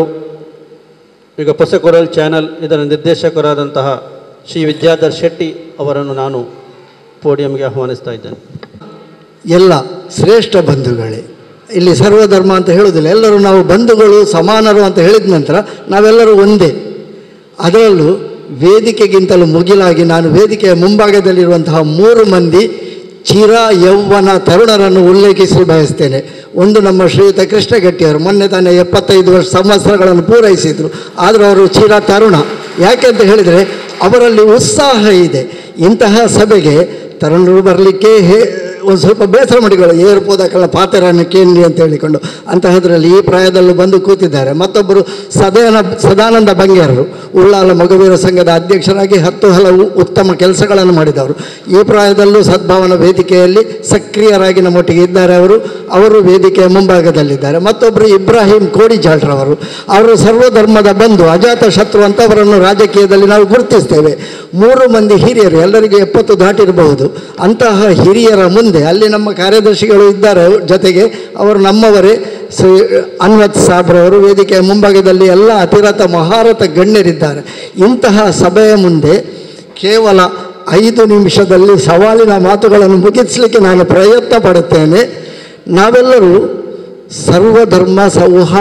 ಈಗ ಪೊಸಕೊರಲ್ ಚಾನಲ್ ಇದರ ನಿರ್ದೇಶಕರಾದಂತಹ ಶ್ರೀ ವಿದ್ಯಾಧರ್ ಶೆಟ್ಟಿ ಅವರನ್ನು ನಾನು ಪೋಡಿಯಂಗೆ ಆಹ್ವಾನಿಸ್ತಾ ಇದ್ದೇನೆ ಎಲ್ಲ ಶ್ರೇಷ್ಠ ಬಂಧುಗಳೇ ಇಲ್ಲಿ ಸರ್ವಧರ್ಮ ಅಂತ ಹೇಳೋದಿಲ್ಲ ಎಲ್ಲರೂ ನಾವು ಬಂಧುಗಳು ಸಮಾನರು ಅಂತ ಹೇಳಿದ ನಂತರ ನಾವೆಲ್ಲರೂ ಒಂದೇ ಅದರಲ್ಲೂ ವೇದಿಕೆಗಿಂತಲೂ ಮುಗಿಲಾಗಿ ನಾನು ವೇದಿಕೆಯ ಮುಂಭಾಗದಲ್ಲಿರುವಂತಹ ಮೂರು ಮಂದಿ ಚಿರ ಯೌವನ ತರುಣರನ್ನು ಉಲ್ಲೇಖಿಸಲು ಬಯಸ್ತೇನೆ ಒಂದು ನಮ್ಮ ಶ್ರೀಯುತ ಕೃಷ್ಣಗಟ್ಟಿಯವರು ಮೊನ್ನೆ ತಾನೇ ಎಪ್ಪತ್ತೈದು ವರ್ಷ ಸಂವತ್ಸರಗಳನ್ನು ಪೂರೈಸಿದರು ಆದರೂ ಅವರು ಚಿರ ತರುಣ ಯಾಕೆ ಅಂತ ಹೇಳಿದರೆ ಅವರಲ್ಲಿ ಉತ್ಸಾಹ ಇದೆ ಇಂತಹ ಸಭೆಗೆ ತರುಣರು ಬರಲಿಕ್ಕೆ ಹೇ ಒಂದು ಸ್ವಲ್ಪ ಬೇಸರ ಮಾಡಿಕೊಳ್ಳಿ ಏರ್ಪೋದಕ್ಕೆಲ್ಲ ಪಾತ್ರರನ್ನು ಕೇಳಿ ಅಂತ ಹೇಳಿಕೊಂಡು ಅಂತಹದ್ರಲ್ಲಿ ಈ ಪ್ರಾಯದಲ್ಲೂ ಬಂದು ಕೂತಿದ್ದಾರೆ ಮತ್ತೊಬ್ಬರು ಸದಾನ ಸದಾನಂದ ಬಂಗೇರರು ಉಳ್ಳಾಲ ಮಗುವೀರ ಸಂಘದ ಅಧ್ಯಕ್ಷರಾಗಿ ಹತ್ತು ಹಲವು ಉತ್ತಮ ಕೆಲಸಗಳನ್ನು ಮಾಡಿದವರು ಈ ಪ್ರಾಯದಲ್ಲೂ ಸದ್ಭಾವನ ವೇದಿಕೆಯಲ್ಲಿ ಸಕ್ರಿಯರಾಗಿ ನಮ್ಮೊಟ್ಟಿಗೆ ಇದ್ದಾರೆ ಅವರು ಅವರು ವೇದಿಕೆಯ ಮುಂಭಾಗದಲ್ಲಿದ್ದಾರೆ ಮತ್ತೊಬ್ಬರು ಇಬ್ರಾಹಿಂ ಕೋಡಿಜಾಳ್ರವರು ಅವರು ಸರ್ವಧರ್ಮದ ಬಂಧು ಅಜಾತ ಶತ್ರು ಅಂತ ಅವರನ್ನು ರಾಜಕೀಯದಲ್ಲಿ ನಾವು ಗುರುತಿಸ್ತೇವೆ ಮೂರು ಮಂದಿ ಹಿರಿಯರು ಎಲ್ಲರಿಗೂ ಎಪ್ಪತ್ತು ದಾಟಿರಬಹುದು ಅಂತಹ ಹಿರಿಯರ ಮುಂದೆ ಅಲ್ಲಿ ನಮ್ಮ ಕಾರ್ಯದರ್ಶಿಗಳು ಇದ್ದಾರೆ ಜೊತೆಗೆ ಅವರು ನಮ್ಮವರೇ ಶ್ರೀ ಅನ್ವತ್ ಸಾಬ್ರವರು ವೇದಿಕೆಯ ಮುಂಭಾಗದಲ್ಲಿ ಎಲ್ಲ ಅತಿರಥ ಮಹಾರಥ ಗಣ್ಯರಿದ್ದಾರೆ ಇಂತಹ ಸಭೆಯ ಮುಂದೆ ಕೇವಲ ಐದು ನಿಮಿಷದಲ್ಲಿ ಸವಾಲಿನ ಮಾತುಗಳನ್ನು ಮುಗಿಸಲಿಕ್ಕೆ ನಾನು ಪ್ರಯತ್ನ ಪಡುತ್ತೇನೆ ನಾವೆಲ್ಲರೂ ಸರ್ವಧರ್ಮ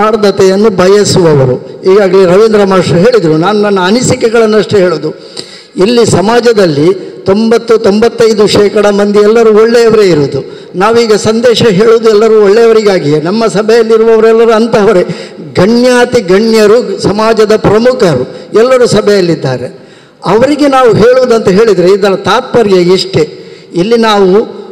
ಸೌಹಾರ್ದತೆಯನ್ನು ಬಯಸುವವರು ಈಗಾಗಲೇ ರವೀಂದ್ರ ಮಾಸ್ಟರ್ ಹೇಳಿದರು ನಾನು ನನ್ನ ಅನಿಸಿಕೆಗಳನ್ನಷ್ಟೇ ಹೇಳೋದು ಇಲ್ಲಿ ಸಮಾಜದಲ್ಲಿ ತೊಂಬತ್ತು ತೊಂಬತ್ತೈದು ಶೇಕಡ ಮಂದಿ ಎಲ್ಲರೂ ಒಳ್ಳೆಯವರೇ ಇರೋದು ನಾವೀಗ ಸಂದೇಶ ಹೇಳುವುದು ಎಲ್ಲರೂ ಒಳ್ಳೆಯವರಿಗಾಗಿಯೇ ನಮ್ಮ ಸಭೆಯಲ್ಲಿರುವವರೆಲ್ಲರೂ ಅಂತಹವರೇ ಗಣ್ಯಾತಿ ಗಣ್ಯರು ಸಮಾಜದ ಪ್ರಮುಖರು ಎಲ್ಲರೂ ಸಭೆಯಲ್ಲಿದ್ದಾರೆ ಅವರಿಗೆ ನಾವು ಹೇಳುವುದಂತ ಹೇಳಿದರೆ ಇದರ ತಾತ್ಪರ್ಯ ಇಷ್ಟೇ ಇಲ್ಲಿ ನಾವು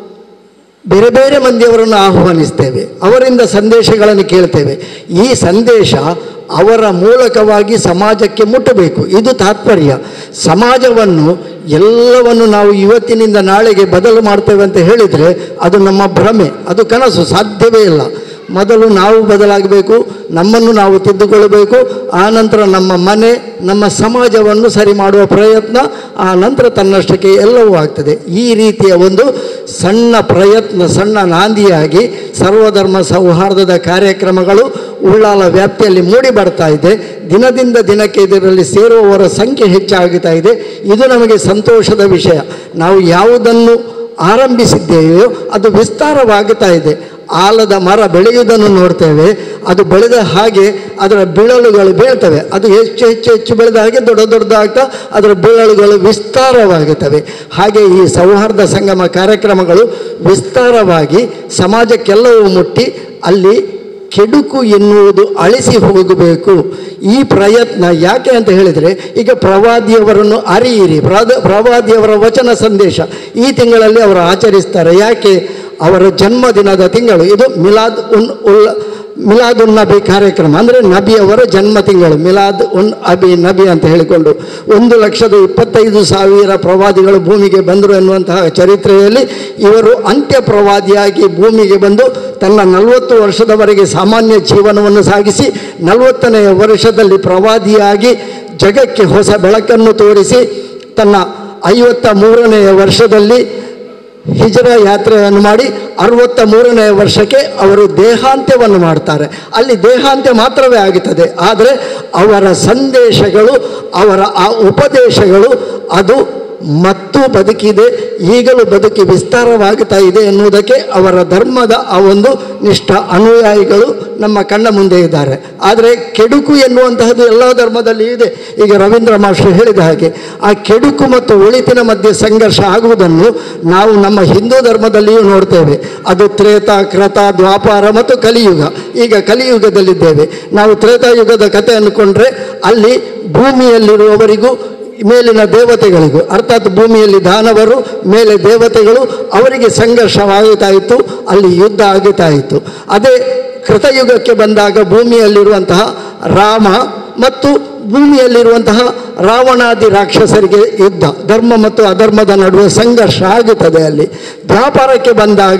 ಬೇರೆ ಬೇರೆ ಮಂದಿಯವರನ್ನು ಆಹ್ವಾನಿಸ್ತೇವೆ ಅವರಿಂದ ಸಂದೇಶಗಳನ್ನು ಕೇಳ್ತೇವೆ ಈ ಸಂದೇಶ ಅವರ ಮೂಲಕವಾಗಿ ಸಮಾಜಕ್ಕೆ ಮುಟ್ಟಬೇಕು ಇದು ತಾತ್ಪರ್ಯ ಸಮಾಜವನ್ನು ಎಲ್ಲವನ್ನು ನಾವು ಇವತ್ತಿನಿಂದ ನಾಳೆಗೆ ಬದಲು ಮಾಡ್ತೇವೆ ಅಂತ ಹೇಳಿದರೆ ಅದು ನಮ್ಮ ಭ್ರಮೆ ಅದು ಕನಸು ಸಾಧ್ಯವೇ ಇಲ್ಲ ಮೊದಲು ನಾವು ಬದಲಾಗಬೇಕು ನಮ್ಮನ್ನು ನಾವು ತಿದ್ದುಕೊಳ್ಳಬೇಕು ಆ ನಂತರ ನಮ್ಮ ಮನೆ ನಮ್ಮ ಸಮಾಜವನ್ನು ಸರಿ ಮಾಡುವ ಪ್ರಯತ್ನ ಆ ನಂತರ ತನ್ನಷ್ಟಕ್ಕೆ ಎಲ್ಲವೂ ಆಗ್ತದೆ ಈ ರೀತಿಯ ಒಂದು ಸಣ್ಣ ಪ್ರಯತ್ನ ಸಣ್ಣ ನಾಂದಿಯಾಗಿ ಸರ್ವಧರ್ಮ ಸೌಹಾರ್ದದ ಕಾರ್ಯಕ್ರಮಗಳು ಉಳ್ಳಾಲ ವ್ಯಾಪ್ತಿಯಲ್ಲಿ ಮೂಡಿ ಬರ್ತಾ ಇದೆ ದಿನದಿಂದ ದಿನಕ್ಕೆ ಇದರಲ್ಲಿ ಸೇರುವವರ ಸಂಖ್ಯೆ ಹೆಚ್ಚಾಗುತ್ತಾ ಇದೆ ಇದು ನಮಗೆ ಸಂತೋಷದ ವಿಷಯ ನಾವು ಯಾವುದನ್ನು ಆರಂಭಿಸಿದ್ದೇವೆಯೋ ಅದು ವಿಸ್ತಾರವಾಗುತ್ತಾ ಇದೆ ಆಲದ ಮರ ಬೆಳೆಯುವುದನ್ನು ನೋಡ್ತೇವೆ ಅದು ಬೆಳೆದ ಹಾಗೆ ಅದರ ಬಿಳಲುಗಳು ಬೀಳ್ತವೆ ಅದು ಹೆಚ್ಚು ಹೆಚ್ಚು ಹೆಚ್ಚು ಬೆಳೆದ ಹಾಗೆ ದೊಡ್ಡ ದೊಡ್ಡದಾಗ್ತಾ ಅದರ ಬಿಳಲುಗಳು ವಿಸ್ತಾರವಾಗುತ್ತವೆ ಹಾಗೆ ಈ ಸೌಹಾರ್ದ ಸಂಗಮ ಕಾರ್ಯಕ್ರಮಗಳು ವಿಸ್ತಾರವಾಗಿ ಸಮಾಜಕ್ಕೆಲ್ಲವೂ ಮುಟ್ಟಿ ಅಲ್ಲಿ ಕೆಡುಕು ಎನ್ನುವುದು ಅಳಿಸಿ ಹೋಗಬೇಕು ಈ ಪ್ರಯತ್ನ ಯಾಕೆ ಅಂತ ಹೇಳಿದರೆ ಈಗ ಪ್ರವಾದಿಯವರನ್ನು ಅರಿಯಿರಿ ಪ್ರಾದ ಪ್ರವಾದಿಯವರ ವಚನ ಸಂದೇಶ ಈ ತಿಂಗಳಲ್ಲಿ ಅವರು ಆಚರಿಸ್ತಾರೆ ಯಾಕೆ ಅವರ ಜನ್ಮದಿನದ ತಿಂಗಳು ಇದು ಮಿಲಾದ್ ಉನ್ ಉಲ್ ಮಿಲಾದ್ ಉನ್ ನಬಿ ಕಾರ್ಯಕ್ರಮ ಅಂದರೆ ನಬಿಯವರ ಜನ್ಮ ತಿಂಗಳು ಮಿಲಾದ್ ಉನ್ ಅಬಿ ನಬಿ ಅಂತ ಹೇಳಿಕೊಂಡು ಒಂದು ಲಕ್ಷದ ಇಪ್ಪತ್ತೈದು ಸಾವಿರ ಪ್ರವಾದಿಗಳು ಭೂಮಿಗೆ ಬಂದರು ಎನ್ನುವಂತಹ ಚರಿತ್ರೆಯಲ್ಲಿ ಇವರು ಅಂತ್ಯ ಪ್ರವಾದಿಯಾಗಿ ಭೂಮಿಗೆ ಬಂದು ತನ್ನ ನಲವತ್ತು ವರ್ಷದವರೆಗೆ ಸಾಮಾನ್ಯ ಜೀವನವನ್ನು ಸಾಗಿಸಿ ನಲವತ್ತನೆಯ ವರ್ಷದಲ್ಲಿ ಪ್ರವಾದಿಯಾಗಿ ಜಗಕ್ಕೆ ಹೊಸ ಬೆಳಕನ್ನು ತೋರಿಸಿ ತನ್ನ ಐವತ್ತ ಮೂರನೆಯ ವರ್ಷದಲ್ಲಿ ಹಿಜರ ಯಾತ್ರೆಯನ್ನು ಮಾಡಿ ಅರವತ್ತ ಮೂರನೆಯ ವರ್ಷಕ್ಕೆ ಅವರು ದೇಹಾಂತ್ಯವನ್ನು ಮಾಡ್ತಾರೆ ಅಲ್ಲಿ ದೇಹಾಂತ್ಯ ಮಾತ್ರವೇ ಆಗುತ್ತದೆ ಆದರೆ ಅವರ ಸಂದೇಶಗಳು ಅವರ ಆ ಉಪದೇಶಗಳು ಅದು ಮತ್ತು ಬದುಕಿದೆ ಈಗಲೂ ಬದುಕಿ ವಿಸ್ತಾರವಾಗುತ್ತಾ ಇದೆ ಎನ್ನುವುದಕ್ಕೆ ಅವರ ಧರ್ಮದ ಆ ಒಂದು ನಿಷ್ಠ ಅನುಯಾಯಿಗಳು ನಮ್ಮ ಕಣ್ಣ ಮುಂದೆ ಇದ್ದಾರೆ ಆದರೆ ಕೆಡುಕು ಎನ್ನುವಂತಹದ್ದು ಎಲ್ಲ ಧರ್ಮದಲ್ಲಿ ಇದೆ ಈಗ ರವೀಂದ್ರ ಮಾಸ್ಟರ್ ಹೇಳಿದ ಹಾಗೆ ಆ ಕೆಡುಕು ಮತ್ತು ಒಳಿತಿನ ಮಧ್ಯೆ ಸಂಘರ್ಷ ಆಗುವುದನ್ನು ನಾವು ನಮ್ಮ ಹಿಂದೂ ಧರ್ಮದಲ್ಲಿಯೂ ನೋಡ್ತೇವೆ ಅದು ತ್ರೇತ ಕ್ರತ ದ್ವಾಪಾರ ಮತ್ತು ಕಲಿಯುಗ ಈಗ ಕಲಿಯುಗದಲ್ಲಿದ್ದೇವೆ ನಾವು ತ್ರೇತಾಯುಗದ ಕಥೆ ಅಂದ್ಕೊಂಡ್ರೆ ಅಲ್ಲಿ ಭೂಮಿಯಲ್ಲಿರುವವರಿಗೂ ಮೇಲಿನ ದೇವತೆಗಳಿಗೂ ಅರ್ಥಾತ್ ಭೂಮಿಯಲ್ಲಿ ದಾನವರು ಮೇಲೆ ದೇವತೆಗಳು ಅವರಿಗೆ ಸಂಘರ್ಷವಾಗುತ್ತಾ ಇತ್ತು ಅಲ್ಲಿ ಯುದ್ಧ ಆಗುತ್ತಾ ಇತ್ತು ಅದೇ ಕೃತಯುಗಕ್ಕೆ ಬಂದಾಗ ಭೂಮಿಯಲ್ಲಿರುವಂತಹ ರಾಮ ಮತ್ತು ಭೂಮಿಯಲ್ಲಿರುವಂತಹ ರಾವಣಾದಿ ರಾಕ್ಷಸರಿಗೆ ಯುದ್ಧ ಧರ್ಮ ಮತ್ತು ಅಧರ್ಮದ ನಡುವೆ ಸಂಘರ್ಷ ಆಗುತ್ತದೆ ಅಲ್ಲಿ ವ್ಯಾಪಾರಕ್ಕೆ ಬಂದಾಗ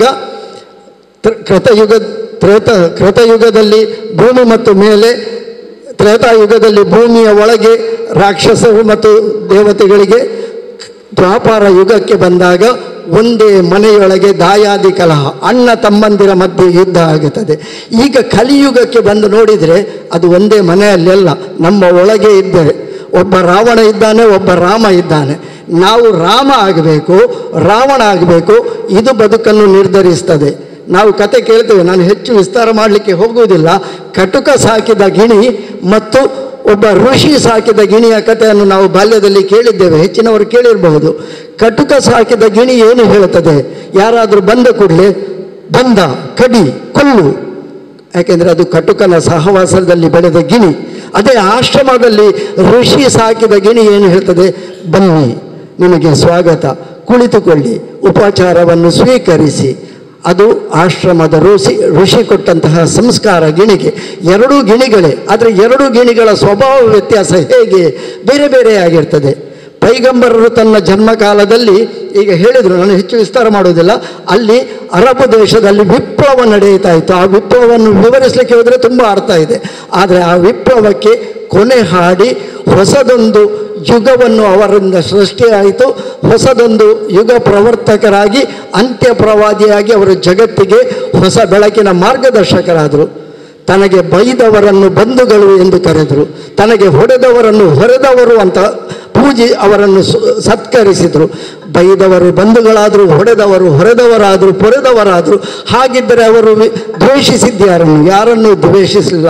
ತ್ರ- ಕೃತಯುಗ ತ್ರೇತ ಕೃತಯುಗದಲ್ಲಿ ಭೂಮಿ ಮತ್ತು ಮೇಲೆ ತ್ರೇತಾಯುಗದಲ್ಲಿ ಭೂಮಿಯ ಒಳಗೆ ರಾಕ್ಷಸರು ಮತ್ತು ದೇವತೆಗಳಿಗೆ ದ್ವಾಪಾರ ಯುಗಕ್ಕೆ ಬಂದಾಗ ಒಂದೇ ಮನೆಯೊಳಗೆ ದಾಯಾದಿ ಕಲಹ ಅಣ್ಣ ತಮ್ಮಂದಿರ ಮಧ್ಯೆ ಯುದ್ಧ ಆಗುತ್ತದೆ ಈಗ ಕಲಿಯುಗಕ್ಕೆ ಬಂದು ನೋಡಿದರೆ ಅದು ಒಂದೇ ಮನೆಯಲ್ಲೆಲ್ಲ ನಮ್ಮ ಒಳಗೆ ಇದ್ದರೆ ಒಬ್ಬ ರಾವಣ ಇದ್ದಾನೆ ಒಬ್ಬ ರಾಮ ಇದ್ದಾನೆ ನಾವು ರಾಮ ಆಗಬೇಕು ರಾವಣ ಆಗಬೇಕು ಇದು ಬದುಕನ್ನು ನಿರ್ಧರಿಸ್ತದೆ ನಾವು ಕತೆ ಕೇಳ್ತೇವೆ ನಾನು ಹೆಚ್ಚು ವಿಸ್ತಾರ ಮಾಡಲಿಕ್ಕೆ ಹೋಗುವುದಿಲ್ಲ ಕಟುಕ ಸಾಕಿದ ಗಿಣಿ ಮತ್ತು ಒಬ್ಬ ಋಷಿ ಸಾಕಿದ ಗಿಣಿಯ ಕಥೆಯನ್ನು ನಾವು ಬಾಲ್ಯದಲ್ಲಿ ಕೇಳಿದ್ದೇವೆ ಹೆಚ್ಚಿನವರು ಕೇಳಿರಬಹುದು ಕಟುಕ ಸಾಕಿದ ಗಿಣಿ ಏನು ಹೇಳುತ್ತದೆ ಯಾರಾದರೂ ಬಂದ ಕೂಡಲೇ ಬಂದ ಕಡಿ ಕೊಲ್ಲು ಯಾಕೆಂದರೆ ಅದು ಕಟುಕನ ಸಹವಾಸದಲ್ಲಿ ಬೆಳೆದ ಗಿಣಿ ಅದೇ ಆಶ್ರಮದಲ್ಲಿ ಋಷಿ ಸಾಕಿದ ಗಿಣಿ ಏನು ಹೇಳ್ತದೆ ಬನ್ನಿ ನಿಮಗೆ ಸ್ವಾಗತ ಕುಳಿತುಕೊಳ್ಳಿ ಉಪಚಾರವನ್ನು ಸ್ವೀಕರಿಸಿ ಅದು ಆಶ್ರಮದ ಋಷಿ ಋಷಿ ಕೊಟ್ಟಂತಹ ಸಂಸ್ಕಾರ ಗಿಣಿಗೆ ಎರಡೂ ಗಿಣಿಗಳೇ ಆದರೆ ಎರಡೂ ಗಿಣಿಗಳ ಸ್ವಭಾವ ವ್ಯತ್ಯಾಸ ಹೇಗೆ ಬೇರೆ ಬೇರೆ ಆಗಿರ್ತದೆ ಪೈಗಂಬರರು ತನ್ನ ಜನ್ಮಕಾಲದಲ್ಲಿ ಈಗ ಹೇಳಿದರು ನಾನು ಹೆಚ್ಚು ವಿಸ್ತಾರ ಮಾಡುವುದಿಲ್ಲ ಅಲ್ಲಿ ಅರಬ್ ದೇಶದಲ್ಲಿ ವಿಪ್ಲವ ನಡೆಯುತ್ತಾ ಇತ್ತು ಆ ವಿಪ್ಲವವನ್ನು ವಿವರಿಸಲಿಕ್ಕೆ ಹೋದರೆ ತುಂಬ ಅರ್ಥ ಇದೆ ಆದರೆ ಆ ವಿಪ್ಲವಕ್ಕೆ ಕೊನೆ ಹಾಡಿ ಹೊಸದೊಂದು ಯುಗವನ್ನು ಅವರಿಂದ ಸೃಷ್ಟಿಯಾಯಿತು ಹೊಸದೊಂದು ಯುಗ ಪ್ರವರ್ತಕರಾಗಿ ಅಂತ್ಯ ಪ್ರವಾದಿಯಾಗಿ ಅವರು ಜಗತ್ತಿಗೆ ಹೊಸ ಬೆಳಕಿನ ಮಾರ್ಗದರ್ಶಕರಾದರು ತನಗೆ ಬೈದವರನ್ನು ಬಂಧುಗಳು ಎಂದು ಕರೆದರು ತನಗೆ ಹೊಡೆದವರನ್ನು ಹೊರೆದವರು ಅಂತ ಪೂಜಿ ಅವರನ್ನು ಸು- ಸತ್ಕರಿಸಿದರು ಬೈದವರು ಬಂಧುಗಳಾದರು ಹೊಡೆದವರು ಹೊರೆದವರಾದರು ಪೊರೆದವರಾದರು ಹಾಗಿದ್ದರೆ ಅವರು ವಿ- ದ್ವೇಷಿಸಿದ್ಯಾರನ್ನು ಯಾರನ್ನೂ ದ್ವೇಷಿಸಲಿಲ್ಲ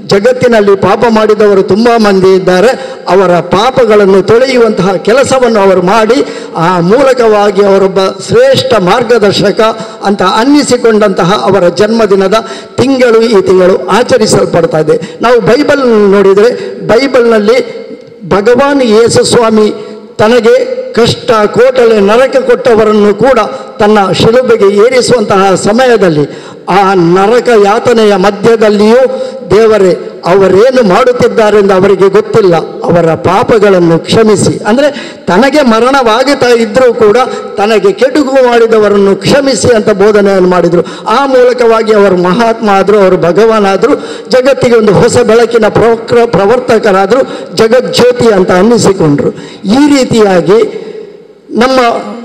ಜಗತ್ತಿನಲ್ಲಿ ಪಾಪ ಮಾಡಿದವರು ತುಂಬ ಮಂದಿ ಇದ್ದಾರೆ ಅವರ ಪಾಪಗಳನ್ನು ತೊಳೆಯುವಂತಹ ಕೆಲಸವನ್ನು ಅವರು ಮಾಡಿ ಆ ಮೂಲಕವಾಗಿ ಅವರೊಬ್ಬ ಶ್ರೇಷ್ಠ ಮಾರ್ಗದರ್ಶಕ ಅಂತ ಅನ್ನಿಸಿಕೊಂಡಂತಹ ಅವರ ಜನ್ಮದಿನದ ತಿಂಗಳು ಈ ತಿಂಗಳು ಆಚರಿಸಲ್ಪಡ್ತಾ ಇದೆ ನಾವು ಬೈಬಲ್ ನೋಡಿದರೆ ಬೈಬಲ್ನಲ್ಲಿ ಭಗವಾನ್ ಯೇಸು ಸ್ವಾಮಿ ತನಗೆ ಕಷ್ಟ ಕೋಟಲೆ ನರಕ ಕೊಟ್ಟವರನ್ನು ಕೂಡ ತನ್ನ ಶಿಲುಬೆಗೆ ಏರಿಸುವಂತಹ ಸಮಯದಲ್ಲಿ ಆ ನರಕ ಯಾತನೆಯ ಮಧ್ಯದಲ್ಲಿಯೂ ದೇವರೇ ಅವರೇನು ಮಾಡುತ್ತಿದ್ದಾರೆಂದು ಅವರಿಗೆ ಗೊತ್ತಿಲ್ಲ ಅವರ ಪಾಪಗಳನ್ನು ಕ್ಷಮಿಸಿ ಅಂದರೆ ತನಗೆ ಮರಣವಾಗುತ್ತಾ ಇದ್ದರೂ ಕೂಡ ತನಗೆ ಕೆಡುಕು ಮಾಡಿದವರನ್ನು ಕ್ಷಮಿಸಿ ಅಂತ ಬೋಧನೆಯನ್ನು ಮಾಡಿದರು ಆ ಮೂಲಕವಾಗಿ ಅವರು ಮಹಾತ್ಮ ಆದರು ಅವರು ಭಗವಾನ್ ಆದರು ಜಗತ್ತಿಗೆ ಒಂದು ಹೊಸ ಬೆಳಕಿನ ಪ್ರವಕ್ರ ಪ್ರವರ್ತಕರಾದರು ಜಗಜ್ಯೋತಿ ಅಂತ ಅನ್ನಿಸಿಕೊಂಡ್ರು ಈ ರೀತಿಯಾಗಿ ನಮ್ಮ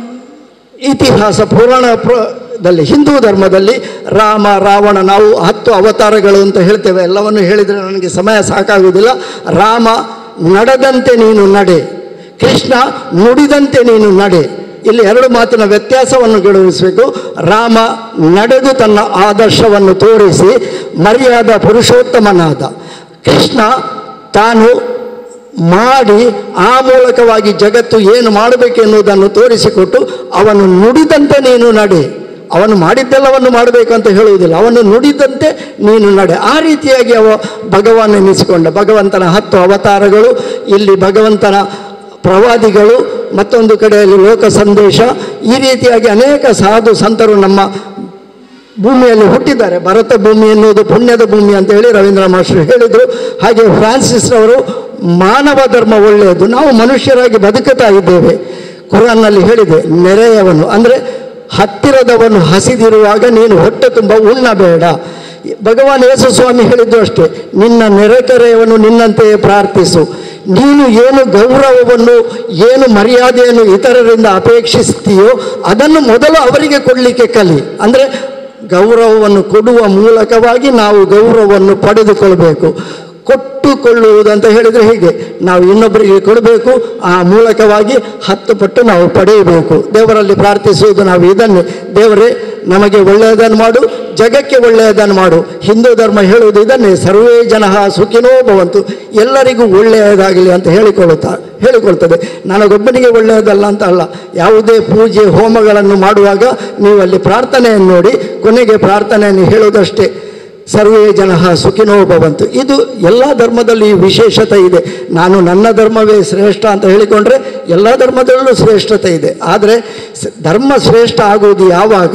ಇತಿಹಾಸ ಪುರಾಣ ಪ್ರ- ದಲ್ಲಿ ಹಿಂದೂ ಧರ್ಮದಲ್ಲಿ ರಾಮ ರಾವಣ ನಾವು ಹತ್ತು ಅವತಾರಗಳು ಅಂತ ಹೇಳ್ತೇವೆ ಎಲ್ಲವನ್ನು ಹೇಳಿದರೆ ನನಗೆ ಸಮಯ ಸಾಕಾಗುವುದಿಲ್ಲ ರಾಮ ನಡೆದಂತೆ ನೀನು ನಡೆ ಕೃಷ್ಣ ನುಡಿದಂತೆ ನೀನು ನಡೆ ಇಲ್ಲಿ ಎರಡು ಮಾತಿನ ವ್ಯತ್ಯಾಸವನ್ನು ಗಮನಿಸಬೇಕು ರಾಮ ನಡೆದು ತನ್ನ ಆದರ್ಶವನ್ನು ತೋರಿಸಿ ಮರ್ಯಾದ ಪುರುಷೋತ್ತಮನಾದ ಕೃಷ್ಣ ತಾನು ಮಾಡಿ ಆ ಮೂಲಕವಾಗಿ ಜಗತ್ತು ಏನು ಮಾಡಬೇಕೆನ್ನುವುದನ್ನು ತೋರಿಸಿಕೊಟ್ಟು ಅವನು ನುಡಿದಂತೆ ನೀನು ನಡೆ ಅವನು ಮಾಡಿದ್ದೆಲ್ಲವನ್ನು ಮಾಡಬೇಕು ಅಂತ ಹೇಳುವುದಿಲ್ಲ ಅವನು ನುಡಿದಂತೆ ನೀನು ನಡೆ ಆ ರೀತಿಯಾಗಿ ಅವ ಭಗವಾನ್ ಎನ್ನಿಸಿಕೊಂಡ ಭಗವಂತನ ಹತ್ತು ಅವತಾರಗಳು ಇಲ್ಲಿ ಭಗವಂತನ ಪ್ರವಾದಿಗಳು ಮತ್ತೊಂದು ಕಡೆಯಲ್ಲಿ ಲೋಕ ಸಂದೇಶ ಈ ರೀತಿಯಾಗಿ ಅನೇಕ ಸಾಧು ಸಂತರು ನಮ್ಮ ಭೂಮಿಯಲ್ಲಿ ಹುಟ್ಟಿದ್ದಾರೆ ಭರತ ಭೂಮಿ ಎನ್ನುವುದು ಪುಣ್ಯದ ಭೂಮಿ ಅಂತ ಹೇಳಿ ರವೀಂದ್ರ ಮಾಸ್ಟರ್ ಹೇಳಿದರು ಹಾಗೆ ಫ್ರಾನ್ಸಿಸ್ ರವರು ಮಾನವ ಧರ್ಮ ಒಳ್ಳೆಯದು ನಾವು ಮನುಷ್ಯರಾಗಿ ಬದುಕುತ್ತಾ ಇದ್ದೇವೆ ಕುರಾನ್ನಲ್ಲಿ ಹೇಳಿದೆ ನೆರೆಯವನು ಅಂದರೆ ಹತ್ತಿರದವನು ಹಸಿದಿರುವಾಗ ನೀನು ಹೊಟ್ಟೆ ತುಂಬ ಉಣ್ಣಬೇಡ ಭಗವಾನ್ ಯೇಸು ಸ್ವಾಮಿ ಹೇಳಿದ್ದು ಅಷ್ಟೇ ನಿನ್ನ ನೆರೆಕರೆಯವನು ನಿನ್ನಂತೆಯೇ ಪ್ರಾರ್ಥಿಸು ನೀನು ಏನು ಗೌರವವನ್ನು ಏನು ಮರ್ಯಾದೆಯನ್ನು ಇತರರಿಂದ ಅಪೇಕ್ಷಿಸ್ತೀಯೋ ಅದನ್ನು ಮೊದಲು ಅವರಿಗೆ ಕೊಡಲಿಕ್ಕೆ ಕಲಿ ಅಂದರೆ ಗೌರವವನ್ನು ಕೊಡುವ ಮೂಲಕವಾಗಿ ನಾವು ಗೌರವವನ್ನು ಪಡೆದುಕೊಳ್ಬೇಕು ಕೊಟ್ಟುಕೊಳ್ಳುವುದು ಅಂತ ಹೇಳಿದರೆ ಹೀಗೆ ನಾವು ಇನ್ನೊಬ್ಬರಿಗೆ ಕೊಡಬೇಕು ಆ ಮೂಲಕವಾಗಿ ಹತ್ತು ಪಟ್ಟು ನಾವು ಪಡೆಯಬೇಕು ದೇವರಲ್ಲಿ ಪ್ರಾರ್ಥಿಸುವುದು ನಾವು ಇದನ್ನೇ ದೇವರೇ ನಮಗೆ ಒಳ್ಳೆಯದನ್ನು ಮಾಡು ಜಗಕ್ಕೆ ಒಳ್ಳೆಯದನ್ನು ಮಾಡು ಹಿಂದೂ ಧರ್ಮ ಹೇಳುವುದು ಇದನ್ನೇ ಸರ್ವೇ ಜನ ಸುಖಿನೋ ಭವಂತು ಎಲ್ಲರಿಗೂ ಒಳ್ಳೆಯದಾಗಲಿ ಅಂತ ಹೇಳಿಕೊಳ್ಳುತ್ತಾ ಹೇಳಿಕೊಳ್ತದೆ ನನಗೊಬ್ಬನಿಗೆ ಒಳ್ಳೆಯದಲ್ಲ ಅಂತ ಅಲ್ಲ ಯಾವುದೇ ಪೂಜೆ ಹೋಮಗಳನ್ನು ಮಾಡುವಾಗ ನೀವು ಅಲ್ಲಿ ಪ್ರಾರ್ಥನೆಯನ್ನು ನೋಡಿ ಕೊನೆಗೆ ಪ್ರಾರ್ಥನೆಯನ್ನು ಹೇಳುವುದಷ್ಟೇ ಸರ್ವೇ ಜನ ಸುಖಿನೋ ಭವಂತು ಇದು ಎಲ್ಲ ಧರ್ಮದಲ್ಲಿ ಈ ವಿಶೇಷತೆ ಇದೆ ನಾನು ನನ್ನ ಧರ್ಮವೇ ಶ್ರೇಷ್ಠ ಅಂತ ಹೇಳಿಕೊಂಡ್ರೆ ಎಲ್ಲ ಧರ್ಮದಲ್ಲೂ ಶ್ರೇಷ್ಠತೆ ಇದೆ ಆದರೆ ಸ- ಧರ್ಮ ಶ್ರೇಷ್ಠ ಆಗುವುದು ಯಾವಾಗ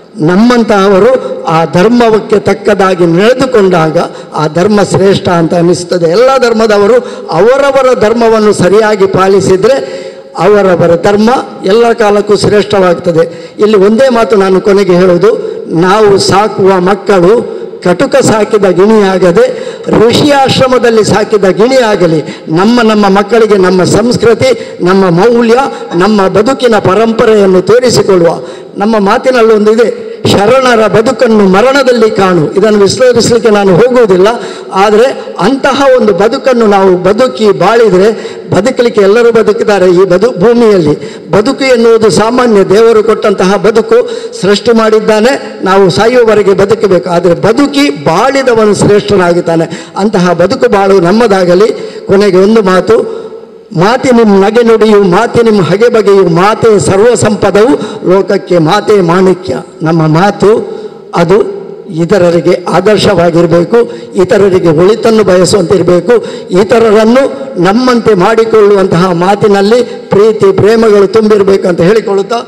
ನಮ್ಮಂತಹವರು ಆ ಧರ್ಮಕ್ಕೆ ತಕ್ಕದಾಗಿ ನಡೆದುಕೊಂಡಾಗ ಆ ಧರ್ಮ ಶ್ರೇಷ್ಠ ಅಂತ ಅನ್ನಿಸ್ತದೆ ಎಲ್ಲ ಧರ್ಮದವರು ಅವರವರ ಧರ್ಮವನ್ನು ಸರಿಯಾಗಿ ಪಾಲಿಸಿದರೆ ಅವರವರ ಧರ್ಮ ಎಲ್ಲ ಕಾಲಕ್ಕೂ ಶ್ರೇಷ್ಠವಾಗ್ತದೆ ಇಲ್ಲಿ ಒಂದೇ ಮಾತು ನಾನು ಕೊನೆಗೆ ಹೇಳುವುದು ನಾವು ಸಾಕುವ ಮಕ್ಕಳು ಕಟುಕ ಸಾಕಿದ ಗಿಣಿಯಾಗದೆ ಋಷಿಯಾಶ್ರಮದಲ್ಲಿ ಸಾಕಿದ ಗಿಣಿಯಾಗಲಿ ನಮ್ಮ ನಮ್ಮ ಮಕ್ಕಳಿಗೆ ನಮ್ಮ ಸಂಸ್ಕೃತಿ ನಮ್ಮ ಮೌಲ್ಯ ನಮ್ಮ ಬದುಕಿನ ಪರಂಪರೆಯನ್ನು ತೋರಿಸಿಕೊಳ್ಳುವ ನಮ್ಮ ಮಾತಿನಲ್ಲಿ ಒಂದಿದೆ ಶರಣರ ಬದುಕನ್ನು ಮರಣದಲ್ಲಿ ಕಾಣು ಇದನ್ನು ವಿಶ್ಲೇಷಿಸಲಿಕ್ಕೆ ನಾನು ಹೋಗುವುದಿಲ್ಲ ಆದರೆ ಅಂತಹ ಒಂದು ಬದುಕನ್ನು ನಾವು ಬದುಕಿ ಬಾಳಿದರೆ ಬದುಕಲಿಕ್ಕೆ ಎಲ್ಲರೂ ಬದುಕಿದ್ದಾರೆ ಈ ಬದು ಭೂಮಿಯಲ್ಲಿ ಬದುಕು ಎನ್ನುವುದು ಸಾಮಾನ್ಯ ದೇವರು ಕೊಟ್ಟಂತಹ ಬದುಕು ಸೃಷ್ಟಿ ಮಾಡಿದ್ದಾನೆ ನಾವು ಸಾಯುವವರೆಗೆ ಬದುಕಬೇಕು ಆದರೆ ಬದುಕಿ ಬಾಳಿದವನು ಶ್ರೇಷ್ಠನಾಗಿದ್ದಾನೆ ಅಂತಹ ಬದುಕು ಬಾಳು ನಮ್ಮದಾಗಲಿ ಕೊನೆಗೆ ಒಂದು ಮಾತು ಮಾತಿ ನಿಮ್ಮ ನಗೆ ನುಡಿಯು ಮಾತಿ ನಿಮ್ಮ ಹಗೆ ಬಗೆಯು ಮಾತೆ ಸರ್ವ ಸಂಪದವು ಲೋಕಕ್ಕೆ ಮಾತೆ ಮಾಣಿಕ್ಯ ನಮ್ಮ ಮಾತು ಅದು ಇತರರಿಗೆ ಆದರ್ಶವಾಗಿರಬೇಕು ಇತರರಿಗೆ ಒಳಿತನ್ನು ಬಯಸುವಂತಿರಬೇಕು ಇತರರನ್ನು ನಮ್ಮಂತೆ ಮಾಡಿಕೊಳ್ಳುವಂತಹ ಮಾತಿನಲ್ಲಿ ಪ್ರೀತಿ ಪ್ರೇಮಗಳು ತುಂಬಿರಬೇಕು ಅಂತ ಹೇಳಿಕೊಳ್ಳುತ್ತಾ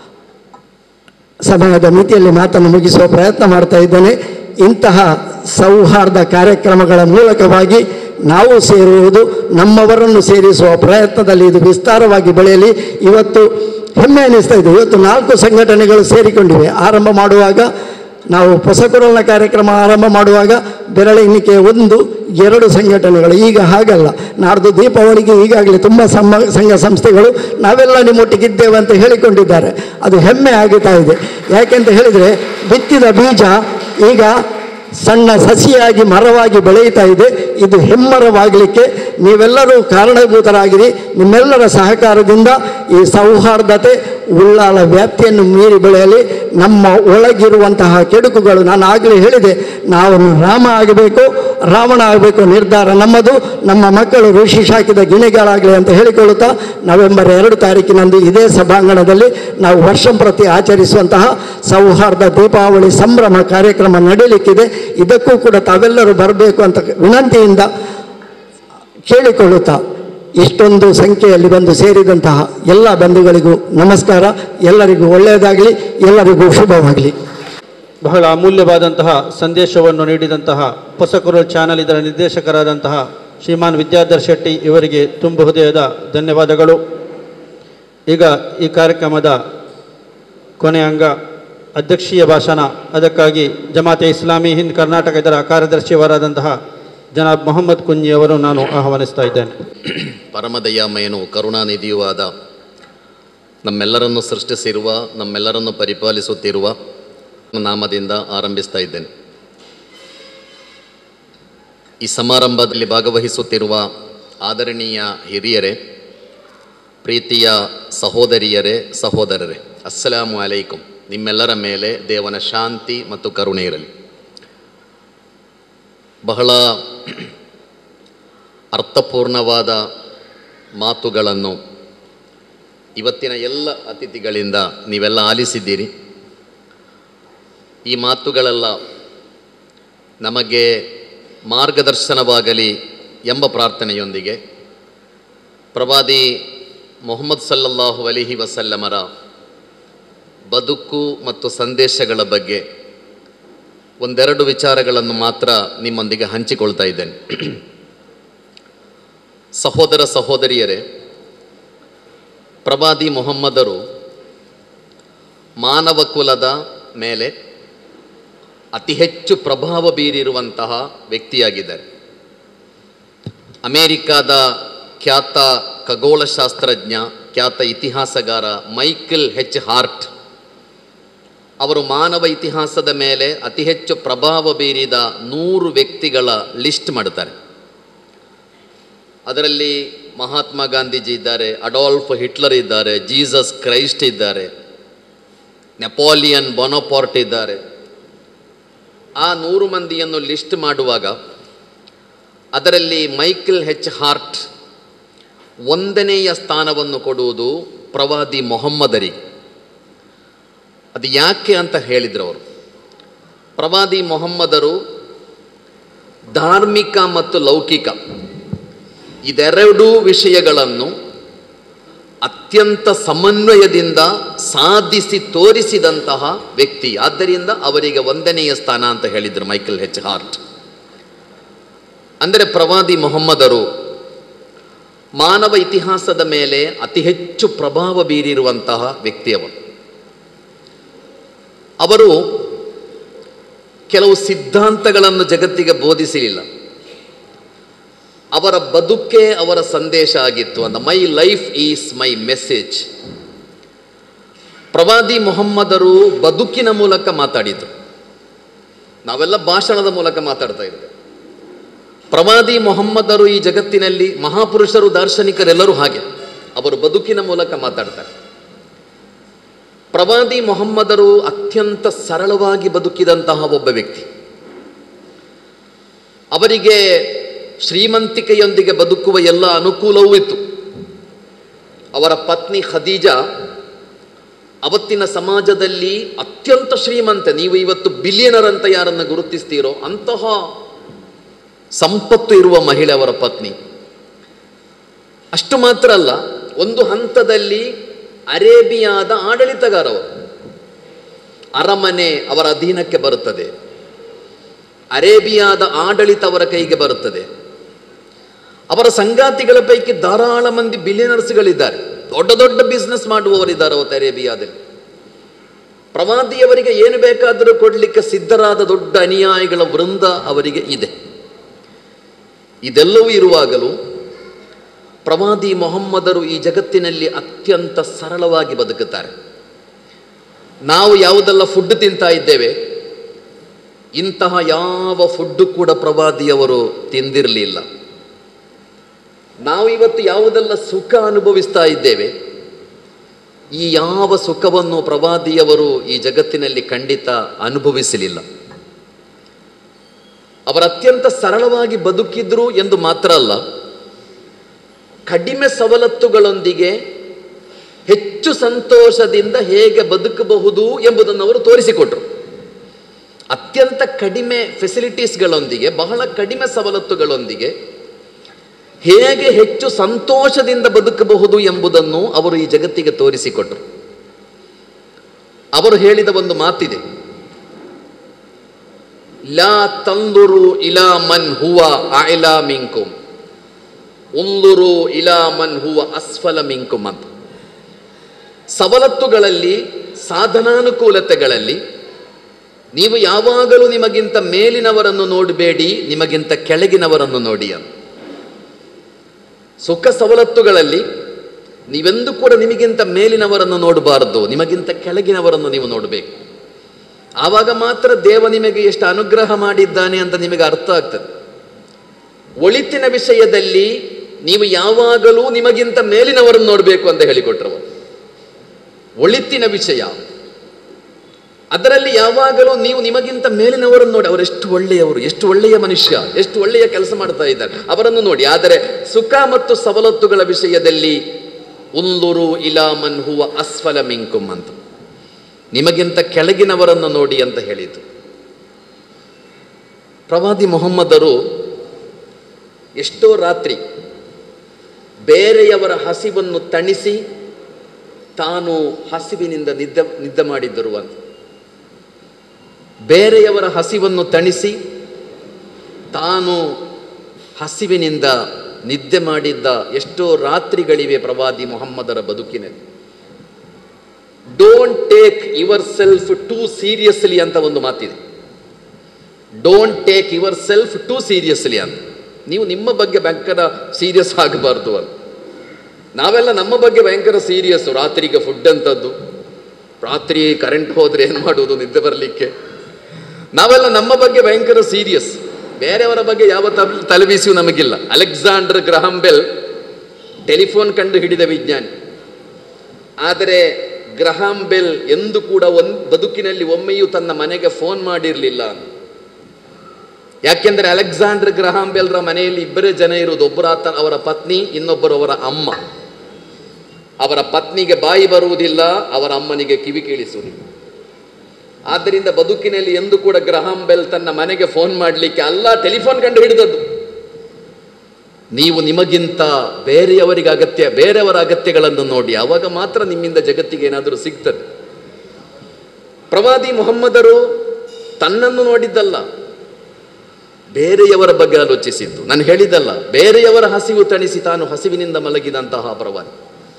ಸಮಯದ ಮಿತಿಯಲ್ಲಿ ಮಾತನ್ನು ಮುಗಿಸುವ ಪ್ರಯತ್ನ ಮಾಡ್ತಾ ಇದ್ದೇನೆ ಇಂತಹ ಸೌಹಾರ್ದ ಕಾರ್ಯಕ್ರಮಗಳ ಮೂಲಕವಾಗಿ ನಾವು ಸೇರುವುದು ನಮ್ಮವರನ್ನು ಸೇರಿಸುವ ಪ್ರಯತ್ನದಲ್ಲಿ ಇದು ವಿಸ್ತಾರವಾಗಿ ಬೆಳೆಯಲಿ ಇವತ್ತು ಹೆಮ್ಮೆ ಅನ್ನಿಸ್ತಾ ಇದೆ ಇವತ್ತು ನಾಲ್ಕು ಸಂಘಟನೆಗಳು ಸೇರಿಕೊಂಡಿವೆ ಆರಂಭ ಮಾಡುವಾಗ ನಾವು ಹೊಸಕುರಲ್ನ ಕಾರ್ಯಕ್ರಮ ಆರಂಭ ಮಾಡುವಾಗ ಬೆರಳೆಣಿಕೆ ಒಂದು ಎರಡು ಸಂಘಟನೆಗಳು ಈಗ ಹಾಗಲ್ಲ ನಾಡ್ದು ದೀಪಾವಳಿಗೆ ಈಗಾಗಲೇ ತುಂಬ ಸಮ ಸಂಘ ಸಂಸ್ಥೆಗಳು ನಾವೆಲ್ಲ ನಿಮ್ಮೊಟ್ಟಿಗಿದ್ದೇವೆ ಅಂತ ಹೇಳಿಕೊಂಡಿದ್ದಾರೆ ಅದು ಹೆಮ್ಮೆ ಆಗುತ್ತಾ ಇದೆ ಯಾಕೆಂತ ಹೇಳಿದರೆ ಬಿತ್ತಿದ ಬೀಜ ಈಗ ಸಣ್ಣ ಸಸಿಯಾಗಿ ಮರವಾಗಿ ಬೆಳೆಯುತ್ತಾ ಇದೆ ಇದು ಹೆಮ್ಮರವಾಗಲಿಕ್ಕೆ ನೀವೆಲ್ಲರೂ ಕಾರಣಭೂತರಾಗಿರಿ ನಿಮ್ಮೆಲ್ಲರ ಸಹಕಾರದಿಂದ ಈ ಸೌಹಾರ್ದತೆ ಉಳ್ಳಾಲ ವ್ಯಾಪ್ತಿಯನ್ನು ಮೀರಿ ಬೆಳೆಯಲಿ ನಮ್ಮ ಒಳಗಿರುವಂತಹ ಕೆಡುಕುಗಳು ನಾನು ಆಗಲೇ ಹೇಳಿದೆ ನಾವು ರಾಮ ಆಗಬೇಕು ರಾವಣ ಆಗಬೇಕು ನಿರ್ಧಾರ ನಮ್ಮದು ನಮ್ಮ ಮಕ್ಕಳು ಋಷಿ ಶಾಕಿದ ಗಿಣಿಗಳಾಗಲಿ ಅಂತ ಹೇಳಿಕೊಳ್ಳುತ್ತಾ ನವೆಂಬರ್ ಎರಡು ತಾರೀಕಿನಂದು ಇದೇ ಸಭಾಂಗಣದಲ್ಲಿ ನಾವು ವರ್ಷ ಪ್ರತಿ ಆಚರಿಸುವಂತಹ ಸೌಹಾರ್ದ ದೀಪಾವಳಿ ಸಂಭ್ರಮ ಕಾರ್ಯಕ್ರಮ ನಡೀಲಿಕ್ಕಿದೆ ಇದಕ್ಕೂ ಕೂಡ ತಾವೆಲ್ಲರೂ ಬರಬೇಕು ಅಂತ ವಿನಂತಿಯಿಂದ ಕೇಳಿಕೊಳ್ಳುತ್ತಾ ಇಷ್ಟೊಂದು ಸಂಖ್ಯೆಯಲ್ಲಿ ಬಂದು ಸೇರಿದಂತಹ ಎಲ್ಲ ಬಂಧುಗಳಿಗೂ ನಮಸ್ಕಾರ ಎಲ್ಲರಿಗೂ ಒಳ್ಳೆಯದಾಗಲಿ ಎಲ್ಲರಿಗೂ ಶುಭವಾಗಲಿ ಬಹಳ ಅಮೂಲ್ಯವಾದಂತಹ ಸಂದೇಶವನ್ನು ನೀಡಿದಂತಹ ಹೊಸಕುರಲ್ ಚಾನಲ್ ಇದರ ನಿರ್ದೇಶಕರಾದಂತಹ ಶ್ರೀಮಾನ್ ವಿದ್ಯಾಧರ್ ಶೆಟ್ಟಿ ಇವರಿಗೆ ತುಂಬು ಹೃದಯದ ಧನ್ಯವಾದಗಳು ಈಗ ಈ ಕಾರ್ಯಕ್ರಮದ ಕೊನೆಯ ಅಂಗ ಅಧ್ಯಕ್ಷೀಯ ಭಾಷಣ ಅದಕ್ಕಾಗಿ ಜಮಾತೆ ಇಸ್ಲಾಮಿ ಹಿಂದ್ ಕರ್ನಾಟಕ ಇದರ ಕಾರ್ಯದರ್ಶಿಯವರಾದಂತಹ ಜನಾಬ್ ಮೊಹಮ್ಮದ್ ಕುಂಜಿ ಅವರು ನಾನು ಆಹ್ವಾನಿಸ್ತಾ ಇದ್ದೇನೆ ಪರಮದಯಾಮಯನು ಕರುಣಾನಿಧಿಯೂ ಆದ ನಮ್ಮೆಲ್ಲರನ್ನು ಸೃಷ್ಟಿಸಿರುವ ನಮ್ಮೆಲ್ಲರನ್ನು ಪರಿಪಾಲಿಸುತ್ತಿರುವ ನಾಮದಿಂದ ಆರಂಭಿಸ್ತಾ ಇದ್ದೇನೆ ಈ ಸಮಾರಂಭದಲ್ಲಿ ಭಾಗವಹಿಸುತ್ತಿರುವ ಆದರಣೀಯ ಹಿರಿಯರೇ ಪ್ರೀತಿಯ ಸಹೋದರಿಯರೇ ಸಹೋದರರೇ ಅಸ್ಸಲಾಮು ಅಲೈಕುಂ ನಿಮ್ಮೆಲ್ಲರ ಮೇಲೆ ದೇವನ ಶಾಂತಿ ಮತ್ತು ಕರುಣೆ ಇರಲಿ ಬಹಳ ಅರ್ಥಪೂರ್ಣವಾದ ಮಾತುಗಳನ್ನು ಇವತ್ತಿನ ಎಲ್ಲ ಅತಿಥಿಗಳಿಂದ ನೀವೆಲ್ಲ ಆಲಿಸಿದ್ದೀರಿ ಈ ಮಾತುಗಳೆಲ್ಲ ನಮಗೆ ಮಾರ್ಗದರ್ಶನವಾಗಲಿ ಎಂಬ ಪ್ರಾರ್ಥನೆಯೊಂದಿಗೆ ಪ್ರವಾದಿ ಮೊಹಮ್ಮದ್ ಸಲ್ಲಲ್ಲಾಹು ಅಲಿಹಿ ವಸಲ್ಲಮರ ಬದುಕು ಮತ್ತು ಸಂದೇಶಗಳ ಬಗ್ಗೆ ಒಂದೆರಡು ವಿಚಾರಗಳನ್ನು ಮಾತ್ರ ನಿಮ್ಮೊಂದಿಗೆ ಹಂಚಿಕೊಳ್ತಾ ಇದ್ದೇನೆ ಸಹೋದರ ಸಹೋದರಿಯರೇ ಪ್ರವಾದಿ ಮೊಹಮ್ಮದರು ಮಾನವ ಕುಲದ ಮೇಲೆ ಅತಿ ಹೆಚ್ಚು ಪ್ರಭಾವ ಬೀರಿರುವಂತಹ ವ್ಯಕ್ತಿಯಾಗಿದ್ದಾರೆ ಅಮೇರಿಕಾದ ಖ್ಯಾತ ಖಗೋಳಶಾಸ್ತ್ರಜ್ಞ ಖ್ಯಾತ ಇತಿಹಾಸಗಾರ ಮೈಕೆಲ್ ಹೆಚ್ ಹಾರ್ಟ್ ಅವರು ಮಾನವ ಇತಿಹಾಸದ ಮೇಲೆ ಅತಿ ಹೆಚ್ಚು ಪ್ರಭಾವ ಬೀರಿದ ನೂರು ವ್ಯಕ್ತಿಗಳ ಲಿಸ್ಟ್ ಮಾಡ್ತಾರೆ ಅದರಲ್ಲಿ ಮಹಾತ್ಮ ಗಾಂಧೀಜಿ ಇದ್ದಾರೆ ಅಡಾಲ್ಫ್ ಹಿಟ್ಲರ್ ಇದ್ದಾರೆ ಜೀಸಸ್ ಕ್ರೈಸ್ಟ್ ಇದ್ದಾರೆ ನೆಪೋಲಿಯನ್ ಬೊನೋಪಾರ್ಟ್ ಇದ್ದಾರೆ ಆ ನೂರು ಮಂದಿಯನ್ನು ಲಿಸ್ಟ್ ಮಾಡುವಾಗ ಅದರಲ್ಲಿ ಮೈಕೆಲ್ ಹೆಚ್ ಹಾರ್ಟ್ ಒಂದನೆಯ ಸ್ಥಾನವನ್ನು ಕೊಡುವುದು ಪ್ರವಾದಿ ಮೊಹಮ್ಮದರಿಗೆ ಅದು ಯಾಕೆ ಅಂತ ಹೇಳಿದ್ರು ಅವರು ಪ್ರವಾದಿ ಮೊಹಮ್ಮದರು ಧಾರ್ಮಿಕ ಮತ್ತು ಲೌಕಿಕ ಇದೆರಡೂ ವಿಷಯಗಳನ್ನು ಅತ್ಯಂತ ಸಮನ್ವಯದಿಂದ ಸಾಧಿಸಿ ತೋರಿಸಿದಂತಹ ವ್ಯಕ್ತಿ ಆದ್ದರಿಂದ ಅವರಿಗೆ ಒಂದನೆಯ ಸ್ಥಾನ ಅಂತ ಹೇಳಿದರು ಮೈಕೆಲ್ ಹೆಚ್ ಹಾರ್ಟ್ ಅಂದರೆ ಪ್ರವಾದಿ ಮೊಹಮ್ಮದರು ಮಾನವ ಇತಿಹಾಸದ ಮೇಲೆ ಅತಿ ಹೆಚ್ಚು ಪ್ರಭಾವ ಬೀರಿರುವಂತಹ ವ್ಯಕ್ತಿಯವರು ಅವರು ಕೆಲವು ಸಿದ್ಧಾಂತಗಳನ್ನು ಜಗತ್ತಿಗೆ ಬೋಧಿಸಲಿಲ್ಲ ಅವರ ಬದುಕೇ ಅವರ ಸಂದೇಶ ಆಗಿತ್ತು ಅಂತ my life is my message ಪ್ರವಾದಿ ಮೊಹಮ್ಮದರು ಬದುಕಿನ ಮೂಲಕ ಮಾತಾಡಿದರು ನಾವೆಲ್ಲ ಭಾಷಣದ ಮೂಲಕ ಮಾತಾಡ್ತಾ ಇದ್ದೇವೆ ಪ್ರವಾದಿ ಮೊಹಮ್ಮದರು ಈ ಜಗತ್ತಿನಲ್ಲಿ ಮಹಾಪುರುಷರು ದಾರ್ಶನಿಕರೆಲ್ಲರೂ ಹಾಗೆ ಅವರು ಬದುಕಿನ ಮೂಲಕ ಮಾತಾಡ್ತಾರೆ ಪ್ರವಾದಿ ಮೊಹಮ್ಮದರು ಅತ್ಯಂತ ಸರಳವಾಗಿ ಬದುಕಿದಂತಹ ಒಬ್ಬ ವ್ಯಕ್ತಿ ಅವರಿಗೆ ಶ್ರೀಮಂತಿಕೆಯೊಂದಿಗೆ ಬದುಕುವ ಎಲ್ಲ ಅನುಕೂಲವೂ ಇತ್ತು ಅವರ ಪತ್ನಿ ಖದೀಜಾ ಅವತ್ತಿನ ಸಮಾಜದಲ್ಲಿ ಅತ್ಯಂತ ಶ್ರೀಮಂತ ನೀವು ಇವತ್ತು ಬಿಲಿಯನರ್ ಅಂತ ಯಾರನ್ನು ಗುರುತಿಸ್ತೀರೋ ಅಂತಹ ಸಂಪತ್ತು ಇರುವ ಮಹಿಳೆ ಅವರ ಪತ್ನಿ ಅಷ್ಟು ಮಾತ್ರ ಅಲ್ಲ ಒಂದು ಹಂತದಲ್ಲಿ ಅರೇಬಿಯಾದ ಆಡಳಿತಗಾರವರು ಅರಮನೆ ಅವರ ಅಧೀನಕ್ಕೆ ಬರುತ್ತದೆ ಅರೇಬಿಯಾದ ಆಡಳಿತ ಅವರ ಕೈಗೆ ಬರುತ್ತದೆ ಅವರ ಸಂಗಾತಿಗಳ ಪೈಕಿ ಧಾರಾಳ ಮಂದಿ ಬಿಲಿಯನರ್ಸ್ಗಳಿದ್ದಾರೆ ದೊಡ್ಡ ದೊಡ್ಡ ಬಿಸ್ನೆಸ್ ಮಾಡುವವರಿದ್ದಾರೆ ಅವತ್ತು ಅರೇಬಿಯಾದಲ್ಲಿ ಪ್ರವಾದಿಯವರಿಗೆ ಏನು ಬೇಕಾದರೂ ಕೊಡಲಿಕ್ಕೆ ಸಿದ್ಧರಾದ ದೊಡ್ಡ ಅನುಯಾಯಿಗಳ ವೃಂದ ಅವರಿಗೆ ಇದೆ ಇದೆಲ್ಲವೂ ಇರುವಾಗಲೂ ಪ್ರವಾದಿ ಮೊಹಮ್ಮದರು ಈ ಜಗತ್ತಿನಲ್ಲಿ ಅತ್ಯಂತ ಸರಳವಾಗಿ ಬದುಕುತ್ತಾರೆ ನಾವು ಯಾವುದೆಲ್ಲ ಫುಡ್ ತಿಂತಾ ಇದ್ದೇವೆ ಇಂತಹ ಯಾವ ಫುಡ್ಡು ಕೂಡ ಪ್ರವಾದಿಯವರು ತಿಂದಿರಲಿಲ್ಲ ನಾವು ಇವತ್ತು ಯಾವುದೆಲ್ಲ ಸುಖ ಅನುಭವಿಸ್ತಾ ಇದ್ದೇವೆ ಈ ಯಾವ ಸುಖವನ್ನು ಪ್ರವಾದಿಯವರು ಈ ಜಗತ್ತಿನಲ್ಲಿ ಖಂಡಿತ ಅನುಭವಿಸಲಿಲ್ಲ ಅವರು ಅತ್ಯಂತ ಸರಳವಾಗಿ ಬದುಕಿದ್ರು ಎಂದು ಮಾತ್ರ ಅಲ್ಲ ಕಡಿಮೆ ಸವಲತ್ತುಗಳೊಂದಿಗೆ ಹೆಚ್ಚು ಸಂತೋಷದಿಂದ ಹೇಗೆ ಬದುಕಬಹುದು ಎಂಬುದನ್ನು ಅವರು ತೋರಿಸಿಕೊಟ್ರು ಅತ್ಯಂತ ಕಡಿಮೆ ಫೆಸಿಲಿಟೀಸ್ಗಳೊಂದಿಗೆ ಬಹಳ ಕಡಿಮೆ ಸವಲತ್ತುಗಳೊಂದಿಗೆ ಹೇಗೆ ಹೆಚ್ಚು ಸಂತೋಷದಿಂದ ಬದುಕಬಹುದು ಎಂಬುದನ್ನು ಅವರು ಈ ಜಗತ್ತಿಗೆ ತೋರಿಸಿಕೊಟ್ರು ಅವರು ಹೇಳಿದ ಒಂದು ಮಾತಿದೆ ಲಾ ತಂದುರು ಇಲಾ ಮನ್ ಹುವ ಅಯಲಾ ಮಿಂಕುಂ ಉಂದುರು ಇಲಾ ಮನ್ ಹುವ ಅಸ್ಫಲ ಮಿಂಕುಂ ಅಂತ ಸವಲತ್ತುಗಳಲ್ಲಿ ಸಾಧನಾನುಕೂಲತೆಗಳಲ್ಲಿ ನೀವು ಯಾವಾಗಲೂ ನಿಮಗಿಂತ ಮೇಲಿನವರನ್ನು ನೋಡಬೇಡಿ ನಿಮಗಿಂತ ಕೆಳಗಿನವರನ್ನು ನೋಡಿ ಅಂತ ಸುಖ ಸವಲತ್ತುಗಳಲ್ಲಿ ನೀವೆಂದೂ ಕೂಡ ನಿಮಗಿಂತ ಮೇಲಿನವರನ್ನು ನೋಡಬಾರದು ನಿಮಗಿಂತ ಕೆಳಗಿನವರನ್ನು ನೀವು ನೋಡಬೇಕು ಆವಾಗ ಮಾತ್ರ ದೇವ ನಿಮಗೆ ಎಷ್ಟು ಅನುಗ್ರಹ ಮಾಡಿದ್ದಾನೆ ಅಂತ ನಿಮಗೆ ಅರ್ಥ ಆಗ್ತದೆ ಒಳಿತಿನ ವಿಷಯದಲ್ಲಿ ನೀವು ಯಾವಾಗಲೂ ನಿಮಗಿಂತ ಮೇಲಿನವರನ್ನು ನೋಡಬೇಕು ಅಂತ ಹೇಳಿಕೊಟ್ರವರು ಒಳಿತಿನ ವಿಷಯ ಅದರಲ್ಲಿ ಯಾವಾಗಲೂ ನೀವು ನಿಮಗಿಂತ ಮೇಲಿನವರನ್ನು ನೋಡಿ ಅವರು ಎಷ್ಟು ಒಳ್ಳೆಯವರು ಎಷ್ಟು ಒಳ್ಳೆಯ ಮನುಷ್ಯ ಎಷ್ಟು ಒಳ್ಳೆಯ ಕೆಲಸ ಮಾಡ್ತಾ ಇದ್ದಾರೆ ಅವರನ್ನು ನೋಡಿ ಆದರೆ ಸುಖ ಮತ್ತು ಸವಲತ್ತುಗಳ ವಿಷಯದಲ್ಲಿ ಉಲ್ಲುರು ಇಲಾ ಮನ್ ಹುವ ಅಸ್ಫಲ ಮಿಂಕುಂ ಅಂತ ನಿಮಗಿಂತ ಕೆಳಗಿನವರನ್ನು ನೋಡಿ ಅಂತ ಹೇಳಿತು ಪ್ರವಾದಿ ಮೊಹಮ್ಮದರು ಎಷ್ಟೋ ರಾತ್ರಿ ಬೇರೆಯವರ ಹಸಿವನ್ನು ತಣಿಸಿ ತಾನು ಹಸಿವಿನಿಂದ ನಿದ್ದೆ ನಿದ್ದೆ ಮಾಡಿದ್ದರು ಅಂತ ಬೇರೆಯವರ ಹಸಿವನ್ನು ತಣಿಸಿ ತಾನು ಹಸಿವಿನಿಂದ ನಿದ್ದೆ ಮಾಡಿದ್ದ ಎಷ್ಟೋ ರಾತ್ರಿಗಳಿವೆ ಪ್ರವಾದಿ ಮೊಹಮ್ಮದರ ಬದುಕಿನಲ್ಲಿ don't take yourself too seriously ಅಂತ ಒಂದು ಮಾತಿದೆ don't take yourself too seriously ಅಂತ ನೀವು ನಿಮ್ಮ ಬಗ್ಗೆ ಭಯಂಕರ ಸೀರಿಯಸ್ ಆಗಬಾರ್ದು ಅಂತ ನಾವೆಲ್ಲ ನಮ್ಮ ಬಗ್ಗೆ ಭಯಂಕರ ಸೀರಿಯಸ್ಸು ರಾತ್ರಿಗೆ ಫುಡ್ ಅಂತದ್ದು ರಾತ್ರಿ ಕರೆಂಟ್ ಹೋದ್ರೆ ಏನು ಮಾಡುವುದು ನಿದ್ದೆ ಬರಲಿಕ್ಕೆ ನಾವೆಲ್ಲ ನಮ್ಮ ಬಗ್ಗೆ ಭಯಂಕರ ಸೀರಿಯಸ್ ಬೇರೆಯವರ ಬಗ್ಗೆ ಯಾವ ತಲ್- ತಲೆಬಿಸಿಯೂ ನಮಗಿಲ್ಲ ಅಲೆಕ್ಸಾಂಡರ್ ಗ್ರಹಂ ಬೆಲ್ ಟೆಲಿಫೋನ್ ಕಂಡು ಹಿಡಿದ ವಿಜ್ಞಾನಿ ಆದರೆ ಗ್ರಹಾಂ ಬೆಲ್ ಎಂದು ಕೂಡ ಒಂದು ಬದುಕಿನಲ್ಲಿ ಒಮ್ಮೆಯೂ ತನ್ನ ಮನೆಗೆ ಫೋನ್ ಮಾಡಿರಲಿಲ್ಲ ಯಾಕೆಂದ್ರೆ ಅಲೆಕ್ಸಾಂಡರ್ ಗ್ರಹಾಂ ಬೆಲ್ರ ಮನೆಯಲ್ಲಿ ಇಬ್ಬರೇ ಜನ ಇರುವುದು ಒಬ್ಬರ ಆತ ಅವರ ಪತ್ನಿ ಇನ್ನೊಬ್ಬರು ಅವರ ಅಮ್ಮ ಅವರ ಪತ್ನಿಗೆ ಬಾಯಿ ಬರುವುದಿಲ್ಲ ಅವರ ಅಮ್ಮನಿಗೆ ಕಿವಿ ಕೇಳಿಸುವುದಿಲ್ಲ ಆದ್ದರಿಂದ ಬದುಕಿನಲ್ಲಿ ಎಂದು ಕೂಡ ಗ್ರಹಾಂ ಬೆಲ್ ತನ್ನ ಮನೆಗೆ ಫೋನ್ ಮಾಡಲಿಕ್ಕೆ ಅಲ್ಲ ಟೆಲಿಫೋನ್ ಕಂಡು ಹಿಡಿದದ್ದು ನೀವು ನಿಮಗಿಂತ ಬೇರೆಯವರಿಗೆ ಅಗತ್ಯ ಬೇರೆಯವರ ಅಗತ್ಯಗಳನ್ನು ನೋಡಿ ಆವಾಗ ಮಾತ್ರ ನಿಮ್ಮಿಂದ ಜಗತ್ತಿಗೆ ಏನಾದರೂ ಸಿಗ್ತದೆ ಪ್ರವಾದಿ ಮೊಹಮ್ಮದರು ತನ್ನನ್ನು ನೋಡಿದ್ದಲ್ಲ ಬೇರೆಯವರ ಬಗ್ಗೆ ಆಲೋಚಿಸಿದ್ದು ನಾನು ಹೇಳಿದಲ್ಲ ಬೇರೆಯವರ ಹಸಿವು ತಣಿಸಿ ತಾನು ಹಸಿವಿನಿಂದ ಮಲಗಿದಂತಹ ಪ್ರವಾದಿ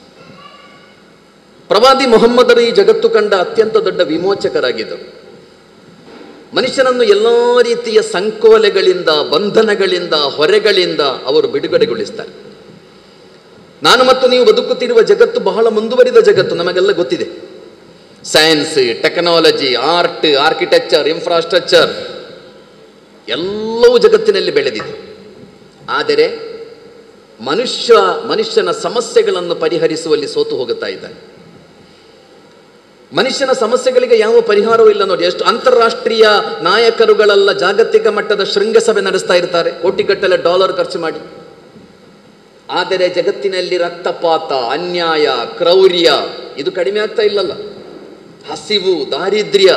ಪ್ರವಾದಿ ಮೊಹಮ್ಮದರು ಈ ಜಗತ್ತು ಕಂಡ ಅತ್ಯಂತ ದೊಡ್ಡ ವಿಮೋಚಕರಾಗಿದ್ದರು ಮನುಷ್ಯನನ್ನು ಎಲ್ಲ ರೀತಿಯ ಸಂಕೋಲೆಗಳಿಂದ ಬಂಧನಗಳಿಂದ ಹೊರೆಗಳಿಂದ ಅವರು ಬಿಡುಗಡೆಗೊಳಿಸ್ತಾರೆ ನಾನು ಮತ್ತು ನೀವು ಬದುಕುತ್ತಿರುವ ಜಗತ್ತು ಬಹಳ ಮುಂದುವರಿದ ಜಗತ್ತು ನಮಗೆಲ್ಲ ಗೊತ್ತಿದೆ science technology art architecture infrastructure ಎಲ್ಲವೂ ಜಗತ್ತಿನಲ್ಲಿ ಬೆಳೆದಿದೆ ಆದರೆ ಮನುಷ್ಯ ಮನುಷ್ಯನ ಸಮಸ್ಯೆಗಳನ್ನು ಪರಿಹರಿಸುವಲ್ಲಿ ಸೋತು ಹೋಗುತ್ತಾ ಇದ್ದಾನೆ ಮನುಷ್ಯನ ಸಮಸ್ಯೆಗಳಿಗೆ ಯಾವ ಪರಿಹಾರವೂ ಇಲ್ಲ ನೋಡಿ ಎಷ್ಟು ಅಂತಾರಾಷ್ಟ್ರೀಯ ನಾಯಕರುಗಳೆಲ್ಲ ಜಾಗತಿಕ ಮಟ್ಟದ ಶೃಂಗಸಭೆ ನಡೆಸ್ತಾ ಇರ್ತಾರೆ ಕೋಟಿಗಟ್ಟಲೆ ಡಾಲರ್ ಖರ್ಚು ಮಾಡಿ ಆದರೆ ಜಗತ್ತಿನಲ್ಲಿ ರಕ್ತಪಾತ ಅನ್ಯಾಯ ಕ್ರೌರ್ಯ ಇದು ಕಡಿಮೆ ಆಗ್ತಾ ಇಲ್ಲಲ್ಲ ಹಸಿವು ದಾರಿದ್ರ್ಯ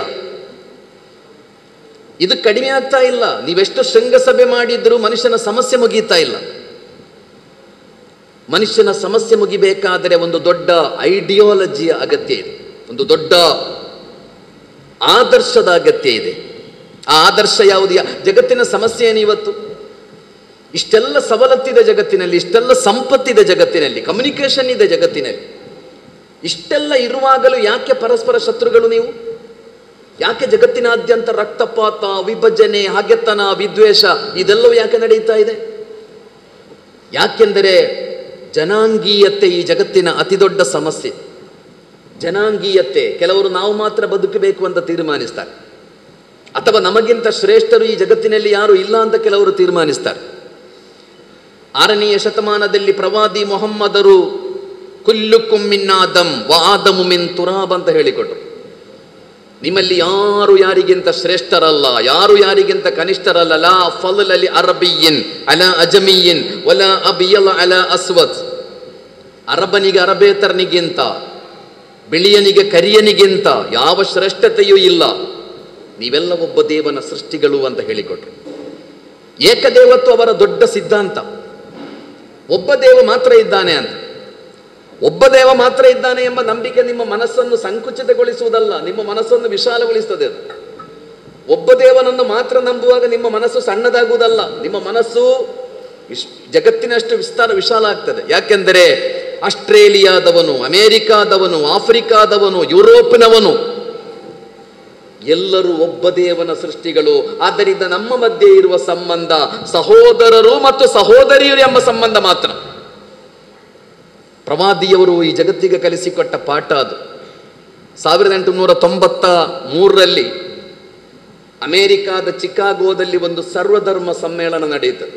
ಇದು ಕಡಿಮೆ ಆಗ್ತಾ ಇಲ್ಲ ನೀವೆಷ್ಟು ಶೃಂಗಸಭೆ ಮಾಡಿದ್ರೂ ಮನುಷ್ಯನ ಸಮಸ್ಯೆ ಮುಗೀತಾ ಇಲ್ಲ ಮನುಷ್ಯನ ಸಮಸ್ಯೆ ಮುಗಿಬೇಕಾದರೆ ಒಂದು ದೊಡ್ಡ ಐಡಿಯಾಲಜಿಯ ಅಗತ್ಯ ಇದೆ ಒಂದು ದೊಡ್ಡ ಆದರ್ಶದ ಅಗತ್ಯ ಇದೆ ಆ ಆದರ್ಶ ಯಾವುದು ಯಾ- ಜಗತ್ತಿನ ಸಮಸ್ಯೆ ಏನು ಇವತ್ತು ಇಷ್ಟೆಲ್ಲ ಸವಲತ್ತಿದೆ ಜಗತ್ತಿನಲ್ಲಿ ಇಷ್ಟೆಲ್ಲ ಸಂಪತ್ತಿದೆ ಜಗತ್ತಿನಲ್ಲಿ ಕಮ್ಯುನಿಕೇಶನ್ ಇದೆ ಜಗತ್ತಿನಲ್ಲಿ ಇಷ್ಟೆಲ್ಲ ಇರುವಾಗಲೂ ಯಾಕೆ ಪರಸ್ಪರ ಶತ್ರುಗಳು ನೀವು ಯಾಕೆ ಜಗತ್ತಿನಾದ್ಯಂತ ರಕ್ತಪಾತ ವಿಭಜನೆ ಹಾಗೆತನ ವಿದ್ವೇಷ ಇದೆಲ್ಲವೂ ಯಾಕೆ ನಡೆಯುತ್ತಾ ಇದೆ ಯಾಕೆಂದರೆ ಜನಾಂಗೀಯತೆ ಈ ಜಗತ್ತಿನ ಅತಿದೊಡ್ಡ ಸಮಸ್ಯೆ ಜನಾಂಗೀಯತೆ ಕೆಲವರು ನಾವು ಮಾತ್ರ ಬದುಕಬೇಕು ಅಂತ ತೀರ್ಮಾನಿಸ್ತಾರೆ ಅಥವಾ ನಮಗಿಂತ ಶ್ರೇಷ್ಠರು ಈ ಜಗತ್ತಿನಲ್ಲಿ ಯಾರು ಇಲ್ಲ ಅಂತ ಕೆಲವರು ತೀರ್ಮಾನಿಸ್ತಾರೆ ಆರನೆಯ ಶತಮಾನದಲ್ಲಿ ಪ್ರವಾದಿ ಮೊಹಮ್ಮದರು ಕುಲ್ಲು ಕುಮ್ಮಿನ್ನಾದಂ ವ ಆದಮು ಮಿನ್ ತುರಾಬ್ ಅಂತ ಹೇಳಿಕೊಟ್ರು ನಿಮ್ಮಲ್ಲಿ ಯಾರು ಯಾರಿಗಿಂತ ಶ್ರೇಷ್ಠರಲ್ಲ ಯಾರು ಯಾರಿಗಿಂತ ಕನಿಷ್ಠರಲ್ಲ ಲಾ ಫಲಲಿ ಅರಬಿಯಿನ್ ಅಲ ಅಜಮಿಯಿನ್ ವಲ ಅಬಿಯಲ ಅಲ ಅಸ್ವತ್ ಅರಬನಿಗೆ ಅರಬೇತರನಿಗಿಂತ ಬಿಳಿಯನಿಗೆ ಕರಿಯನಿಗಿಂತ ಯಾವ ಶ್ರೇಷ್ಠತೆಯೂ ಇಲ್ಲ ನೀವೆಲ್ಲ ಒಬ್ಬ ದೇವನ ಸೃಷ್ಟಿಗಳು ಅಂತ ಹೇಳಿಕೊಟ್ರು ಏಕದೇವತ್ವ ಅವರ ದೊಡ್ಡ ಸಿದ್ಧಾಂತ ಒಬ್ಬ ದೇವ ಮಾತ್ರ ಇದ್ದಾನೆ ಅಂತ ಒಬ್ಬ ದೇವ ಮಾತ್ರ ಇದ್ದಾನೆ ಎಂಬ ನಂಬಿಕೆ ನಿಮ್ಮ ಮನಸ್ಸನ್ನು ಸಂಕುಚಿತಗೊಳಿಸುವುದಲ್ಲ ನಿಮ್ಮ ಮನಸ್ಸನ್ನು ವಿಶಾಲಗೊಳಿಸುತ್ತದೆ ಅದು ಒಬ್ಬ ದೇವನನ್ನು ಮಾತ್ರ ನಂಬುವಾಗ ನಿಮ್ಮ ಮನಸ್ಸು ಸಣ್ಣದಾಗುವುದಲ್ಲ ನಿಮ್ಮ ಮನಸ್ಸು ವಿಶ್ ಜಗತ್ತಿನಷ್ಟು ವಿಸ್ತಾರ ವಿಶಾಲ ಆಗ್ತದೆ ಯಾಕೆಂದರೆ ಆಸ್ಟ್ರೇಲಿಯಾದವನು ಅಮೇರಿಕಾದವನು ಆಫ್ರಿಕಾದವನು ಯುರೋಪ್ನವನು ಎಲ್ಲರೂ ಒಬ್ಬ ದೇವನ ಸೃಷ್ಟಿಗಳು ಆದ್ದರಿಂದ ನಮ್ಮ ಮಧ್ಯೆ ಇರುವ ಸಂಬಂಧ ಸಹೋದರರು ಮತ್ತು ಸಹೋದರಿಯರು ಎಂಬ ಸಂಬಂಧ ಮಾತ್ರ ಪ್ರವಾದಿಯವರು ಈ ಜಗತ್ತಿಗೆ ಕಲಿಸಿಕೊಟ್ಟ ಪಾಠ ಅದು ಸಾವಿರದ ಎಂಟುನೂರ ತೊಂಬತ್ತ ಮೂರರಲ್ಲಿ ಅಮೇರಿಕಾದ ಚಿಕಾಗೋದಲ್ಲಿ ಒಂದು ಸರ್ವಧರ್ಮ ಸಮ್ಮೇಳನ ನಡೆಯುತ್ತದೆ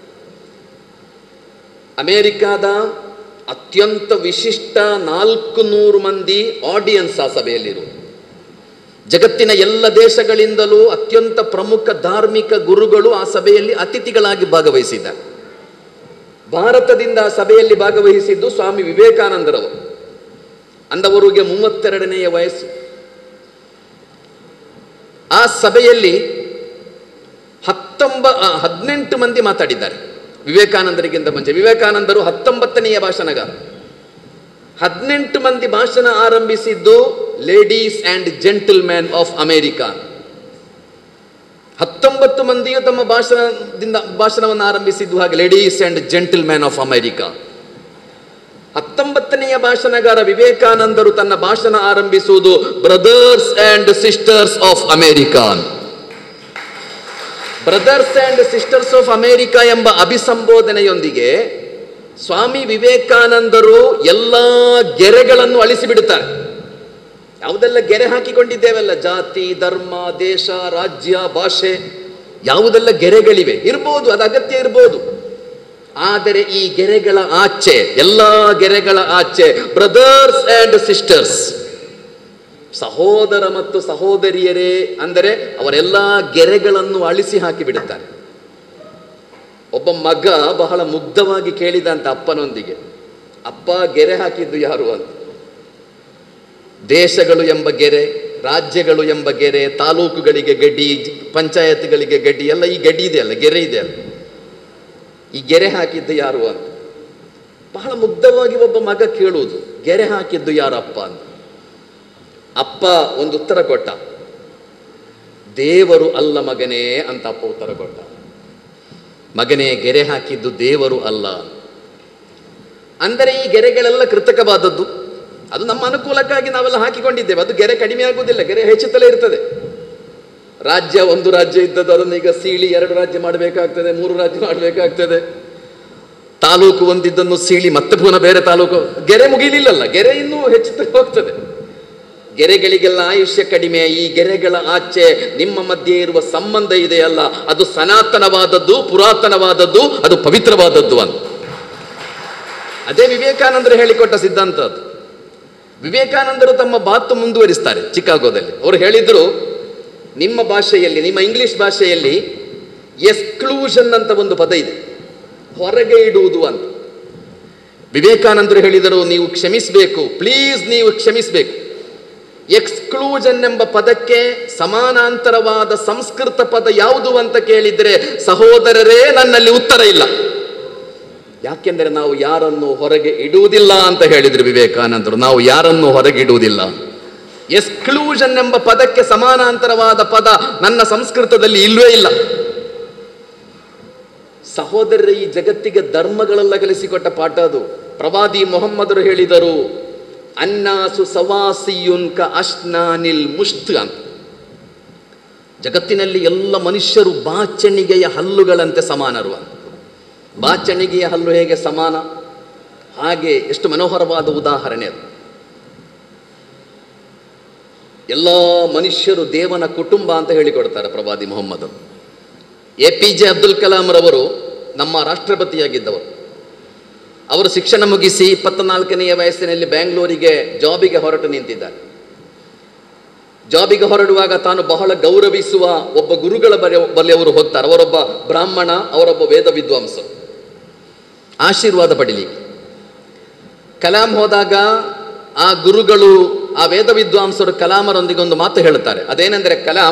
ಅಮೇರಿಕಾದ ಅತ್ಯಂತ ವಿಶಿಷ್ಟ ನಾಲ್ಕು ನೂರು ಮಂದಿ ಆಡಿಯನ್ಸ್ ಆ ಸಭೆಯಲ್ಲಿರು ಜಗತ್ತಿನ ಎಲ್ಲ ದೇಶಗಳಿಂದಲೂ ಅತ್ಯಂತ ಪ್ರಮುಖ ಧಾರ್ಮಿಕ ಗುರುಗಳು ಆ ಸಭೆಯಲ್ಲಿ ಅತಿಥಿಗಳಾಗಿ ಭಾಗವಹಿಸಿದ್ದಾರೆ ಭಾರತದಿಂದ ಆ ಸಭೆಯಲ್ಲಿ ಭಾಗವಹಿಸಿದ್ದು ಸ್ವಾಮಿ ವಿವೇಕಾನಂದರವರು ಅಂದವರಿಗೆ ಮೂವತ್ತೆರಡನೆಯ ವಯಸ್ಸು ಆ ಸಭೆಯಲ್ಲಿ ಹತ್ತೊಂಬ ಆ, ಹದಿನೆಂಟು ಮಂದಿ ಮಾತಾಡಿದ್ದಾರೆ ವಿವೇಕಾನಂದರಿಗಿಂತ ಮುಂಚೆ ವಿವೇಕಾನಂದರು ಹತ್ತೊಂಬತ್ತನೆಯ ಭಾಷಣಗಾರ ಹದಿನೆಂಟು ಮಂದಿ ಭಾಷಣ ಆರಂಭಿಸಿದ್ದು ladies and gentleman of America ಹತ್ತೊಂಬತ್ತು ಮಂದಿಯು ತಮ್ಮ ಭಾಷಣದಿಂದ ಭಾಷಣವನ್ನು ಆರಂಭಿಸಿದ್ದು ಹಾಗೆ ladies and gentleman of America ಹತ್ತೊಂಬತ್ತನೆಯ ಭಾಷಣಗಾರ ವಿವೇಕಾನಂದರು ತನ್ನ ಭಾಷಣ ಆರಂಭಿಸುವುದು brothers and sisters of America brothers and sisters of America ಎಂಬ ಅಭಿಸಂಬೋಧನೆಯೊಂದಿಗೆ ಸ್ವಾಮಿ ವಿವೇಕಾನಂದರು ಎಲ್ಲ ಗೆರೆಗಳನ್ನು ಅಳಿಸಿಬಿಡುತ್ತಾರೆ ಯಾವುದೆಲ್ಲ ಗೆರೆ ಹಾಕಿಕೊಂಡಿದ್ದೇವಲ್ಲ ಜಾತಿ ಧರ್ಮ ದೇಶ ರಾಜ್ಯ ಭಾಷೆ ಯಾವುದೆಲ್ಲ ಗೆರೆಗಳಿವೆ ಇರ್ಬೋದು ಅದು ಅಗತ್ಯ ಇರ್ಬೋದು ಆದರೆ ಈ ಗೆರೆಗಳ ಆಚೆ ಎಲ್ಲ ಗೆರೆಗಳ ಆಚೆ ಬ್ರದರ್ಸ್ ಆ್ಯಂಡ್ ಸಿಸ್ಟರ್ಸ್ ಸಹೋದರ ಮತ್ತು ಸಹೋದರಿಯರೇ ಅಂದರೆ ಅವರೆಲ್ಲ ಗೆರೆಗಳನ್ನು ಅಳಿಸಿ ಹಾಕಿ ಬಿಡುತ್ತಾರೆ ಒಬ್ಬ ಮಗ ಬಹಳ ಮುಗ್ಧವಾಗಿ ಕೇಳಿದಂತ ಅಪ್ಪನೊಂದಿಗೆ ಅಪ್ಪ ಗೆರೆ ಹಾಕಿದ್ದು ಯಾರು ಅಂತ ದೇಶಗಳು ಎಂಬ ಗೆರೆ ರಾಜ್ಯಗಳು ಎಂಬ ಗೆರೆ ತಾಲೂಕುಗಳಿಗೆ ಗಡಿ ಪಂಚಾಯತ್ಗಳಿಗೆ ಗಡಿ ಎಲ್ಲ ಈ ಗಡಿ ಇದೆ ಅಲ್ಲ ಗೆರೆ ಇದೆ ಅಲ್ಲ ಈ ಗೆರೆ ಹಾಕಿದ್ದು ಯಾರು ಅಂತ ಬಹಳ ಮುಗ್ಧವಾಗಿ ಒಬ್ಬ ಮಗ ಕೇಳುವುದು ಗೆರೆ ಹಾಕಿದ್ದು ಯಾರಪ್ಪ ಅಂತ ಅಪ್ಪ ಒಂದು ಉತ್ತರ ಕೊಟ್ಟ ದೇವರು ಅಲ್ಲ ಮಗನೇ ಅಂತ ಅಪ್ಪ ಉತ್ತರ ಕೊಟ್ಟ ಮಗನೇ ಗೆರೆ ಹಾಕಿದ್ದು ದೇವರು ಅಲ್ಲ ಅಂದರೆ ಈ ಗೆರೆಗಳೆಲ್ಲ ಕೃತಕವಾದದ್ದು ಅದು ನಮ್ಮ ಅನುಕೂಲಕ್ಕಾಗಿ ನಾವೆಲ್ಲ ಹಾಕಿಕೊಂಡಿದ್ದೇವೆ ಅದು ಗೆರೆ ಕಡಿಮೆ ಆಗುವುದಿಲ್ಲ ಗೆರೆ ಹೆಚ್ಚುತ್ತಲೇ ಇರ್ತದೆ ರಾಜ್ಯ ಒಂದು ರಾಜ್ಯ ಇದ್ದದ್ದು ಅದನ್ನು ಈಗ ಸೀಳಿ ಎರಡು ರಾಜ್ಯ ಮಾಡಬೇಕಾಗ್ತದೆ ಮೂರು ರಾಜ್ಯ ಮಾಡಬೇಕಾಗ್ತದೆ ತಾಲೂಕು ಒಂದಿದ್ದನ್ನು ಸೀಳಿ ಮತ್ತೆ ಪುನಃ ಬೇರೆ ತಾಲೂಕು ಗೆರೆ ಮುಗಿಲಿಲ್ಲಲ್ಲ ಗೆರೆ ಇನ್ನೂ ಹೆಚ್ಚುತ್ತಲೇ ಹೋಗ್ತದೆ ಗೆರೆಗಳಿಗೆಲ್ಲ ಆಯುಷ್ಯ ಕಡಿಮೆ ಈ ಗೆರೆಗಳ ಆಚೆ ನಿಮ್ಮ ಮಧ್ಯೆ ಇರುವ ಸಂಬಂಧ ಇದೆಯಲ್ಲ ಅದು ಸನಾತನವಾದದ್ದು ಪುರಾತನವಾದದ್ದು ಅದು ಪವಿತ್ರವಾದದ್ದು ಅಂತ ಅದೇ ವಿವೇಕಾನಂದರು ಹೇಳಿಕೊಟ್ಟ ಸಿದ್ಧಾಂತ ಅದು ವಿವೇಕಾನಂದರು ತಮ್ಮ ಮಾತು ಮುಂದುವರಿಸ್ತಾರೆ ಚಿಕಾಗೋದಲ್ಲಿ ಅವರು ಹೇಳಿದ್ರು ನಿಮ್ಮ ಭಾಷೆಯಲ್ಲಿ ನಿಮ್ಮ ಇಂಗ್ಲಿಷ್ ಭಾಷೆಯಲ್ಲಿ ಎಕ್ಸ್ಕ್ಲೂಷನ್ ಅಂತ ಒಂದು ಪದ ಇದೆ ಹೊರಗೆ ಇಡುವುದು ಅಂತ ವಿವೇಕಾನಂದರು ಹೇಳಿದರು ನೀವು ಕ್ಷಮಿಸಬೇಕು ಪ್ಲೀಸ್ ನೀವು ಕ್ಷಮಿಸಬೇಕು ಎಕ್ಸ್ಕ್ಲೂಷನ್ ಎಂಬ ಪದಕ್ಕೆ ಸಮಾನಾಂತರವಾದ ಸಂಸ್ಕೃತ ಪದ ಯಾವುದು ಅಂತ ಕೇಳಿದರೆ ಸಹೋದರರೇ ನನ್ನಲ್ಲಿ ಉತ್ತರ ಇಲ್ಲ ಯಾಕೆಂದರೆ ನಾವು ಯಾರನ್ನು ಹೊರಗೆ ಇಡುವುದಿಲ್ಲ ಅಂತ ಹೇಳಿದ್ರು ವಿವೇಕಾನಂದರು ನಾವು ಯಾರನ್ನು ಹೊರಗೆ ಇಡುವುದಿಲ್ಲ ಎಕ್ಸ್ಕ್ಲೂಷನ್ ಎಂಬ ಪದಕ್ಕೆ ಸಮಾನಾಂತರವಾದ ಪದ ನನ್ನ ಸಂಸ್ಕೃತದಲ್ಲಿ ಇಲ್ವೇ ಇಲ್ಲ ಸಹೋದರರ ಈ ಜಗತ್ತಿಗೆ ಧರ್ಮಗಳೆಲ್ಲ ಕಲಿಸಿಕೊಟ್ಟ ಪಾಠ ಅದು ಪ್ರವಾದಿ ಮೊಹಮ್ಮದರು ಹೇಳಿದರು ಅನ್ನಾಸು ಸವಾಸಿಯುನ್ಕ ಅಶ್ನಾನಿಲ್ ಮುಷ್ತ್ ಅಂತ ಜಗತ್ತಿನಲ್ಲಿ ಎಲ್ಲ ಮನುಷ್ಯರು ಬಾಚಣಿಗೆಯ ಹಲ್ಲುಗಳಂತೆ ಸಮಾನರು ಅಂತ ಬಾಚಣಿಗೆಯ ಹಲ್ಲು ಹೇಗೆ ಸಮಾನ ಹಾಗೆ ಎಷ್ಟು ಮನೋಹರವಾದ ಉದಾಹರಣೆ ಅದು ಎಲ್ಲ ಮನುಷ್ಯರು ದೇವನ ಕುಟುಂಬ ಅಂತ ಹೇಳಿಕೊಡ್ತಾರೆ ಪ್ರವಾದಿ ಮೊಹಮ್ಮದರು A P J Abdul Kalam ರವರು ನಮ್ಮ ರಾಷ್ಟ್ರಪತಿಯಾಗಿದ್ದವರು ಅವರು ಶಿಕ್ಷಣ ಮುಗಿಸಿ ಇಪ್ಪತ್ತ ನಾಲ್ಕನೆಯ ವಯಸ್ಸಿನಲ್ಲಿ ಬ್ಯಾಂಗ್ಳೂರಿಗೆ ಜಾಬಿಗೆ ಹೊರಟು ನಿಂತಿದ್ದಾರೆ ಜಾಬಿಗೆ ಹೊರಡುವಾಗ ತಾನು ಬಹಳ ಗೌರವಿಸುವ ಒಬ್ಬ ಗುರುಗಳ ಬರೆ ಬಳಿ ಅವರು ಹೋಗ್ತಾರೆ ಅವರೊಬ್ಬ ಬ್ರಾಹ್ಮಣ ಅವರೊಬ್ಬ ವೇದ ವಿದ್ವಾಂಸರು ಆಶೀರ್ವಾದ ಪಡಿಲಿಕ್ಕೆ ಕಲಾಂ ಹೋದಾಗ ಆ ಗುರುಗಳು ಆ ವೇದ ವಿದ್ವಾಂಸರು ಕಲಾಮರೊಂದಿಗೆ ಒಂದು ಮಾತು ಹೇಳುತ್ತಾರೆ ಅದೇನೆಂದರೆ ಕಲಾಂ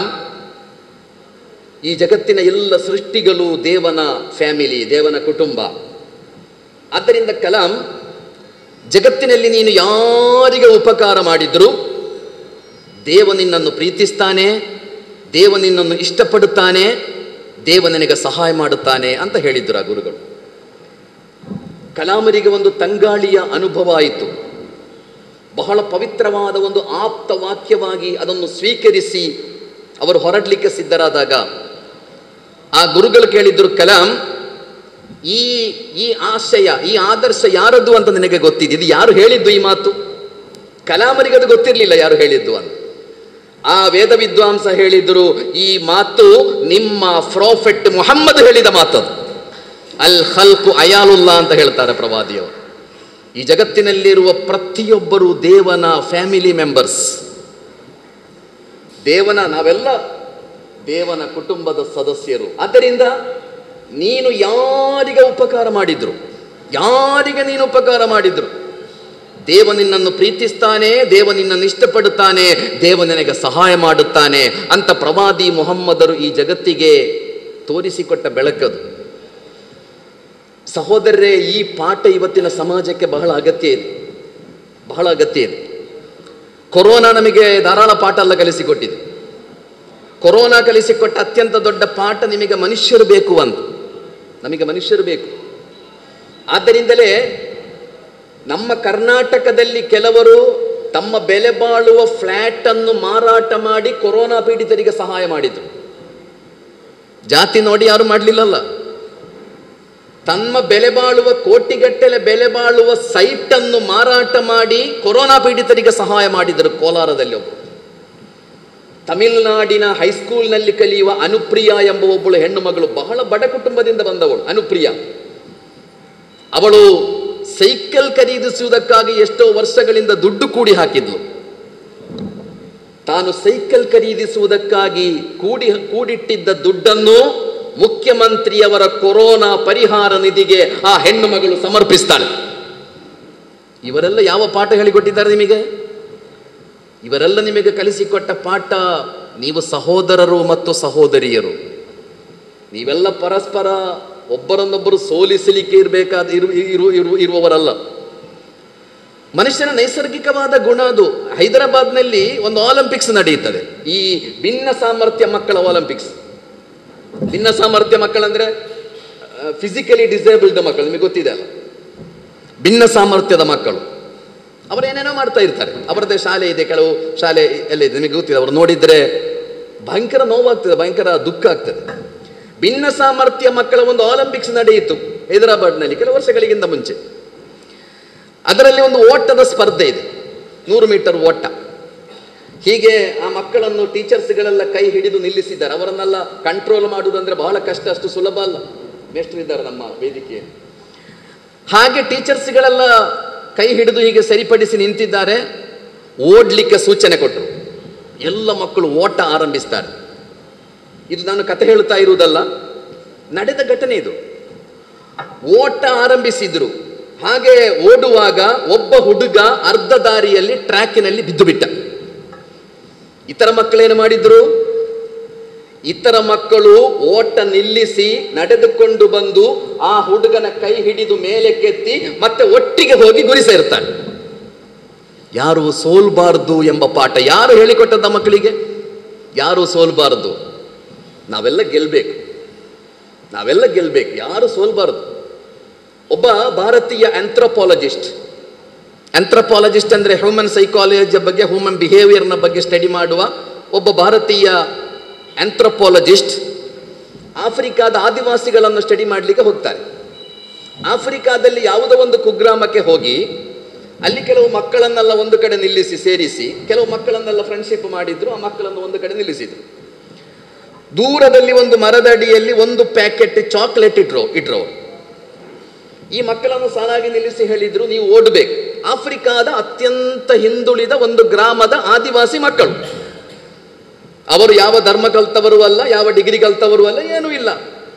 ಈ ಜಗತ್ತಿನ ಎಲ್ಲ ಸೃಷ್ಟಿಗಳು ದೇವನ ಫ್ಯಾಮಿಲಿ ದೇವನ ಕುಟುಂಬ ಆದ್ದರಿಂದ ಕಲಾಂ ಜಗತ್ತಿನಲ್ಲಿ ನೀನು ಯಾರಿಗೆ ಉಪಕಾರ ಮಾಡಿದ್ರು ದೇವ ನಿನ್ನನ್ನು ಪ್ರೀತಿಸ್ತಾನೆ ದೇವ ನಿನ್ನನ್ನು ಇಷ್ಟಪಡುತ್ತಾನೆ ದೇವ ನಿನಗೆ ಸಹಾಯ ಮಾಡುತ್ತಾನೆ ಅಂತ ಹೇಳಿದ್ರು ಆ ಗುರುಗಳು ಕಲಾಮರಿಗೆ ಒಂದು ತಂಗಾಳಿಯ ಅನುಭವ ಆಯಿತು ಬಹಳ ಪವಿತ್ರವಾದ ಒಂದು ಆಪ್ತ ವಾಕ್ಯವಾಗಿ ಅದನ್ನು ಸ್ವೀಕರಿಸಿ ಅವರು ಹೊರಡಲಿಕ್ಕೆ ಸಿದ್ಧರಾದಾಗ ಆ ಗುರುಗಳು ಕೇಳಿದ್ರು ಕಲಾಂ ಈ ಈ ಆಶಯ ಈ ಆದರ್ಶ ಯಾರದ್ದು ಅಂತ ನಿನಗೆ ಗೊತ್ತಿದೆ ಇದು ಯಾರು ಹೇಳಿದ್ದು ಈ ಮಾತು ಕಲಾಮರಿಗೆ ಅದು ಗೊತ್ತಿರಲಿಲ್ಲ ಯಾರು ಹೇಳಿದ್ದು ಅಂತ ಆ ವೇದ ವಿದ್ವಾಂಸ ಹೇಳಿದ್ರು ಈ ಮಾತು ನಿಮ್ಮ ಪ್ರಾಫೆಟ್ ಮುಹಮ್ಮದ್ ಹೇಳಿದ ಮಾತದು ಅಲ್ ಖಲ್ಕು ಅಯಾಲುಲ್ಲಾ ಅಂತ ಹೇಳ್ತಾರೆ ಪ್ರವಾದಿಯವರು ಈ ಜಗತ್ತಿನಲ್ಲಿರುವ ಪ್ರತಿಯೊಬ್ಬರು ದೇವನ ಫ್ಯಾಮಿಲಿ ಮೆಂಬರ್ಸ್ ದೇವನ ನಾವೆಲ್ಲ ದೇವನ ಕುಟುಂಬದ ಸದಸ್ಯರು ಆದ್ದರಿಂದ ನೀನು ಯಾರಿಗೆ ಉಪಕಾರ ಮಾಡಿದ್ರು ಯಾರಿಗೆ ನೀನು ಉಪಕಾರ ಮಾಡಿದ್ರು ದೇವ ನಿನ್ನನ್ನು ಪ್ರೀತಿಸ್ತಾನೆ ದೇವ ನಿನ್ನನ್ನು ಇಷ್ಟಪಡುತ್ತಾನೆ ದೇವ ನಿನಗೆ ಸಹಾಯ ಮಾಡುತ್ತಾನೆ ಅಂತ ಪ್ರವಾದಿ ಮೊಹಮ್ಮದರು ಈ ಜಗತ್ತಿಗೆ ತೋರಿಸಿಕೊಟ್ಟ ಬೆಳಕದು ಸಹೋದರರೇ ಈ ಪಾಠ ಇವತ್ತಿನ ಸಮಾಜಕ್ಕೆ ಬಹಳ ಅಗತ್ಯ ಇದೆ ಬಹಳ ಅಗತ್ಯ ಇದೆ ಕೊರೋನಾ ನಮಗೆ ಧಾರಾಳ ಪಾಠ ಎಲ್ಲ ಕಲಿಸಿಕೊಟ್ಟಿದೆ ಕೊರೋನಾ ಕಲಿಸಿಕೊಟ್ಟ ಅತ್ಯಂತ ದೊಡ್ಡ ಪಾಠ ನಿಮಗೆ ಮನುಷ್ಯರು ಬೇಕು ಅಂತ ನಮಗೆ ಮನುಷ್ಯರು ಬೇಕು ಆದ್ದರಿಂದಲೇ ನಮ್ಮ ಕರ್ನಾಟಕದಲ್ಲಿ ಕೆಲವರು ತಮ್ಮ ಬೆಲೆ ಬಾಳುವ ಫ್ಲ್ಯಾಟ್ ಅನ್ನು ಮಾರಾಟ ಮಾಡಿ ಕೊರೋನಾ ಪೀಡಿತರಿಗೆ ಸಹಾಯ ಮಾಡಿದರು ಜಾತಿ ನೋಡಿ ಯಾರು ಮಾಡಲಿಲ್ಲಲ್ಲ ತಮ್ಮ ಬೆಲೆ ಬಾಳುವ ಕೋಟಿಗಟ್ಟಲೆ ಬೆಲೆ ಬಾಳುವ ಸೈಟ್ ಅನ್ನು ಮಾರಾಟ ಮಾಡಿ ಕೊರೋನಾ ಪೀಡಿತರಿಗೆ ಸಹಾಯ ಮಾಡಿದರು ಕೋಲಾರದಲ್ಲಿ ಒಬ್ಬರು ತಮಿಳುನಾಡಿನ ಹೈಸ್ಕೂಲ್ನಲ್ಲಿ ಕಲಿಯುವ ಅನುಪ್ರಿಯಾ ಎಂಬ ಒಬ್ಬಳು ಹೆಣ್ಣು ಮಗಳು ಬಹಳ ಬಡ ಕುಟುಂಬದಿಂದ ಬಂದವಳು ಅನುಪ್ರಿಯಾ ಅವಳು ಸೈಕಲ್ ಖರೀದಿಸುವುದಕ್ಕಾಗಿ ಎಷ್ಟೋ ವರ್ಷಗಳಿಂದ ದುಡ್ಡು ಕೂಡಿ ಹಾಕಿದ್ಲು ತಾನು ಸೈಕಲ್ ಖರೀದಿಸುವುದಕ್ಕಾಗಿ ಕೂಡಿ ಕೂಡಿಟ್ಟಿದ್ದ ದುಡ್ಡನ್ನು ಮುಖ್ಯಮಂತ್ರಿಯವರ ಕೊರೋನಾ ಪರಿಹಾರ ನಿಧಿಗೆ ಆ ಹೆಣ್ಣು ಮಗಳು ಸಮರ್ಪಿಸ್ತಾಳೆ ಇವರೆಲ್ಲ ಯಾವ ಪಾಠ ಹೇಳಿಕೊಟ್ಟಿದ್ದಾರೆ ನಿಮಗೆ ಇವರೆಲ್ಲ ನಿಮಗೆ ಕಲಿಸಿಕೊಟ್ಟ ಪಾಠ ನೀವು ಸಹೋದರರು ಮತ್ತು ಸಹೋದರಿಯರು ನೀವೆಲ್ಲ ಪರಸ್ಪರ ಒಬ್ಬರನ್ನೊಬ್ಬರು ಸೋಲಿಸಲಿಕ್ಕೆ ಇರಬೇಕಾದ ಇರು ಇರು ಇರು ಇರುವವರಲ್ಲ ಮನುಷ್ಯನ ನೈಸರ್ಗಿಕವಾದ ಗುಣ ಅದು ಹೈದರಾಬಾದ್ನಲ್ಲಿ ಒಂದು ಒಲಿಂಪಿಕ್ಸ್ ನಡೆಯುತ್ತದೆ ಈ ಭಿನ್ನ ಸಾಮರ್ಥ್ಯ ಮಕ್ಕಳ ಒಲಿಂಪಿಕ್ಸ್ ಭಿನ್ನ ಸಾಮರ್ಥ್ಯ ಮಕ್ಕಳಂದ್ರೆ ಫಿಸಿಕಲಿ ಡಿಸೇಬಲ್ಡ್ ಮಕ್ಕಳು ನಿಮಗೆ ಗೊತ್ತಿದೆ ಅಲ್ಲ ಭಿನ್ನ ಸಾಮರ್ಥ್ಯದ ಮಕ್ಕಳು ಅವರು ಏನೇನೋ ಮಾಡ್ತಾ ಇರ್ತಾರೆ ಅವರದ್ದೇ ಶಾಲೆ ಇದೆ ಕೆಲವು ಶಾಲೆ ಎಲ್ಲ ಇದೆ ನಿಮಗೆ ಗೊತ್ತಿದೆ ಅವರು ನೋಡಿದ್ರೆ ಭಯಂಕರ ನೋವಾಗ್ತದೆ ಭಯಂಕರ ದುಃಖ ಆಗ್ತದೆ ಭಿನ್ನ ಸಾಮರ್ಥ್ಯ ಮಕ್ಕಳ ಒಂದು ಒಲಿಂಪಿಕ್ಸ್ ನಡೆಯಿತು ಹೈದರಾಬಾದ್ನಲ್ಲಿ ಕೆಲವು ವರ್ಷಗಳಿಗಿಂತ ಮುಂಚೆ ಅದರಲ್ಲಿ ಒಂದು ಓಟದ ಸ್ಪರ್ಧೆ ಇದೆ ನೂರು ಮೀಟರ್ ಓಟ ಹೀಗೆ ಆ ಮಕ್ಕಳನ್ನು ಟೀಚರ್ಸ್ಗಳೆಲ್ಲ ಕೈ ಹಿಡಿದು ನಿಲ್ಲಿಸಿದ್ದಾರೆ ಅವರನ್ನೆಲ್ಲ ಕಂಟ್ರೋಲ್ ಮಾಡುವುದಂದ್ರೆ ಬಹಳ ಕಷ್ಟ ಅಷ್ಟು ಸುಲಭ ಅಲ್ಲ ಮೇಷ್ಟ್ರಿದ್ದಾರೆ ನಮ್ಮ ವೇದಿಕೆಯಲ್ಲಿ ಹಾಗೆ ಟೀಚರ್ಸ್ಗಳೆಲ್ಲ ಕೈ ಹಿಡಿದು ಹೀಗೆ ಸರಿಪಡಿಸಿ ನಿಂತಿದ್ದಾರೆ ಓಡ್ಲಿಕ್ಕೆ ಸೂಚನೆ ಕೊಟ್ಟರು ಎಲ್ಲ ಮಕ್ಕಳು ಓಟ ಆರಂಭಿಸ್ತಾರೆ ಇದು ನಾನು ಕತೆ ಹೇಳುತ್ತಾ ಇರುವುದಲ್ಲ ನಡೆದ ಘಟನೆ ಇದು ಓಟ ಆರಂಭಿಸಿದ್ರು ಹಾಗೆ ಓಡುವಾಗ ಒಬ್ಬ ಹುಡುಗ ಅರ್ಧ ದಾರಿಯಲ್ಲಿ ಟ್ರ್ಯಾಕಿನಲ್ಲಿ ಬಿದ್ದು ಬಿಟ್ಟ ಇತರ ಮಕ್ಕಳೇನು ಮಾಡಿದ್ರು ಇತರ ಮಕ್ಕಳು ಓಟ ನಿಲ್ಲಿಸಿ ನಡೆದುಕೊಂಡು ಬಂದು ಆ ಹುಡುಗನ ಕೈ ಹಿಡಿದು ಮೇಲೆ ಕೆತ್ತಿ ಮತ್ತೆ ಒಟ್ಟಿಗೆ ಹೋಗಿ ಗುರಿ ಸೇರ್ತಾರೆ ಯಾರು ಸೋಲ್ಬಾರ್ದು ಎಂಬ ಪಾಠ ಯಾರು ಹೇಳಿಕೊಟ್ಟದ್ದ ಮಕ್ಕಳಿಗೆ ಯಾರು ಸೋಲ್ಬಾರ್ದು ನಾವೆಲ್ಲ ಗೆಲ್ಬೇಕು ನಾವೆಲ್ಲ ಗೆಲ್ಬೇಕು ಯಾರು ಸೋಲ್ಬಾರ್ದು ಒಬ್ಬ ಭಾರತೀಯ ಆಂಥ್ರೋಪಾಲಜಿಸ್ಟ್ ಆಂಥ್ರೋಪಾಲಜಿಸ್ಟ್ ಅಂದರೆ ಹ್ಯೂಮನ್ ಸೈಕಾಲಜಿ ಬಗ್ಗೆ ಹ್ಯೂಮನ್ ಬಿಹೇವಿಯರ್ನ ಬಗ್ಗೆ ಸ್ಟಡಿ ಮಾಡುವ ಒಬ್ಬ ಭಾರತೀಯ ಆಂಥ್ರೋಪಾಲಜಿಸ್ಟ್ ಆಫ್ರಿಕಾದ ಆದಿವಾಸಿಗಳನ್ನು ಸ್ಟಡಿ ಮಾಡಲಿಕ್ಕೆ ಹೋಗ್ತಾರೆ ಆಫ್ರಿಕಾದಲ್ಲಿ ಯಾವುದೋ ಒಂದು ಕುಗ್ರಾಮಕ್ಕೆ ಹೋಗಿ ಅಲ್ಲಿ ಕೆಲವು ಮಕ್ಕಳನ್ನೆಲ್ಲ ಒಂದು ಕಡೆ ನಿಲ್ಲಿಸಿ ಸೇರಿಸಿ ಕೆಲವು ಮಕ್ಕಳನ್ನೆಲ್ಲ ಫ್ರೆಂಡ್ಶಿಪ್ ಮಾಡಿದ್ರು ಆ ಮಕ್ಕಳನ್ನು ಒಂದು ಕಡೆ ನಿಲ್ಲಿಸಿದ್ರು ದೂರದಲ್ಲಿ ಒಂದು ಮರದ ಅಡಿಯಲ್ಲಿ ಒಂದು ಪ್ಯಾಕೆಟ್ ಚಾಕ್ಲೇಟ್ ಇಟ್ರು ಇಟ್ರು ಅವರು ಈ ಮಕ್ಕಳನ್ನು ಸಾಲಾಗಿ ನಿಲ್ಲಿಸಿ ಹೇಳಿದ್ರು ನೀವು ಓಡಬೇಕು ಆಫ್ರಿಕಾದ ಅತ್ಯಂತ ಹಿಂದುಳಿದ ಒಂದು ಗ್ರಾಮದ ಆದಿವಾಸಿ ಮಕ್ಕಳು ಅವರು ಯಾವ ಧರ್ಮ ಕಲ್ತವರು ಅಲ್ಲ ಯಾವ ಡಿಗ್ರಿ ಕಲ್ತವರು ಅಲ್ಲ ಏನೂ ಇಲ್ಲ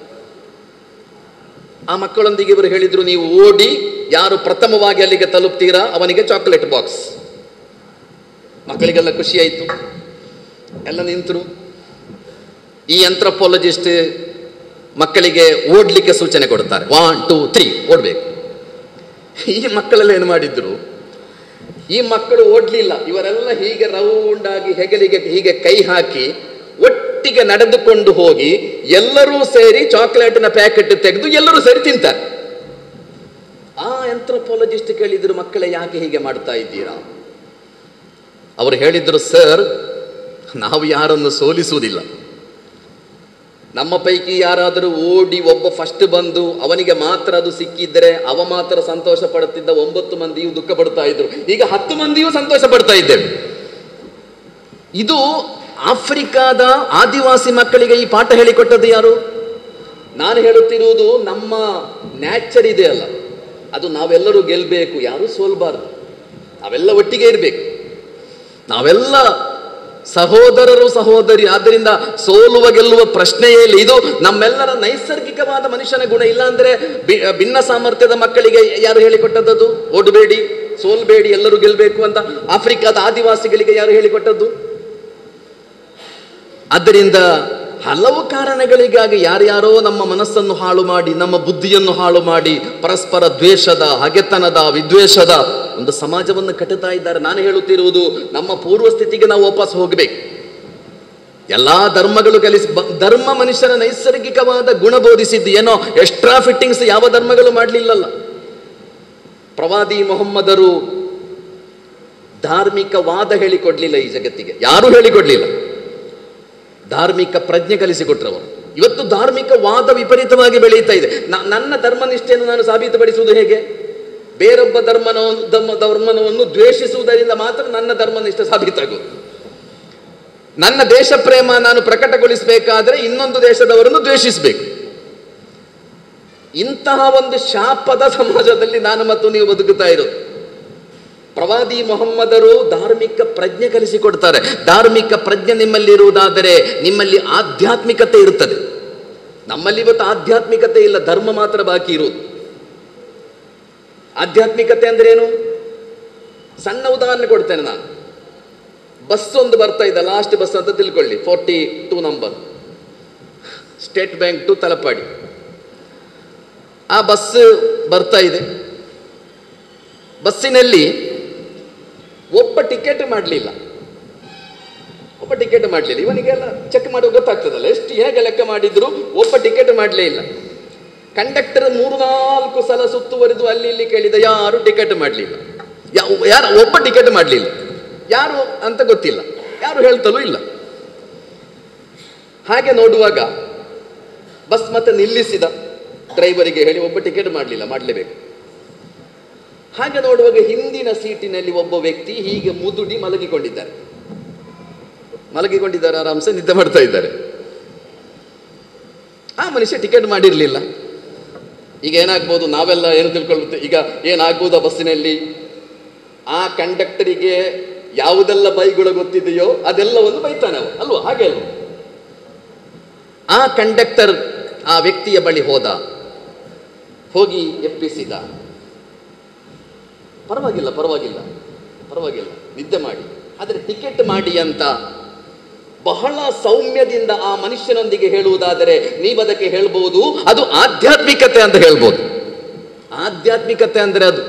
ಆ ಮಕ್ಕಳೊಂದಿಗೆ ಇವರು ಹೇಳಿದ್ರು ನೀವು ಓಡಿ ಯಾರು ಪ್ರಥಮವಾಗಿ ಅಲ್ಲಿಗೆ ತಲುಪ್ತೀರಾ ಅವನಿಗೆ ಚಾಕ್ಲೇಟ್ ಬಾಕ್ಸ್ ಮಕ್ಕಳಿಗೆಲ್ಲ ಖುಷಿ ಆಯಿತು ಎಲ್ಲ ನಿಂತರು ಈ ಆಂಥ್ರಪಾಲಜಿಸ್ಟ್ ಮಕ್ಕಳಿಗೆ ಓಡ್ಲಿಕ್ಕೆ ಸೂಚನೆ ಕೊಡ್ತಾರೆ ಒನ್ ಟೂ ತ್ರೀ ಓಡ್ಬೇಕು ಈ ಮಕ್ಕಳೆಲ್ಲ ಏನು ಮಾಡಿದ್ರು ಈ ಮಕ್ಕಳು ಓಡ್ಲಿಲ್ಲ ಇವರೆಲ್ಲ ಹೀಗೆ ರೌಂಡ್ ಆಗಿ ಹೆಗಲಿಗೆ ಹೀಗೆ ಕೈ ಹಾಕಿ ಒಟ್ಟಿಗೆ ನಡೆದುಕೊಂಡು ಹೋಗಿ ಎಲ್ಲರೂ ಸೇರಿ ಚಾಕ್ಲೇಟಿನ ಪ್ಯಾಕೆಟ್ ತೆಗೆದು ಎಲ್ಲರೂ ಸೇರಿ ತಿಂತಾರೆ ಆ ಆಂಥ್ರೋಪಾಲಜಿಸ್ಟ್ ಕೇಳಿದ್ರು ಮಕ್ಕಳೇ ಯಾಕೆ ಹೀಗೆ ಮಾಡ್ತಾ ಇದ್ದೀರಾ ಅವರು ಹೇಳಿದ್ರು ಸರ್ ನಾವು ಯಾರನ್ನು ಸೋಲಿಸುವುದಿಲ್ಲ ನಮ್ಮ ಪೈಕಿ ಯಾರಾದರೂ ಓಡಿ ಒಬ್ಬ ಫಸ್ಟ್ ಬಂದು ಅವನಿಗೆ ಮಾತ್ರ ಅದು ಸಿಕ್ಕಿದ್ರೆ ಅವ ಮಾತ್ರ ಸಂತೋಷ ಪಡುತ್ತಿದ್ದ ಒಂಬತ್ತು ಮಂದಿಯೂ ದುಃಖ ಪಡ್ತಾ ಇದ್ರು ಈಗ ಹತ್ತು ಮಂದಿಯೂ ಸಂತೋಷ ಪಡ್ತಾ ಇದ್ದೇವೆ ಇದು ಆಫ್ರಿಕಾದ ಆದಿವಾಸಿ ಮಕ್ಕಳಿಗೆ ಈ ಪಾಠ ಹೇಳಿಕೊಟ್ಟದ್ದು ಯಾರು ನಾನು ಹೇಳುತ್ತಿರುವುದು ನಮ್ಮ ನ್ಯಾಚರ್ ಇದೆ ಅಲ್ಲ ಅದು ನಾವೆಲ್ಲರೂ ಗೆಲ್ಲಬೇಕು ಯಾರೂ ಸೋಲ್ಬಾರ್ದು ನಾವೆಲ್ಲ ಒಟ್ಟಿಗೆ ಇರಬೇಕು ನಾವೆಲ್ಲ ಸಹೋದರರು ಸಹೋದರಿ ಆದ್ದರಿಂದ ಸೋಲುವ ಗೆಲ್ಲುವ ಪ್ರಶ್ನೆಯೇ ಇಲ್ಲ ಇದು ನಮ್ಮೆಲ್ಲರ ನೈಸರ್ಗಿಕವಾದ ಮನುಷ್ಯನ ಗುಣ ಇಲ್ಲಾಂದ್ರೆ ಬಿ- ಭಿನ್ನ ಸಾಮರ್ಥ್ಯದ ಮಕ್ಕಳಿಗೆ ಯಾರು ಹೇಳಿಕೊಟ್ಟದ್ದು ಓಡಬೇಡಿ ಸೋಲ್ಬೇಡಿ ಎಲ್ಲರೂ ಗೆಲ್ಲಬೇಕು ಅಂತ ಆಫ್ರಿಕಾದ ಆದಿವಾಸಿಗಳಿಗೆ ಯಾರು ಹೇಳಿಕೊಟ್ಟದ್ದು ಆದ್ದರಿಂದ ಹಲವು ಕಾರಣಗಳಿಗಾಗಿ ಯಾರ್ಯಾರೋ ನಮ್ಮ ಮನಸ್ಸನ್ನು ಹಾಳು ಮಾಡಿ ನಮ್ಮ ಬುದ್ಧಿಯನ್ನು ಹಾಳು ಮಾಡಿ ಪರಸ್ಪರ ದ್ವೇಷದ ಹಗೆತನದ ವಿದ್ವೇಷದ ಒಂದು ಸಮಾಜವನ್ನು ಕಟ್ಟುತ್ತಾ ಇದ್ದಾರೆ ನಾನು ಹೇಳುತ್ತಿರುವುದು ನಮ್ಮ ಪೂರ್ವ ಸ್ಥಿತಿಗೆ ನಾವು ವಾಪಸ್ ಹೋಗಬೇಕು ಎಲ್ಲಾ ಧರ್ಮಗಳು ಕಲಿಸಿ ಬ- ಧರ್ಮ ಮನುಷ್ಯನ ನೈಸರ್ಗಿಕವಾದ ಗುಣ ಬೋಧಿಸಿದ್ದು ಏನೋ ಎಕ್ಸ್ಟ್ರಾ ಫಿಟ್ಟಿಂಗ್ಸ್ ಯಾವ ಧರ್ಮಗಳು ಮಾಡಲಿಲ್ಲಲ್ಲ ಪ್ರವಾದಿ ಮೊಹಮ್ಮದರು ಧಾರ್ಮಿಕ ವಾದ ಹೇಳಿಕೊಡ್ಲಿಲ್ಲ ಈ ಜಗತ್ತಿಗೆ ಯಾರೂ ಹೇಳಿಕೊಡ್ಲಿಲ್ಲ ಧಾರ್ಮಿಕ ಪ್ರಜ್ಞೆ ಕಲಿಸಿಕೊಟ್ರವರು ಇವತ್ತು ಧಾರ್ಮಿಕ ವಾದ ವಿಪರೀತವಾಗಿ ಬೆಳೆಯುತ್ತಾ ಇದೆ ನ- ನನ್ನ ಧರ್ಮನಿಷ್ಠೆಯನ್ನು ನಾನು ಸಾಬೀತುಪಡಿಸುವುದು ಹೇಗೆ ಬೇರೊಬ್ಬ ಧರ್ಮನ ಧರ್ಮ ಧರ್ಮನವನ್ನು ದ್ವೇಷಿಸುವುದರಿಂದ ಮಾತ್ರ ನನ್ನ ಧರ್ಮನಿಷ್ಠೆ ಸಾಬೀತಾಗುವುದು ನನ್ನ ದೇಶ ಪ್ರೇಮ ನಾನು ಪ್ರಕಟಗೊಳಿಸಬೇಕಾದ್ರೆ ಇನ್ನೊಂದು ದೇಶದವರನ್ನು ದ್ವೇಷಿಸಬೇಕು ಇಂತಹ ಒಂದು ಶಾಪದ ಸಮಾಜದಲ್ಲಿ ನಾನು ಮತ್ತು ನೀವು ಬದುಕುತ್ತಾ ಇರೋದು ಪ್ರವಾದಿ ಮೊಹಮ್ಮದರು ಧಾರ್ಮಿಕ ಪ್ರಜ್ಞೆ ಕಲಿಸಿಕೊಡ್ತಾರೆ ಧಾರ್ಮಿಕ ಪ್ರಜ್ಞೆ ನಿಮ್ಮಲ್ಲಿ ಇರುವುದಾದರೆ ನಿಮ್ಮಲ್ಲಿ ಆಧ್ಯಾತ್ಮಿಕತೆ ಇರುತ್ತದೆ ನಮ್ಮಲ್ಲಿ ಇವತ್ತು ಆಧ್ಯಾತ್ಮಿಕತೆ ಇಲ್ಲ ಧರ್ಮ ಮಾತ್ರ ಬಾಕಿ ಇರುವುದು ಆಧ್ಯಾತ್ಮಿಕತೆ ಅಂದ್ರೆ ಏನು ಸಣ್ಣ ಉದಾಹರಣೆ ಕೊಡ್ತೇನೆ ನಾನು ಬಸ್ ಒಂದು ಬರ್ತಾ ಇದೆ ಲಾಸ್ಟ್ ಬಸ್ ಅಂತ ತಿಳ್ಕೊಳ್ಳಿ forty two number state bank to Talapady ಆ ಬಸ್ ಬರ್ತಾ ಇದೆ ಬಸ್ಸಿನಲ್ಲಿ ಒಬ್ಬ ಟಿಕೆಟ್ ಮಾಡಲಿಲ್ಲ ಒಬ್ಬ ಟಿಕೆಟ್ ಮಾಡಲಿಲ್ಲ ಇವನಿಗೆಲ್ಲ ಚೆಕ್ ಮಾಡುವ ಗೊತ್ತಾಗ್ತದಲ್ಲ ಎಷ್ಟು ಹೇಗೆ ಲೆಕ್ಕ ಮಾಡಿದ್ರು ಒಬ್ಬ ಟಿಕೆಟ್ ಮಾಡಲೇ ಇಲ್ಲ ಕಂಡಕ್ಟರ್ ಮೂರು ನಾಲ್ಕು ಸಲ ಸುತ್ತುವರಿದು ಅಲ್ಲಿ ಇಲ್ಲಿ ಕೇಳಿದ ಯಾರು ಟಿಕೆಟ್ ಮಾಡಲಿಲ್ಲ ಯಾರು ಒಬ್ಬ ಟಿಕೆಟ್ ಮಾಡಲಿಲ್ಲ ಯಾರು ಅಂತ ಗೊತ್ತಿಲ್ಲ ಯಾರು ಹೇಳ್ತಲೂ ಇಲ್ಲ ಹಾಗೆ ನೋಡುವಾಗ ಬಸ್ ಮತ್ತೆ ನಿಲ್ಲಿಸಿದ ಡ್ರೈವರಿಗೆ ಹೇಳಿ ಒಬ್ಬ ಟಿಕೆಟ್ ಮಾಡಲಿಲ್ಲ ಮಾಡಲೇಬೇಕು ಹಾಗೆ ನೋಡುವಾಗ ಹಿಂದಿನ ಸೀಟಿನಲ್ಲಿ ಒಬ್ಬ ವ್ಯಕ್ತಿ ಹೀಗೆ ಮುದುಡಿ ಮಲಗಿಕೊಂಡಿದ್ದಾರೆ ಮಲಗಿಕೊಂಡಿದ್ದಾರೆ ಆರಾಮ್ಸೆ ನಿದ್ದೆ ಮಾಡ್ತಾ ಇದ್ದಾರೆ ಆ ಮನುಷ್ಯ ಟಿಕೆಟ್ ಮಾಡಿರಲಿಲ್ಲ ಈಗ ಏನಾಗ್ಬೋದು ನಾವೆಲ್ಲ ಏನು ತಿಳ್ಕೊಳ್ತೇವೆ ಈಗ ಏನಾಗ್ಬೋದು ಆ ಬಸ್ಸಿನಲ್ಲಿ ಆ ಕಂಡಕ್ಟರಿಗೆ ಯಾವುದೆಲ್ಲ ಬೈಗಳು ಗೊತ್ತಿದೆಯೋ ಅದೆಲ್ಲವನ್ನು ಬೈತಾನೆ ಅವ ಅಲ್ವಾ ಹಾಗೆ ಅಲ್ವಾ ಆ ಕಂಡಕ್ಟರ್ ಆ ವ್ಯಕ್ತಿಯ ಬಳಿ ಹೋದ ಹೋಗಿ ಎಪ್ಪಿಸಿದ ಪರವಾಗಿಲ್ಲ ಪರವಾಗಿಲ್ಲ ಪರವಾಗಿಲ್ಲ ನಿದ್ದೆ ಮಾಡಿ ಆದರೆ ಟಿಕೆಟ್ ಮಾಡಿ ಅಂತ ಬಹಳ ಸೌಮ್ಯದಿಂದ ಆ ಮನುಷ್ಯನೊಂದಿಗೆ ಹೇಳುವುದಾದರೆ ನೀವು ಅದಕ್ಕೆ ಹೇಳ್ಬೋದು ಅದು ಆಧ್ಯಾತ್ಮಿಕತೆ ಅಂತ ಹೇಳ್ಬೋದು ಆಧ್ಯಾತ್ಮಿಕತೆ ಅಂದರೆ ಅದು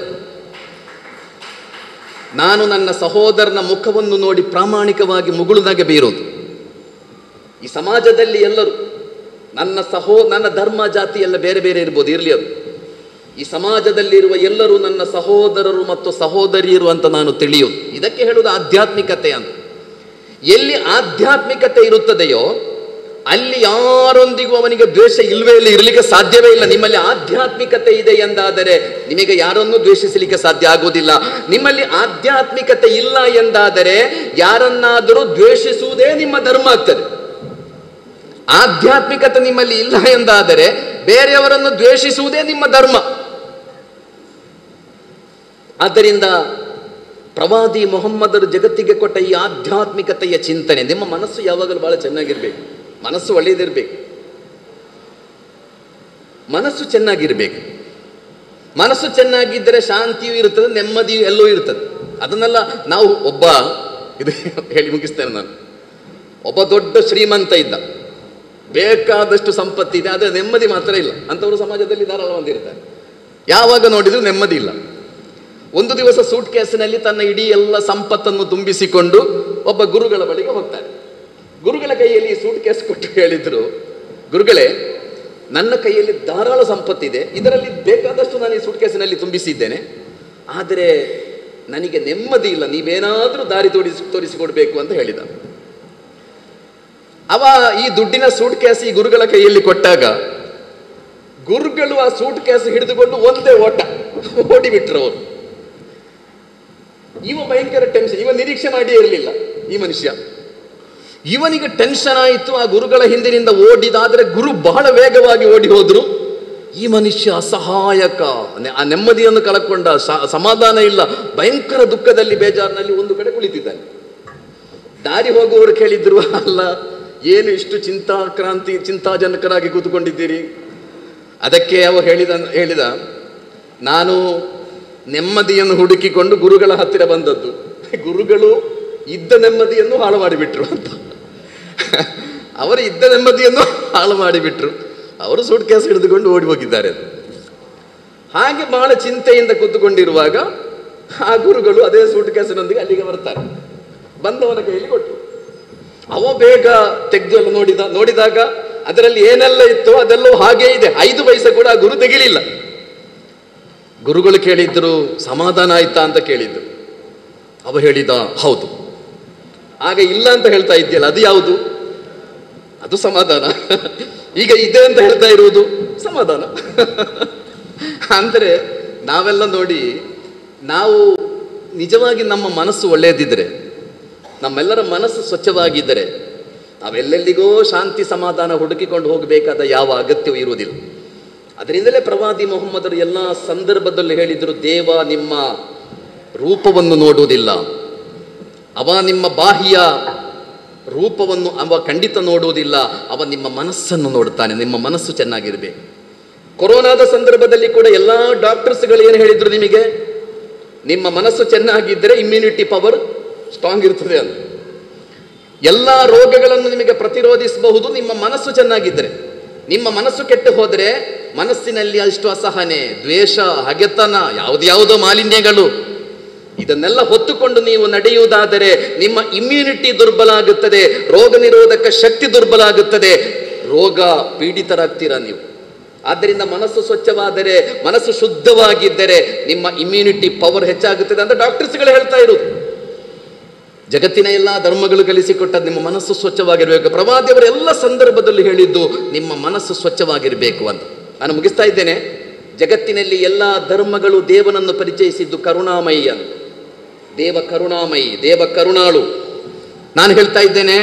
ನಾನು ನನ್ನ ಸಹೋದರನ ಮುಖವನ್ನು ನೋಡಿ ಪ್ರಾಮಾಣಿಕವಾಗಿ ಮುಗುಳುನಾಗೆ ಬೀರೋದು ಈ ಸಮಾಜದಲ್ಲಿ ಎಲ್ಲರೂ ನನ್ನ ಸಹೋ ನನ್ನ ಧರ್ಮ ಜಾತಿ ಎಲ್ಲ ಬೇರೆ ಬೇರೆ ಇರ್ಬೋದು ಇರಲಿ ಅದು ಈ ಸಮಾಜದಲ್ಲಿರುವ ಎಲ್ಲರೂ ನನ್ನ ಸಹೋದರರು ಮತ್ತು ಸಹೋದರಿಯರು ಅಂತ ನಾನು ತಿಳಿಯೋದು ಇದಕ್ಕೆ ಹೇಳುವುದು ಆಧ್ಯಾತ್ಮಿಕತೆ ಅಂತ ಎಲ್ಲಿ ಆಧ್ಯಾತ್ಮಿಕತೆ ಇರುತ್ತದೆಯೋ ಅಲ್ಲಿ ಯಾರೊಂದಿಗೂ ಅವನಿಗೆ ದ್ವೇಷ ಇಲ್ವೇ ಇಲ್ಲ ಇರಲಿಕ್ಕೆ ಸಾಧ್ಯವೇ ಇಲ್ಲ ನಿಮ್ಮಲ್ಲಿ ಆಧ್ಯಾತ್ಮಿಕತೆ ಇದೆ ಎಂದಾದರೆ ನಿಮಗೆ ಯಾರನ್ನೂ ದ್ವೇಷಿಸಲಿಕ್ಕೆ ಸಾಧ್ಯ ಆಗುವುದಿಲ್ಲ ನಿಮ್ಮಲ್ಲಿ ಆಧ್ಯಾತ್ಮಿಕತೆ ಇಲ್ಲ ಎಂದಾದರೆ ಯಾರನ್ನಾದರೂ ದ್ವೇಷಿಸುವುದೇ ನಿಮ್ಮ ಧರ್ಮ ಆಗ್ತದೆ ಆಧ್ಯಾತ್ಮಿಕತೆ ನಿಮ್ಮಲ್ಲಿ ಇಲ್ಲ ಎಂದಾದರೆ ಬೇರೆಯವರನ್ನು ದ್ವೇಷಿಸುವುದೇ ನಿಮ್ಮ ಧರ್ಮ ಆದ್ದರಿಂದ ಪ್ರವಾದಿ ಮೊಹಮ್ಮದರು ಜಗತ್ತಿಗೆ ಕೊಟ್ಟ ಈ ಆಧ್ಯಾತ್ಮಿಕತೆಯ ಚಿಂತನೆ ನಿಮ್ಮ ಮನಸ್ಸು ಯಾವಾಗಲೂ ಬಹಳ ಚೆನ್ನಾಗಿರ್ಬೇಕು ಮನಸ್ಸು ಒಳ್ಳೆಯದಿರಬೇಕು ಮನಸ್ಸು ಚೆನ್ನಾಗಿರ್ಬೇಕು ಮನಸ್ಸು ಚೆನ್ನಾಗಿದ್ದರೆ ಶಾಂತಿಯೂ ಇರುತ್ತದೆ ನೆಮ್ಮದಿಯೂ ಎಲ್ಲೂ ಇರ್ತದೆ ಅದನ್ನೆಲ್ಲ ನಾವು ಒಬ್ಬ ಇದು ಹೇಳಿ ಮುಗಿಸ್ತೇನೆ ನಾನು ಒಬ್ಬ ದೊಡ್ಡ ಶ್ರೀಮಂತ ಇದ್ದ ಬೇಕಾದಷ್ಟು ಸಂಪತ್ತಿದೆ ಆದರೆ ನೆಮ್ಮದಿ ಮಾತ್ರ ಇಲ್ಲ ಅಂಥವರು ಸಮಾಜದಲ್ಲಿ ಧಾರಾಳ ಹೊಂದಿರ್ತಾರೆ ಯಾವಾಗ ನೋಡಿದರೂ ನೆಮ್ಮದಿ ಇಲ್ಲ ಒಂದು ದಿವಸ ಸೂಟ್ ಕೇಸಿನಲ್ಲಿ ತನ್ನ ಇಡೀ ಎಲ್ಲ ಸಂಪತ್ತನ್ನು ತುಂಬಿಸಿಕೊಂಡು ಒಬ್ಬ ಗುರುಗಳ ಬಳಿಗೆ ಹೋಗ್ತಾನೆ ಗುರುಗಳ ಕೈಯಲ್ಲಿ ಸೂಟ್ ಕೇಸ್ ಕೊಟ್ಟು ಹೇಳಿದ್ರು ಗುರುಗಳೇ ನನ್ನ ಕೈಯಲ್ಲಿ ಧಾರಾಳ ಸಂಪತ್ತಿದೆ ಇದರಲ್ಲಿ ಬೇಕಾದಷ್ಟು ನಾನು ಈ ಸೂಟ್ ಕೇಸಿನಲ್ಲಿ ತುಂಬಿಸಿದ್ದೇನೆ ಆದರೆ ನನಗೆ ನೆಮ್ಮದಿ ಇಲ್ಲ ನೀವೇನಾದರೂ ದಾರಿ ತೋರಿಸಿ ತೋರಿಸಿಕೊಡ್ಬೇಕು ಅಂತ ಹೇಳಿದ ಅವ ಈ ದುಡ್ಡಿನ ಸೂಟ್ ಕೇಸ್ ಈ ಗುರುಗಳ ಕೈಯಲ್ಲಿ ಕೊಟ್ಟಾಗ ಗುರುಗಳು ಆ ಸೂಟ್ ಕೇಸ್ ಹಿಡಿದುಕೊಂಡು ಒಂದೇ ಓಟ ಓಡಿಬಿಟ್ರು ಅವರು ಇವ ಭಯಂಕರ ಟೆನ್ಷನ್ ಇವ ನಿರೀಕ್ಷೆ ಮಾಡಿ ಇರಲಿಲ್ಲ ಈ ಮನುಷ್ಯ ಇವನಿಗೆ ಟೆನ್ಷನ್ ಆಯಿತು ಆ ಗುರುಗಳ ಹಿಂದಿನಿಂದ ಓಡಿದಾದ್ರೆ ಗುರು ಬಹಳ ವೇಗವಾಗಿ ಓಡಿ ಹೋದ್ರು ಈ ಮನುಷ್ಯ ಅಸಹಾಯಕ ನೆ- ಆ ನೆಮ್ಮದಿಯನ್ನು ಕಳಕೊಂಡ ಸ- ಸಮಾಧಾನ ಇಲ್ಲ ಭಯಂಕರ ದುಃಖದಲ್ಲಿ ಬೇಜಾರಿನಲ್ಲಿ ಒಂದು ಕಡೆ ಕುಳಿತಿದ್ದಾನೆ ದಾರಿ ಹೋಗುವವರು ಕೇಳಿದ್ರು ಅಲ್ಲ ಏನು ಇಷ್ಟು ಚಿಂತಾಕ್ರಾಂತಿ ಚಿಂತಾಜನಕರಾಗಿ ಕೂತ್ಕೊಂಡಿದ್ದೀರಿ ಅದಕ್ಕೆ ಅವ ಹೇಳಿದ ಹೇಳಿದ ನಾನು ನೆಮ್ಮದಿಯನ್ನು ಹುಡುಕಿಕೊಂಡು ಗುರುಗಳ ಹತ್ತಿರ ಬಂದದ್ದು ಗುರುಗಳು ಇದ್ದ ನೆಮ್ಮದಿಯನ್ನು ಹಾಳು ಮಾಡಿಬಿಟ್ರು ಅಂತ ಅವರು ಇದ್ದ ನೆಮ್ಮದಿಯನ್ನು ಹಾಳು ಮಾಡಿಬಿಟ್ರು ಅವರು ಸೂಟ್ ಕೇಸ್ ಹಿಡಿದುಕೊಂಡು ಓಡಿ ಹೋಗಿದ್ದಾರೆ ಹಾಗೆ ಬಹಳ ಚಿಂತೆಯಿಂದ ಕೂತುಕೊಂಡಿರುವಾಗ ಆ ಗುರುಗಳು ಅದೇ ಸೂಟ್ ಕೇಸಿನೊಂದಿಗೆ ಅಲ್ಲಿಗೆ ಬರ್ತಾರೆ ಬಂದವನ ಕೈಯಲ್ಲಿ ಕೊಟ್ಟರು ಅವ ಬೇಗ ತೆಗೆದು ಎಲ್ಲ ನೋಡಿದ ನೋಡಿದಾಗ ಅದರಲ್ಲಿ ಏನೆಲ್ಲ ಇತ್ತು ಅದೆಲ್ಲವೂ ಹಾಗೇ ಇದೆ ಐದು ಪೈಸೆ ಕೂಡ ಆ ಗುರು ತೆಗಿಲಿಲ್ಲ ಗುರುಗಳು ಕೇಳಿದ್ರು ಸಮಾಧಾನ ಆಯ್ತಾ ಅಂತ ಕೇಳಿದ್ರು ಅವ ಹೇಳಿದ ಹೌದು ಆಗ ಇಲ್ಲ ಅಂತ ಹೇಳ್ತಾ ಇದ್ಯಲ್ಲ ಅದು ಯಾವುದು ಅದು ಸಮಾಧಾನ ಈಗ ಇದೆ ಅಂತ ಹೇಳ್ತಾ ಇರುವುದು ಸಮಾಧಾನ ಅಂದರೆ ನಾವೆಲ್ಲ ನೋಡಿ ನಾವು ನಿಜವಾಗಿ ನಮ್ಮ ಮನಸ್ಸು ಒಳ್ಳೆಯದಿದ್ದರೆ ನಮ್ಮೆಲ್ಲರ ಮನಸ್ಸು ಸ್ವಚ್ಛವಾಗಿದ್ದರೆ ನಾವೆಲ್ಲೆಲ್ಲಿಗೋ ಶಾಂತಿ ಸಮಾಧಾನ ಹುಡುಕಿಕೊಂಡು ಹೋಗಬೇಕಾದ ಯಾವ ಅಗತ್ಯವೂ ಇರುವುದಿಲ್ಲ ಅದರಿಂದಲೇ ಪ್ರವಾದಿ ಮೊಹಮ್ಮದರು ಎಲ್ಲ ಸಂದರ್ಭದಲ್ಲಿ ಹೇಳಿದರು ದೇವ ನಿಮ್ಮ ರೂಪವನ್ನು ನೋಡುವುದಿಲ್ಲ ಅವ ನಿಮ್ಮ ಬಾಹ್ಯ ರೂಪವನ್ನು ಅವ ಖಂಡಿತ ನೋಡುವುದಿಲ್ಲ ಅವ ನಿಮ್ಮ ಮನಸ್ಸನ್ನು ನೋಡುತ್ತಾನೆ ನಿಮ್ಮ ಮನಸ್ಸು ಚೆನ್ನಾಗಿರಬೇಕು ಕೊರೋನಾದ ಸಂದರ್ಭದಲ್ಲಿ ಕೂಡ ಎಲ್ಲ ಡಾಕ್ಟರ್ಸ್ಗಳು ಏನು ಹೇಳಿದ್ರು ನಿಮಗೆ ನಿಮ್ಮ ಮನಸ್ಸು ಚೆನ್ನಾಗಿದ್ದರೆ ಇಮ್ಯುನಿಟಿ ಪವರ್ ಸ್ಟ್ರಾಂಗ್ ಇರ್ತದೆ ಅಂತ ಎಲ್ಲ ರೋಗಗಳನ್ನು ನಿಮಗೆ ಪ್ರತಿರೋಧಿಸಬಹುದು ನಿಮ್ಮ ಮನಸ್ಸು ಚೆನ್ನಾಗಿದ್ದರೆ ನಿಮ್ಮ ಮನಸ್ಸು ಕೆಟ್ಟು ಹೋದರೆ ಮನಸ್ಸಿನಲ್ಲಿ ಅಷ್ಟು ಅಸಹನೆ ದ್ವೇಷ ಹಗೆತನ ಯಾವುದ್ಯಾವುದೋ ಮಾಲಿನ್ಯಗಳು ಇದನ್ನೆಲ್ಲ ಹೊತ್ತುಕೊಂಡು ನೀವು ನಡೆಯುವುದಾದರೆ ನಿಮ್ಮ ಇಮ್ಯುನಿಟಿ ದುರ್ಬಲ ಆಗುತ್ತದೆ ರೋಗ ನಿರೋಧಕ ಶಕ್ತಿ ದುರ್ಬಲ ಆಗುತ್ತದೆ ರೋಗ ಪೀಡಿತರಾಗ್ತೀರಾ ನೀವು ಆದ್ದರಿಂದ ಮನಸ್ಸು ಸ್ವಚ್ಛವಾದರೆ ಮನಸ್ಸು ಶುದ್ಧವಾಗಿದ್ದರೆ ನಿಮ್ಮ ಇಮ್ಯುನಿಟಿ ಪವರ್ ಹೆಚ್ಚಾಗುತ್ತದೆ ಅಂತ ಡಾಕ್ಟರ್ಸ್ಗಳು ಹೇಳ್ತಾ ಇರುವುದು ಜಗತ್ತಿನ ಎಲ್ಲ ಧರ್ಮಗಳು ಕಲಿಸಿಕೊಟ್ಟದ್ದು ನಿಮ್ಮ ಮನಸ್ಸು ಸ್ವಚ್ಛವಾಗಿರಬೇಕು ಪ್ರವಾದಿಯವರು ಎಲ್ಲ ಸಂದರ್ಭದಲ್ಲಿ ಹೇಳಿದ್ದು ನಿಮ್ಮ ಮನಸ್ಸು ಸ್ವಚ್ಛವಾಗಿರಬೇಕು ಅಂತ ನಾನು ಮುಗಿಸ್ತಾ ಇದ್ದೇನೆ ಜಗತ್ತಿನಲ್ಲಿ ಎಲ್ಲ ಧರ್ಮಗಳು ದೇವನನ್ನು ಪರಿಚಯಿಸಿದ್ದು ಕರುಣಾಮಯಿ ಅಂತ ದೇವ ಕರುಣಾಮಯಿ ದೇವ ಕರುಣಾಳು ನಾನು ಹೇಳ್ತಾ ಇದ್ದೇನೆ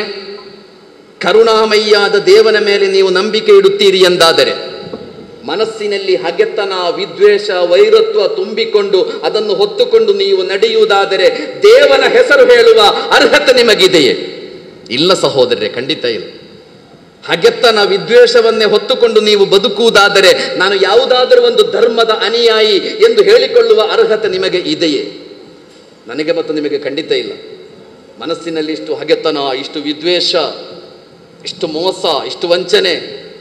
ಕರುಣಾಮಯಿಯಾದ ದೇವನ ಮೇಲೆ ನೀವು ನಂಬಿಕೆ ಇಡುತ್ತೀರಿ ಎಂದಾದರೆ ಮನಸ್ಸಿನಲ್ಲಿ ಹಗೆತನ ವಿದ್ವೇಷ ವೈರತ್ವ ತುಂಬಿಕೊಂಡು ಅದನ್ನು ಹೊತ್ತುಕೊಂಡು ನೀವು ನಡೆಯುವುದಾದರೆ ದೇವನ ಹೆಸರು ಹೇಳುವ ಅರ್ಹತೆ ನಿಮಗಿದೆಯೇ ಇಲ್ಲ ಸಹೋದರರೇ ಖಂಡಿತ ಇಲ್ಲ ಹಗೆತನ ವಿದ್ವೇಷವನ್ನೇ ಹೊತ್ತುಕೊಂಡು ನೀವು ಬದುಕುವುದಾದರೆ ನಾನು ಯಾವುದಾದರೂ ಒಂದು ಧರ್ಮದ ಅನುಯಾಯಿ ಎಂದು ಹೇಳಿಕೊಳ್ಳುವ ಅರ್ಹತೆ ನಿಮಗೆ ಇದೆಯೇ ನನಗೆ ಮತ್ತು ನಿಮಗೆ ಖಂಡಿತ ಇಲ್ಲ ಮನಸ್ಸಿನಲ್ಲಿ ಇಷ್ಟು ಹಗೆತನ ಇಷ್ಟು ವಿದ್ವೇಷ ಇಷ್ಟು ಮೋಸ ಇಷ್ಟು ವಂಚನೆ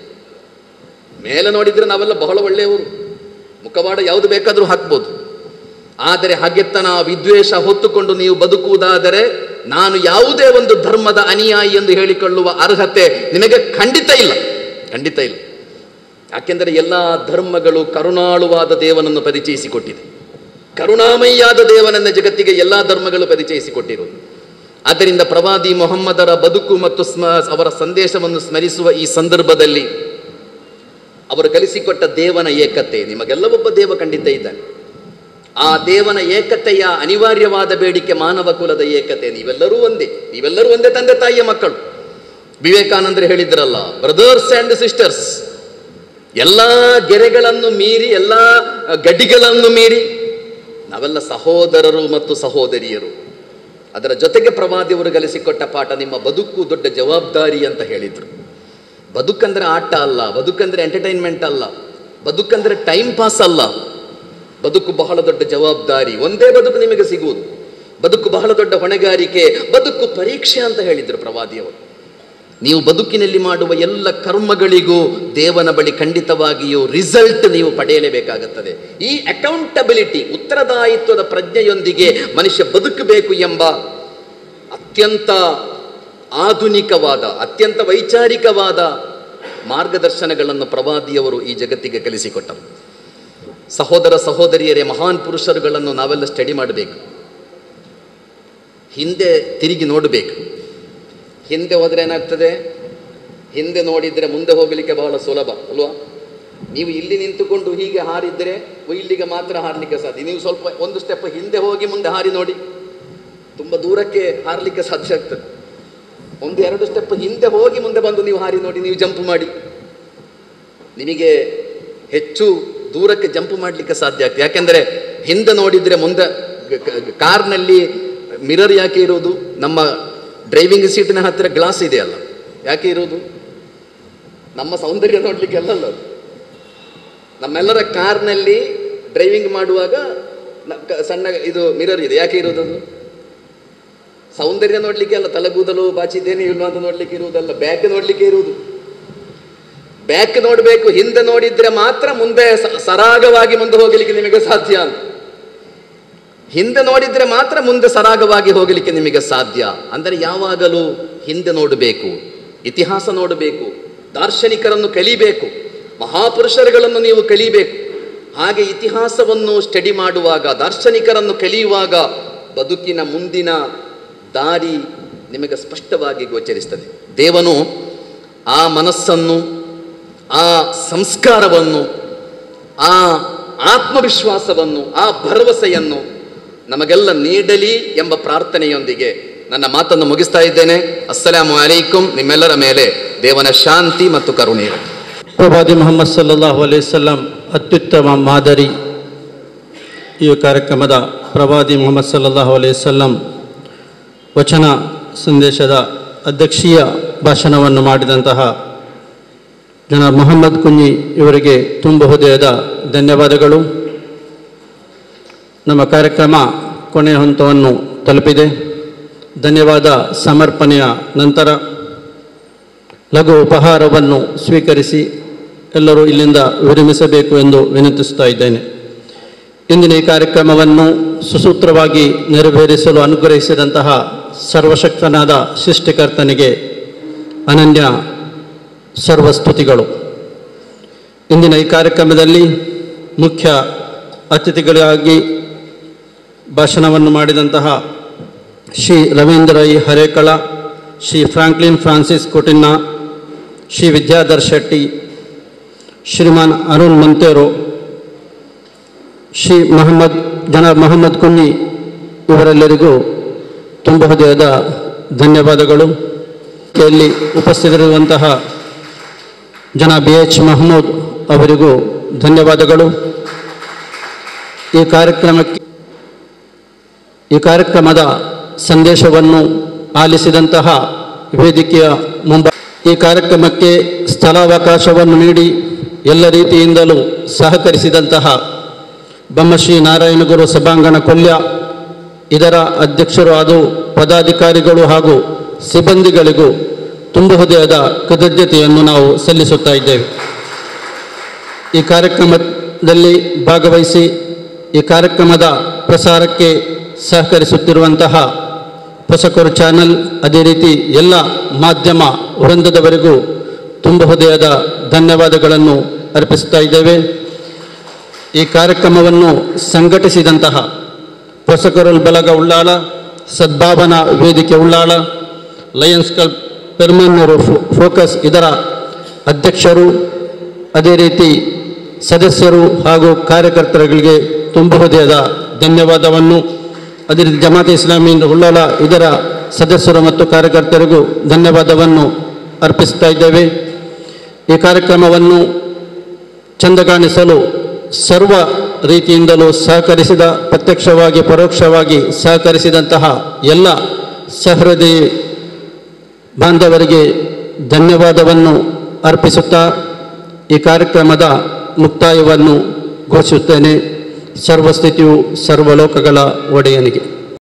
ಮೇಲೆ ನೋಡಿದರೆ ನಾವೆಲ್ಲ ಬಹಳ ಒಳ್ಳೆಯವರು ಮುಖವಾಡ ಯಾವುದು ಬೇಕಾದರೂ ಹಾಕ್ಬೋದು ಆದರೆ ಹಗೆತನ ವಿದ್ವೇಷ ಹೊತ್ತುಕೊಂಡು ನೀವು ಬದುಕುವುದಾದರೆ ನಾನು ಯಾವುದೇ ಒಂದು ಧರ್ಮದ ಅನುಯಾಯಿ ಎಂದು ಹೇಳಿಕೊಳ್ಳುವ ಅರ್ಹತೆ ನಿಮಗೆ ಖಂಡಿತ ಇಲ್ಲ ಖಂಡಿತ ಇಲ್ಲ ಯಾಕೆಂದರೆ ಎಲ್ಲ ಧರ್ಮಗಳು ಕರುಣಾಳುವಾದ ದೇವನನ್ನು ಪರಿಚಯಿಸಿಕೊಟ್ಟಿದೆ ಕರುಣಾಮಯಿಯಾದ ದೇವನನ್ನ ಜಗತ್ತಿಗೆ ಎಲ್ಲ ಧರ್ಮಗಳು ಪರಿಚಯಿಸಿಕೊಟ್ಟಿರುವುದು ಆದ್ದರಿಂದ ಪ್ರವಾದಿ ಮೊಹಮ್ಮದರ ಬದುಕು ಮತ್ತು ಸ್ಮ ಅವರ ಸಂದೇಶವನ್ನು ಸ್ಮರಿಸುವ ಈ ಸಂದರ್ಭದಲ್ಲಿ ಅವರು ಕಲಿಸಿಕೊಟ್ಟ ದೇವನ ಏಕತೆ ನಿಮಗೆಲ್ಲ ಒಬ್ಬ ದೇವ ಖಂಡಿತ ಇದ್ದಾನೆ ಆ ದೇವನ ಏಕತೆಯ ಅನಿವಾರ್ಯವಾದ ಬೇಡಿಕೆ ಮಾನವ ಕುಲದ ಏಕತೆ ನೀವೆಲ್ಲರೂ ಒಂದೇ ನೀವೆಲ್ಲರೂ ಒಂದೇ ತಂದೆ ತಾಯಿಯ ಮಕ್ಕಳು ವಿವೇಕಾನಂದರು ಹೇಳಿದ್ರಲ್ಲ ಬ್ರದರ್ಸ್ ಆ್ಯಂಡ್ ಸಿಸ್ಟರ್ಸ್ ಎಲ್ಲ ಗೆರೆಗಳನ್ನು ಮೀರಿ ಎಲ್ಲ ಗಡಿಗಳನ್ನು ಮೀರಿ ನಾವೆಲ್ಲ ಸಹೋದರರು ಮತ್ತು ಸಹೋದರಿಯರು ಅದರ ಜೊತೆಗೆ ಪ್ರವಾದಿಯವರು ಗಳಿಸಿಕೊಟ್ಟ ಪಾಠ ನಿಮ್ಮ ಬದುಕು ದೊಡ್ಡ ಜವಾಬ್ದಾರಿ ಅಂತ ಹೇಳಿದರು ಬದುಕಂದ್ರೆ ಆಟ ಅಲ್ಲ ಬದುಕಂದ್ರೆ ಎಂಟರ್ಟೈನ್ಮೆಂಟ್ ಅಲ್ಲ ಬದುಕಂದ್ರೆ ಟೈಮ್ ಪಾಸ್ ಅಲ್ಲ ಬದುಕು ಬಹಳ ದೊಡ್ಡ ಜವಾಬ್ದಾರಿ ಒಂದೇ ಬದುಕು ನಿಮಗೆ ಸಿಗುವುದು ಬದುಕು ಬಹಳ ದೊಡ್ಡ ಹೊಣೆಗಾರಿಕೆ ಬದುಕು ಪರೀಕ್ಷೆ ಅಂತ ಹೇಳಿದರು ಪ್ರವಾದಿಯವರು ನೀವು ಬದುಕಿನಲ್ಲಿ ಮಾಡುವ ಎಲ್ಲ ಕರ್ಮಗಳಿಗೂ ದೇವನ ಬಳಿ ಖಂಡಿತವಾಗಿಯೂ ರಿಸಲ್ಟ್ ನೀವು ಪಡೆಯಲೇಬೇಕಾಗುತ್ತದೆ ಈ ಅಕೌಂಟಬಿಲಿಟಿ ಉತ್ತರದಾಯಿತ್ವದ ಪ್ರಜ್ಞೆಯೊಂದಿಗೆ ಮನುಷ್ಯ ಬದುಕಬೇಕು ಎಂಬ ಅತ್ಯಂತ ಆಧುನಿಕವಾದ ಅತ್ಯಂತ ವೈಚಾರಿಕವಾದ ಮಾರ್ಗದರ್ಶನಗಳನ್ನು ಪ್ರವಾದಿಯವರು ಈ ಜಗತ್ತಿಗೆ ಕಲಿಸಿಕೊಟ್ಟರು ಸಹೋದರ ಸಹೋದರಿಯರೇ ಮಹಾನ್ ಪುರುಷರುಗಳನ್ನು ನಾವೆಲ್ಲ ಸ್ಟಡಿ ಮಾಡಬೇಕು ಹಿಂದೆ ತಿರುಗಿ ನೋಡಬೇಕು ಹಿಂದೆ ಹೋದರೆ ಏನಾಗ್ತದೆ ಹಿಂದೆ ನೋಡಿದರೆ ಮುಂದೆ ಹೋಗಲಿಕ್ಕೆ ಬಹಳ ಸುಲಭ ಅಲ್ವಾ ನೀವು ಇಲ್ಲಿ ನಿಂತುಕೊಂಡು ಹೀಗೆ ಹಾರಿದರೆ ಇಲ್ಲಿಗೆ ಮಾತ್ರ ಹಾರಲಿಕ್ಕೆ ಸಾಧ್ಯ ನೀವು ಸ್ವಲ್ಪ ಒಂದು ಸ್ಟೆಪ್ ಹಿಂದೆ ಹೋಗಿ ಮುಂದೆ ಹಾರಿ ನೋಡಿ ತುಂಬ ದೂರಕ್ಕೆ ಹಾರಲಿಕ್ಕೆ ಸಾಧ್ಯ ಆಗ್ತದೆ ಒಂದು ಎರಡು ಸ್ಟೆಪ್ ಹಿಂದೆ ಹೋಗಿ ಮುಂದೆ ಬಂದು ನೀವು ಹಾರಿ ನೋಡಿ ನೀವು ಜಂಪ್ ಮಾಡಿ ನಿಮಗೆ ಹೆಚ್ಚು ದೂರಕ್ಕೆ ಜಂಪ್ ಮಾಡಲಿಕ್ಕೆ ಸಾಧ್ಯ ಆಗ್ತದೆ ಯಾಕೆಂದರೆ ಹಿಂದೆ ನೋಡಿದರೆ ಮುಂದೆ ಗ- ಗ- ಕಾರ್ನಲ್ಲಿ ಮಿರರ್ ಯಾಕೆ ಇರೋದು ನಮ್ಮ ಡ್ರೈವಿಂಗ್ ಸೀಟಿನ ಹತ್ತಿರ ಗ್ಲಾಸ್ ಇದೆಯಲ್ಲ ಯಾಕೆ ಇರೋದು ನಮ್ಮ ಸೌಂದರ್ಯ ನೋಡಲಿಕ್ಕೆ ಅಲ್ಲಲ್ಲ ಅದು. ನಮ್ಮೆಲ್ಲರ ಕಾರ್ನಲ್ಲಿ ಡ್ರೈವಿಂಗ್ ಮಾಡುವಾಗ ನ- ಕ- ಸಣ್ಣ ಇದು ಮಿರರ್ ಇದೆ ಯಾಕೆ ಇರೋದು ಅದು ಸೌಂದರ್ಯ ನೋಡಲಿಕ್ಕೆ ಅಲ್ಲ ತಲೆಗೂದಲು ಬಾಚಿದ್ದೇನೆ ಇಲ್ವಾ ಅಂತ ನೋಡ್ಲಿಕ್ಕೆ ಇರುವುದಲ್ಲ ಬ್ಯಾಕ್ ನೋಡ್ಲಿಕ್ಕೆ ಇರುವುದು ಬ್ಯಾಕ್ ನೋಡಬೇಕು ಹಿಂದೆ ನೋಡಿದ್ರೆ ಮಾತ್ರ ಮುಂದೆ ಸ- ಸರಾಗವಾಗಿ ಮುಂದೆ ಹೋಗಲಿಕ್ಕೆ ನಿಮಗೆ ಸಾಧ್ಯ ಅಂತ ಹಿಂದೆ ನೋಡಿದ್ರೆ ಮಾತ್ರ ಮುಂದೆ ಸರಾಗವಾಗಿ ಹೋಗಲಿಕ್ಕೆ ನಿಮಗೆ ಸಾಧ್ಯ ಅಂದರೆ ಯಾವಾಗಲೂ ಹಿಂದೆ ನೋಡಬೇಕು ಇತಿಹಾಸ ನೋಡಬೇಕು ದಾರ್ಶನಿಕರನ್ನು ಕಲಿಬೇಕು ಮಹಾಪುರುಷರುಗಳನ್ನು ನೀವು ಕಲಿಬೇಕು ಹಾಗೆ ಇತಿಹಾಸವನ್ನು ಸ್ಟಡಿ ಮಾಡುವಾಗ ದಾರ್ಶನಿಕರನ್ನು ಕಲಿಯುವಾಗ ಬದುಕಿನ ಮುಂದಿನ ದಾರಿ ನಿಮಗೆ ಸ್ಪಷ್ಟವಾಗಿ ಗೋಚರಿಸ್ತದೆ ದೇವನು ಆ ಮನಸ್ಸನ್ನು ಆ ಸಂಸ್ಕಾರವನ್ನು ಆ ಆತ್ಮವಿಶ್ವಾಸವನ್ನು ಆ ಭರವಸೆಯನ್ನು ನಮಗೆಲ್ಲ ನೀಡಲಿ ಎಂಬ ಪ್ರಾರ್ಥನೆಯೊಂದಿಗೆ ನನ್ನ ಮಾತನ್ನು ಮುಗಿಸ್ತಾ ಇದ್ದೇನೆ ಅಸ್ಸಲಾಮು ಅಲೈಕುಂ ನಿಮ್ಮೆಲ್ಲರ ಮೇಲೆ ದೇವನ ಶಾಂತಿ ಮತ್ತು ಕರುಣೆ ಇರಲಿ. ಪ್ರವಾದಿ ಮೊಹಮ್ಮದ್ ಸಲ್ಲಲ್ಲಾಹು ಅಲೈಹಿ ವಸಲ್ಲಂ ಅತ್ಯುತ್ತಮ ಮಾದರಿ ಈ ಕಾರ್ಯಕ್ರಮದ ಪ್ರವಾದಿ ಮೊಹಮ್ಮದ್ ಸಲ್ಲಲ್ಲಾಹು ಅಲೈಹಿ ವಸಲ್ಲಂ ವಚನ ಸಂದೇಶದ ಅಧ್ಯಕ್ಷೀಯ ಭಾಷಣವನ್ನು ಮಾಡಿದಂತಹ ಜನ ಮೊಹಮ್ಮದ್ ಕುಂಜಿ ಇವರಿಗೆ ತುಂಬ ಹೃದಯದ ಧನ್ಯವಾದಗಳು ನಮ್ಮ ಕಾರ್ಯಕ್ರಮ ಕೊನೆಯ ಹಂತವನ್ನು ತಲುಪಿದೆ ಧನ್ಯವಾದ ಸಮರ್ಪಣೆಯ ನಂತರ ಲಘು ಉಪಹಾರವನ್ನು ಸ್ವೀಕರಿಸಿ ಎಲ್ಲರೂ ಇಲ್ಲಿಂದ ವಿರಮಿಸಬೇಕು ಎಂದು ವಿನಂತಿಸ್ತಾ ಇದ್ದೇನೆ ಇಂದಿನ ಈ ಕಾರ್ಯಕ್ರಮವನ್ನು ಸುಸೂತ್ರವಾಗಿ ನೆರವೇರಿಸಲು ಅನುಗ್ರಹಿಸಿದಂತಹ ಸರ್ವಶಕ್ತನಾದ ಸೃಷ್ಟಿಕರ್ತನಿಗೆ ಅನನ್ಯ ಸರ್ವಸ್ತುತಿಗಳು ಇಂದಿನ ಈ ಕಾರ್ಯಕ್ರಮದಲ್ಲಿ ಮುಖ್ಯ ಅತಿಥಿಗಳಾಗಿ ಭಾಷಣವನ್ನು ಮಾಡಿದಂತಹ Shri Ravindra E Harekala Shri Franklin Francis Coutinho Shri Vidyadhar Shetty Shriman Arun Monteiro Shri Mohammed Janab Mohammed Kunhi ಇವರೆಲ್ಲರಿಗೂ ತುಂಬ ಹೃದಯದ ಧನ್ಯವಾದಗಳು ಇಲ್ಲಿ ಉಪಸ್ಥಿತರಿರುವಂತಹ ಜನ ಬಿ ಎಚ್ ಮಹಮೂದ್ ಅವರಿಗೂ ಧನ್ಯವಾದಗಳು ಈ ಕಾರ್ಯಕ್ರಮಕ್ಕೆ ಈ ಕಾರ್ಯಕ್ರಮದ ಸಂದೇಶವನ್ನು ಆಲಿಸಿದಂತಹ ವೇದಿಕೆಯ ಮುಂಬ ಈ ಕಾರ್ಯಕ್ರಮಕ್ಕೆ ಸ್ಥಳಾವಕಾಶವನ್ನು ನೀಡಿ ಎಲ್ಲ ರೀತಿಯಿಂದಲೂ ಸಹಕರಿಸಿದಂತಹ ಬ್ರಹ್ಮಶ್ರೀ ನಾರಾಯಣಗುರು ಸಭಾಂಗಣ ಕೊಲ್ಯ ಇದರ ಅಧ್ಯಕ್ಷರು ಹಾಗೂ ಪದಾಧಿಕಾರಿಗಳು ಹಾಗೂ ಸಿಬ್ಬಂದಿಗಳಿಗೂ ತುಂಬ ಹೃದಯದ ಕೃತಜ್ಞತೆಯನ್ನು ನಾವು ಸಲ್ಲಿಸುತ್ತಾ ಇದ್ದೇವೆ ಈ ಕಾರ್ಯಕ್ರಮದಲ್ಲಿ ಭಾಗವಹಿಸಿ ಈ ಕಾರ್ಯಕ್ರಮದ ಪ್ರಸಾರಕ್ಕೆ ಸಹಕರಿಸುತ್ತಿರುವಂತಹ ಹೊಸಕೊರು ಚಾನಲ್ ಅದೇ ರೀತಿ ಎಲ್ಲ ಮಾಧ್ಯಮ ವೃಂದದವರೆಗೂ ತುಂಬ ಹೃದಯದ ಧನ್ಯವಾದಗಳನ್ನು ಅರ್ಪಿಸ್ತಾ ಇದ್ದೇವೆ ಈ ಕಾರ್ಯಕ್ರಮವನ್ನು ಸಂಘಟಿಸಿದಂತಹ ಹೊಸಕೊರಲ್ ಬಲಗ ಉಳ್ಳಾಳ ಸದ್ಭಾವನಾ ವೇದಿಕೆ ಉಳ್ಳಾಳ ಲಯನ್ಸ್ ಕ್ಲಬ್ ಪೆರ್ಮನ್ನೂರು ಫೋ- ಫೋಕಸ್ ಇದರ ಅಧ್ಯಕ್ಷರು ಅದೇ ರೀತಿ ಸದಸ್ಯರು ಹಾಗೂ ಕಾರ್ಯಕರ್ತರುಗಳಿಗೆ ತುಂಬ ಹೃದಯದ ಧನ್ಯವಾದವನ್ನು ಅದೇ ರೀತಿ ಜಮಾತೆ ಇಸ್ಲಾಮಿ ಉಳ್ಳಾಲ ಇದರ ಸದಸ್ಯರು ಮತ್ತು ಕಾರ್ಯಕರ್ತರಿಗೂ ಧನ್ಯವಾದವನ್ನು ಅರ್ಪಿಸ್ತಾ ಇದ್ದೇವೆ ಈ ಕಾರ್ಯಕ್ರಮವನ್ನು ಚಂದಗಾಣಿಸಲು ಸರ್ವ ರೀತಿಯಿಂದಲೂ ಸಹಕರಿಸಿದ ಪ್ರತ್ಯಕ್ಷವಾಗಿ ಪರೋಕ್ಷವಾಗಿ ಸಹಕರಿಸಿದಂತಹ ಎಲ್ಲ ಸಹೃದಯಿ ಬಾಂಧವರಿಗೆ ಧನ್ಯವಾದವನ್ನು ಅರ್ಪಿಸುತ್ತಾ ಈ ಕಾರ್ಯಕ್ರಮದ ಮುಕ್ತಾಯವನ್ನು ಘೋಷಿಸುತ್ತೇನೆ ಸರ್ವಸ್ಥಿತಿಯು ಸರ್ವಲೋಕಗಳ ಒಡೆಯನಿಗೆ